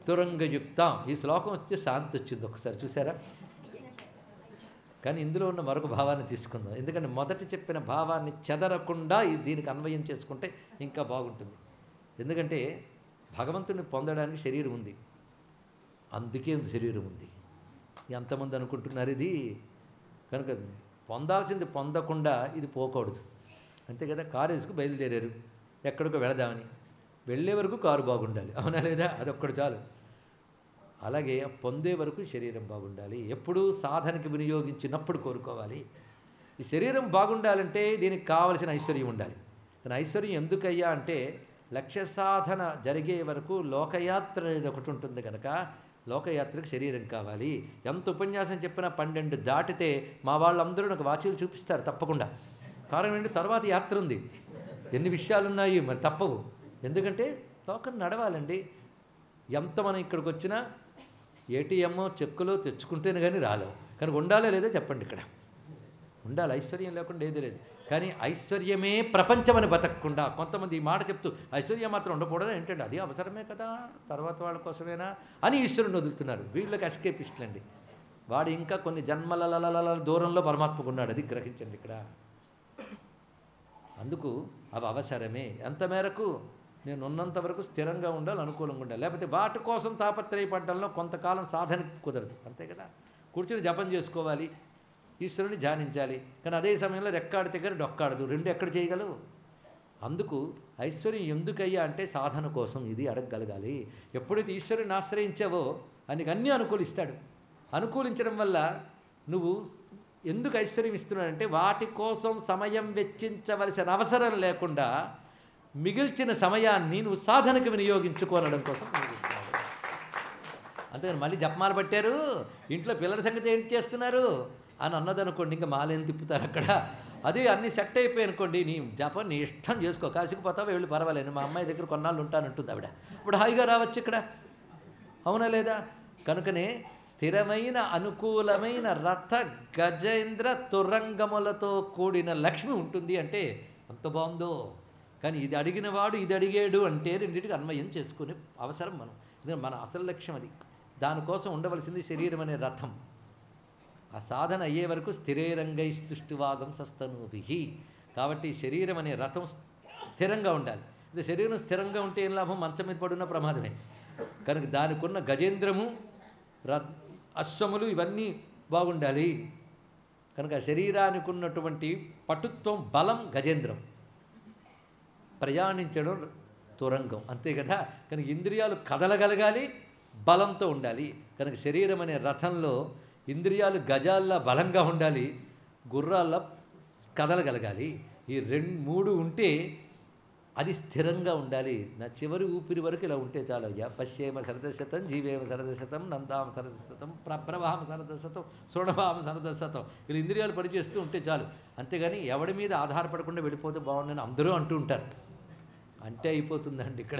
తురంగయుక్తాం ఈ శ్లోకం వచ్చి శాంతి వచ్చింది ఒకసారి చూసారా కానీ ఇందులో ఉన్న మరొక భావాన్ని తీసుకుందాం ఎందుకంటే మొదటి చెప్పిన భావాన్ని చెదరకుండా ఈ దీనికి అన్వయం చేసుకుంటే ఇంకా బాగుంటుంది ఎందుకంటే భగవంతుని పొందడానికి శరీరం ఉంది అందుకే ఇంత శరీరం ఉంది ఎంతమంది అనుకుంటున్నారు ఇది కనుక పొందాల్సింది పొందకుండా ఇది పోకూడదు అంతే కదా కారు వేసుకు బయలుదేరారు ఎక్కడికో వెళదామని వెళ్ళే వరకు కారు బాగుండాలి అవునా లేదా అదొక్కడు చాలు అలాగే పొందే వరకు శరీరం బాగుండాలి ఎప్పుడూ సాధనకి వినియోగించినప్పుడు కోరుకోవాలి ఈ శరీరం బాగుండాలంటే దీనికి కావలసిన ఐశ్వర్యం ఉండాలి కానీ ఐశ్వర్యం ఎందుకయ్యా అంటే లక్ష్య సాధన జరిగే వరకు లోకయాత్ర అనేది ఒకటి ఉంటుంది కనుక లోకయాత్రకు శరీరం కావాలి ఎంత ఉపన్యాసం చెప్పినా పన్నెండు దాటితే మా వాళ్ళందరూ నాకు వాచీలు చూపిస్తారు తప్పకుండా కారణం ఏంటి తర్వాత యాత్ర ఉంది ఎన్ని విషయాలు ఉన్నాయి మరి తప్పవు ఎందుకంటే లోకం నడవాలండి ఎంత మనం ఇక్కడికి వచ్చినా ఏటీఎం చెక్కులు తెచ్చుకుంటేనే కానీ రాలేవు కానీ ఉండాలో లేదో చెప్పండి ఇక్కడ ఉండాలి ఐశ్వర్యం లేకుండా ఏది లేదు కానీ ఐశ్వర్యమే ప్రపంచమని బతకకుండా కొంతమంది ఈ మాట చెప్తూ ఐశ్వర్యం మాత్రం ఉండకూడదు ఏంటంటే అది అవసరమే కదా తర్వాత వాళ్ళ కోసమేనా అని ఈశ్వరుని వదులుతున్నారు వీళ్ళకి ఎస్కేపిస్టులు అండి వాడు ఇంకా కొన్ని జన్మల దూరంలో పరమాత్మకు ఉన్నాడు అది గ్రహించండి ఇక్కడ అందుకు అవి అవసరమే ఎంత మేరకు నేను ఉన్నంత వరకు స్థిరంగా ఉండాలి అనుకూలంగా ఉండాలి లేకపోతే వాటి కోసం తాపత్రయపడడంలో కొంతకాలం సాధన కుదరదు అంతే కదా కూర్చుని జపం చేసుకోవాలి ఈశ్వరుని ధ్యానించాలి కానీ అదే సమయంలో రెక్కాడితే కానీ డొక్కాడదు రెండు ఎక్కడ చేయగలవు అందుకు ఐశ్వర్యం ఎందుకయ్యా అంటే సాధన కోసం ఇది అడగగలగాలి ఎప్పుడైతే ఈశ్వరుని ఆశ్రయించావో ఆయనకి అన్నీ అనుకూలిస్తాడు అనుకూలించడం వల్ల నువ్వు ఎందుకు ఐశ్వర్యం ఇస్తున్నాడంటే వాటి కోసం సమయం వెచ్చించవలసిన అవసరం లేకుండా మిగిల్చిన సమయాన్ని నువ్వు సాధనకు వినియోగించుకోనడం కోసం వినియోగిస్తున్నాడు అంతేగాని మళ్ళీ జపమాల పట్టారు ఇంట్లో పిల్లల సంగతి ఏంటి చేస్తున్నారు అని అన్నదనుకోండి ఇంకా మాలేం తిప్పుతారు అక్కడ అది అన్ని సెట్ అయిపోయి అనుకోండి నీ జపం నీ ఇష్టం చేసుకో కాశీకి పోతావా వెళ్ళి పర్వాలేదు మా అమ్మాయి దగ్గర కొన్నాళ్ళు ఉంటానంటుంది ఆవిడ ఇప్పుడు హాయిగా రావచ్చు ఇక్కడ అవునా లేదా కనుకనే స్థిరమైన అనుకూలమైన రథ గజేంద్ర తురంగములతో కూడిన లక్ష్మి ఉంటుంది అంటే అంత బాగుందో కానీ ఇది అడిగిన వాడు ఇది అడిగాడు అంటే రెండింటికి అన్వయం చేసుకునే అవసరం మనం ఇది మన అసలు లక్ష్యం అది దానికోసం ఉండవలసింది శరీరం అనే రథం ఆ సాధన అయ్యే వరకు స్థిరేరంగై స్తుష్టివాగం సస్తనూభి కాబట్టి శరీరం అనే రథం స్థిరంగా ఉండాలి ఇది శరీరం స్థిరంగా ఉంటే ఏం లాభం మంచం మీద పడున్న ప్రమాదమే కనుక దానికున్న గజేంద్రము ర అశ్వములు ఇవన్నీ బాగుండాలి కనుక శరీరానికి ఉన్నటువంటి పటుత్వం బలం గజేంద్రం ప్రయాణించడం తురంగం అంతే కదా కనుక ఇంద్రియాలు కదలగలగాలి బలంతో ఉండాలి కనుక శరీరం అనే రథంలో ఇంద్రియాలు గజాల్లో బలంగా ఉండాలి గుర్రాల్లో కదలగలగాలి ఈ రెండు మూడు ఉంటే అది స్థిరంగా ఉండాలి నా చివరి ఊపిరి వరకు ఇలా ఉంటే చాలు అయ్యా పశ్యేమ శరదశతం జీవేమ శరదశతం నందామ శరదశతం ప్రప్రవాహం శరదశతం సుణభామ శరదశతం ఇలా ఇంద్రియాలు పనిచేస్తూ ఉంటే చాలు అంతేగాని ఎవడి మీద ఆధారపడకుండా వెళ్ళిపోతే బాగుండని అందరూ అంటూ ఉంటారు అంటే అయిపోతుందండి ఇక్కడ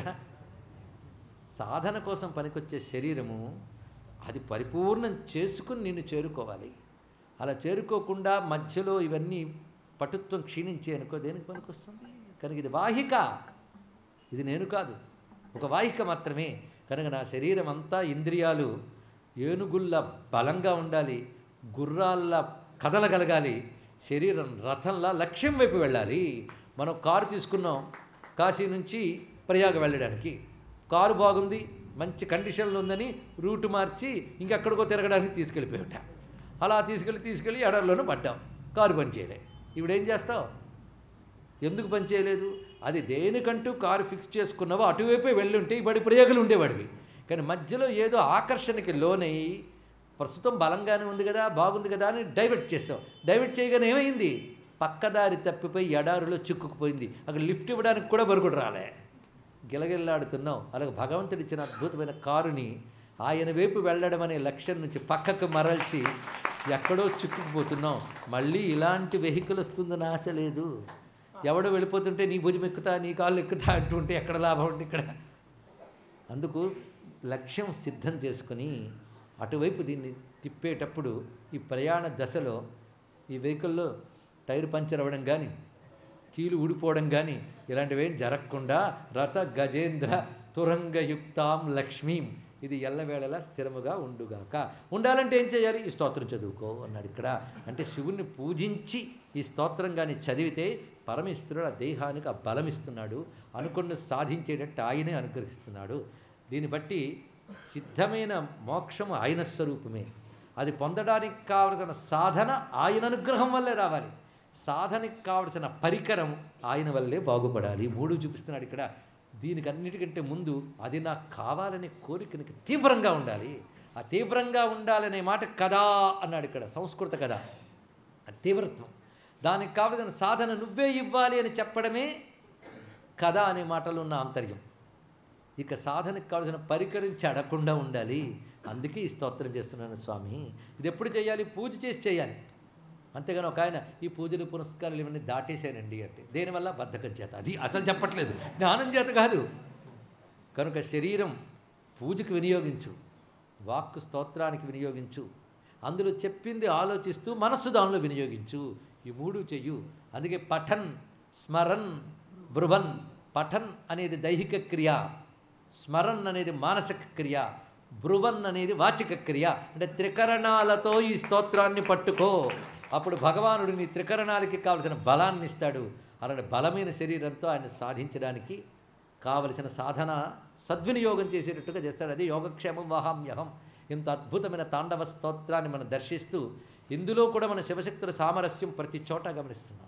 సాధన కోసం పనికొచ్చే శరీరము అది పరిపూర్ణం చేసుకుని నిన్ను చేరుకోవాలి అలా చేరుకోకుండా మధ్యలో ఇవన్నీ పటుత్వం క్షీణించే అనుకో దేనికి పనికొస్తుంది కనుక ఇది వాహిక ఇది నేను కాదు ఒక వాహిక మాత్రమే కనుక నా శరీరం అంతా ఇంద్రియాలు ఏనుగుల్లా బలంగా ఉండాలి గుర్రాల్లా కదలగలగాలి శరీరం రథంలా లక్ష్యం వైపు వెళ్ళాలి మనం కారు తీసుకున్నాం కాశీ నుంచి ప్రయాగ వెళ్ళడానికి కారు బాగుంది మంచి కండిషన్లో ఉందని రూట్ మార్చి ఇంకెక్కడికో తిరగడానికి తీసుకెళ్ళిపోయాట అలా తీసుకెళ్ళి తీసుకెళ్ళి ఎడర్లోనూ పడ్డాం కారు పని చేయలే ఇప్పుడేం చేస్తావు ఎందుకు పని చేయలేదు అది దేనికంటూ కారు ఫిక్స్ చేసుకున్నావో అటువైపే వెళ్ళుంటే ఈ బడి ప్రయోగాలు ఉండేవాడివి కానీ మధ్యలో ఏదో ఆకర్షణకి లోనయ్యి ప్రస్తుతం బలంగానే ఉంది కదా బాగుంది కదా అని డైవర్ట్ చేసావు డైవర్ట్ చేయగానే ఏమైంది పక్కదారి తప్పిపోయి ఎడారిలో చిక్కుకుపోయింది అక్కడ లిఫ్ట్ ఇవ్వడానికి కూడా బరుగుడు రాలే గిలగిల్లాడుతున్నావు అలాగే భగవంతుడు ఇచ్చిన అద్భుతమైన కారుని ఆయన వైపు వెళ్ళడం అనే లక్ష్యం నుంచి పక్కకు మరల్చి ఎక్కడో చిక్కుకుపోతున్నావు మళ్ళీ ఇలాంటి వెహికల్ వస్తుందని ఆశ లేదు ఎవడో వెళ్ళిపోతుంటే నీ భుజం ఎక్కుతా నీ కాళ్ళు ఎక్కుతా అంటుంటే ఎక్కడ లాభం ఉంది ఇక్కడ అందుకు లక్ష్యం సిద్ధం చేసుకుని అటువైపు దీన్ని తిప్పేటప్పుడు ఈ ప్రయాణ దశలో ఈ వెహికల్లో టైర్ పంచర్ అవ్వడం కానీ కీలు ఊడిపోవడం కానీ ఇలాంటివి ఏం జరగకుండా రథ గజేంద్ర తురంగయుక్తాం లక్ష్మీం ఇది ఎల్లవేళలా స్థిరముగా ఉండుగాక ఉండాలంటే ఏం చేయాలి ఈ స్తోత్రం చదువుకో అన్నాడు ఇక్కడ అంటే శివుణ్ణి పూజించి ఈ స్తోత్రం కానీ చదివితే పరమేశ్వరుడు ఆ దేహానికి ఆ బలం ఇస్తున్నాడు అనుకున్న సాధించేటట్టు ఆయనే అనుగ్రహిస్తున్నాడు దీన్ని బట్టి సిద్ధమైన మోక్షము ఆయన స్వరూపమే అది పొందడానికి కావలసిన సాధన ఆయన అనుగ్రహం వల్లే రావాలి సాధనకి కావలసిన పరికరం ఆయన వల్లే బాగుపడాలి మూడు చూపిస్తున్నాడు ఇక్కడ దీనికి అన్నిటికంటే ముందు అది నాకు కావాలనే కోరికనికి తీవ్రంగా ఉండాలి ఆ తీవ్రంగా ఉండాలనే మాట కదా అన్నాడు ఇక్కడ సంస్కృత కదా ఆ తీవ్రత్వం దానికి కావలసిన సాధన నువ్వే ఇవ్వాలి అని చెప్పడమే కథ అనే మాటలో ఉన్న ఆంతర్యం ఇక సాధనకు కావలసిన పరికరించి అడగకుండా ఉండాలి అందుకే ఈ స్తోత్రం చేస్తున్నాను స్వామి ఇది ఎప్పుడు చేయాలి పూజ చేసి చేయాలి అంతేగాని ఒక ఆయన ఈ పూజలు పురస్కారాలు ఇవన్నీ దాటేశానండి అంటే దేనివల్ల బద్ధకం చేత అది అసలు చెప్పట్లేదు జ్ఞానం చేత కాదు కనుక శరీరం పూజకు వినియోగించు వాక్కు స్తోత్రానికి వినియోగించు అందులో చెప్పింది ఆలోచిస్తూ మనస్సు దానిలో వినియోగించు ఈ మూడు చెయ్యు అందుకే పఠన్ స్మరన్ బృవన్ పఠన్ అనేది దైహిక క్రియ స్మరన్ అనేది మానసిక క్రియ బ్రువన్ అనేది వాచిక క్రియ అంటే త్రికరణాలతో ఈ స్తోత్రాన్ని పట్టుకో అప్పుడు భగవానుడు నీ త్రికరణాలకి కావలసిన బలాన్ని ఇస్తాడు అలాంటి బలమైన శరీరంతో ఆయన సాధించడానికి కావలసిన సాధన సద్వినియోగం చేసేటట్టుగా చేస్తాడు అది యోగక్షేమం వహామ్యహం ఇంత అద్భుతమైన తాండవ స్తోత్రాన్ని మనం దర్శిస్తూ ఇందులో కూడా మన శివశక్తుల సామరస్యం ప్రతి చోట గమనిస్తున్నాం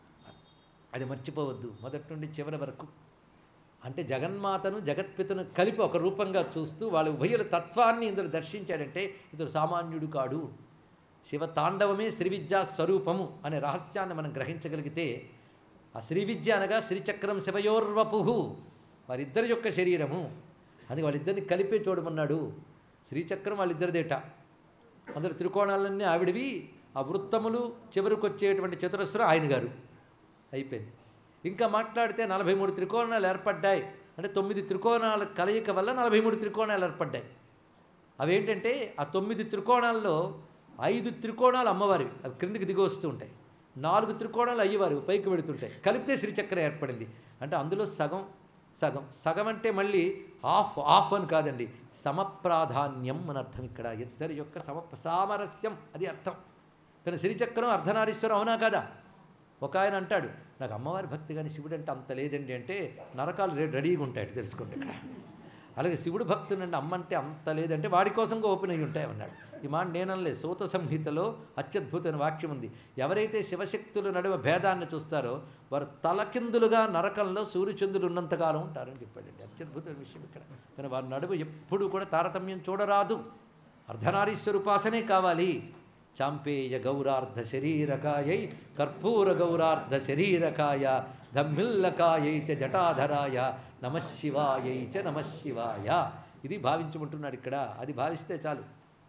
అది మర్చిపోవద్దు మొదటి నుండి చివరి వరకు అంటే జగన్మాతను జగత్పితను కలిపి ఒక రూపంగా చూస్తూ వాళ్ళ ఉభయుల తత్వాన్ని ఇందులో దర్శించాడంటే ఇతడు సామాన్యుడు కాడు శివ తాండవమే శ్రీ విద్యా స్వరూపము అనే రహస్యాన్ని మనం గ్రహించగలిగితే ఆ శ్రీ విద్య అనగా శ్రీచక్రం శివయోర్వపుహు వారిద్దరి యొక్క శరీరము అది వాళ్ళిద్దరిని కలిపే చూడమన్నాడు శ్రీచక్రం వాళ్ళిద్దరిదేట అందులో త్రికోణాలన్నీ ఆవిడవి ఆ వృత్తములు చివరికి వచ్చేటువంటి చతురస్రం ఆయన గారు అయిపోయింది ఇంకా మాట్లాడితే నలభై మూడు త్రికోణాలు ఏర్పడ్డాయి అంటే తొమ్మిది త్రికోణాల కలయిక వల్ల నలభై మూడు త్రికోణాలు ఏర్పడ్డాయి అవేంటంటే ఆ తొమ్మిది త్రికోణాల్లో ఐదు త్రికోణాలు అమ్మవారివి అవి క్రిందికి దిగి వస్తూ ఉంటాయి నాలుగు త్రికోణాలు అయ్యేవారు పైకి వెళుతుంటాయి కలిపితే శ్రీచక్రం ఏర్పడింది అంటే అందులో సగం సగం సగం అంటే మళ్ళీ ఆఫ్ ఆఫ్ అని కాదండి సమప్రాధాన్యం అని అర్థం ఇక్కడ ఇద్దరి యొక్క సమ సామరస్యం అది అర్థం కానీ శ్రీచక్రం అర్ధనారీశ్వరం అవునా కదా ఒక ఆయన అంటాడు నాకు అమ్మవారి భక్తి కానీ శివుడు అంటే అంత లేదండి అంటే నరకాలు రె- రెడీగా ఉంటాయి తెలుసుకోండి ఇక్కడ అలాగే శివుడు భక్తునండి అమ్మ అంటే అంత లేదంటే వాడి కోసం ఓపెన్ అయ్యి ఉంటాయి అన్నాడు ఈ మాట నేనలే సూత సంహితలో అత్యద్భుతమైన వాక్యం ఉంది ఎవరైతే శివశక్తుల నడుమ భేదాన్ని చూస్తారో వారు తలకిందులుగా నరకంలో సూర్యచంద్రులు ఉన్నంతకాలం ఉంటారని చెప్పాడండి అత్యద్భుతమైన విషయం ఇక్కడ కానీ వారి నడుమ ఎప్పుడూ కూడా తారతమ్యం చూడరాదు అర్ధనారీశ్వరుపాసనే కావాలి చాంపేయ గౌరార్ధ శరీరకాయై కర్పూర గౌరార్ధ శరీరకాయ ధమ్మిల్లకాయై చ జటాధరాయ నమశివాయై చ నమశివాయ ఇది భావించమంటున్నాడు ఇక్కడ అది భావిస్తే చాలు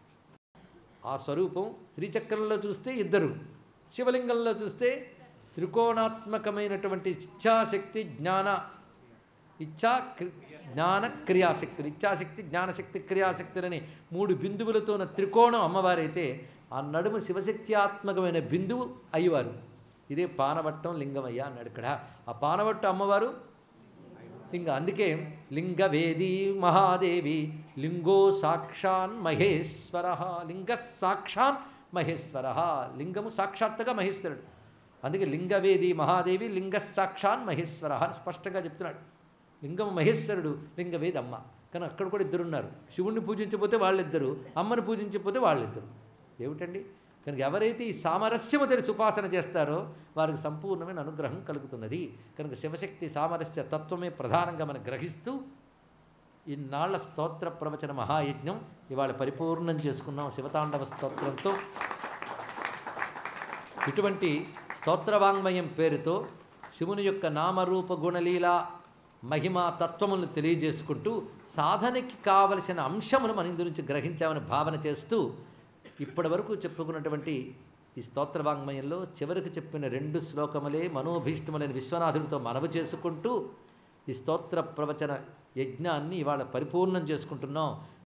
ఆ స్వరూపం శ్రీచక్రంలో చూస్తే ఇద్దరు శివలింగంలో చూస్తే త్రికోణాత్మకమైనటువంటి ఇచ్ఛాశక్తి జ్ఞాన ఇచ్ఛా క్రి- జ్ఞాన క్రియాశక్తులు ఇచ్ఛాశక్తి జ్ఞానశక్తి క్రియాశక్తులని మూడు బిందువులతో ఉన్న త్రికోణం అమ్మవారైతే ఆ నడుము శివశక్త్యాత్మకమైన బిందువు అయ్యవారు ఇదే పానవట్టం లింగమయ్య అన్నాడు ఇక్కడ ఆ పానవట్టం అమ్మవారు లింగ అందుకే లింగవేది మహాదేవి లింగో సాక్షాన్ మహేశ్వర లింగ సాక్షాన్ మహేశ్వర లింగము సాక్షాత్తుగా మహేశ్వరుడు అందుకే లింగవేది మహాదేవి లింగ సాక్షాన్ మహేశ్వర అని స్పష్టంగా చెప్తున్నాడు లింగం మహేశ్వరుడు లింగవేది అమ్మ కానీ అక్కడ కూడా ఇద్దరు ఉన్నారు శివుణ్ణి పూజించకపోతే వాళ్ళిద్దరు అమ్మని పూజించకపోతే వాళ్ళిద్దరు ఏమిటండి కనుక ఎవరైతే ఈ సామరస్యము తెలిసి ఉపాసన చేస్తారో వారికి సంపూర్ణమైన అనుగ్రహం కలుగుతున్నది కనుక శివశక్తి సామరస్య తత్వమే ప్రధానంగా మనం గ్రహిస్తూ ఇన్నాళ్ల స్తోత్ర ప్రవచన మహాయజ్ఞం ఇవాళ పరిపూర్ణం చేసుకున్నాం శివతాండవ స్తోత్రంతో ఇటువంటి స్తోత్రవాంగ్మయం పేరుతో శివుని యొక్క నామరూప గుణలీల మహిమ తత్వములను తెలియజేసుకుంటూ సాధనకి కావలసిన అంశములు మన ఇందు నుంచి గ్రహించామని భావన చేస్తూ ఇప్పటి వరకు చెప్పుకున్నటువంటి ఈ స్తోత్రవాంగ్మయంలో చివరికి చెప్పిన రెండు శ్లోకములే మనోభీష్టములైన విశ్వనాథుడితో మనవి చేసుకుంటూ ఈ స్తోత్ర ప్రవచన యజ్ఞాన్ని ఇవాళ పరిపూర్ణం చేసుకుంటున్నాం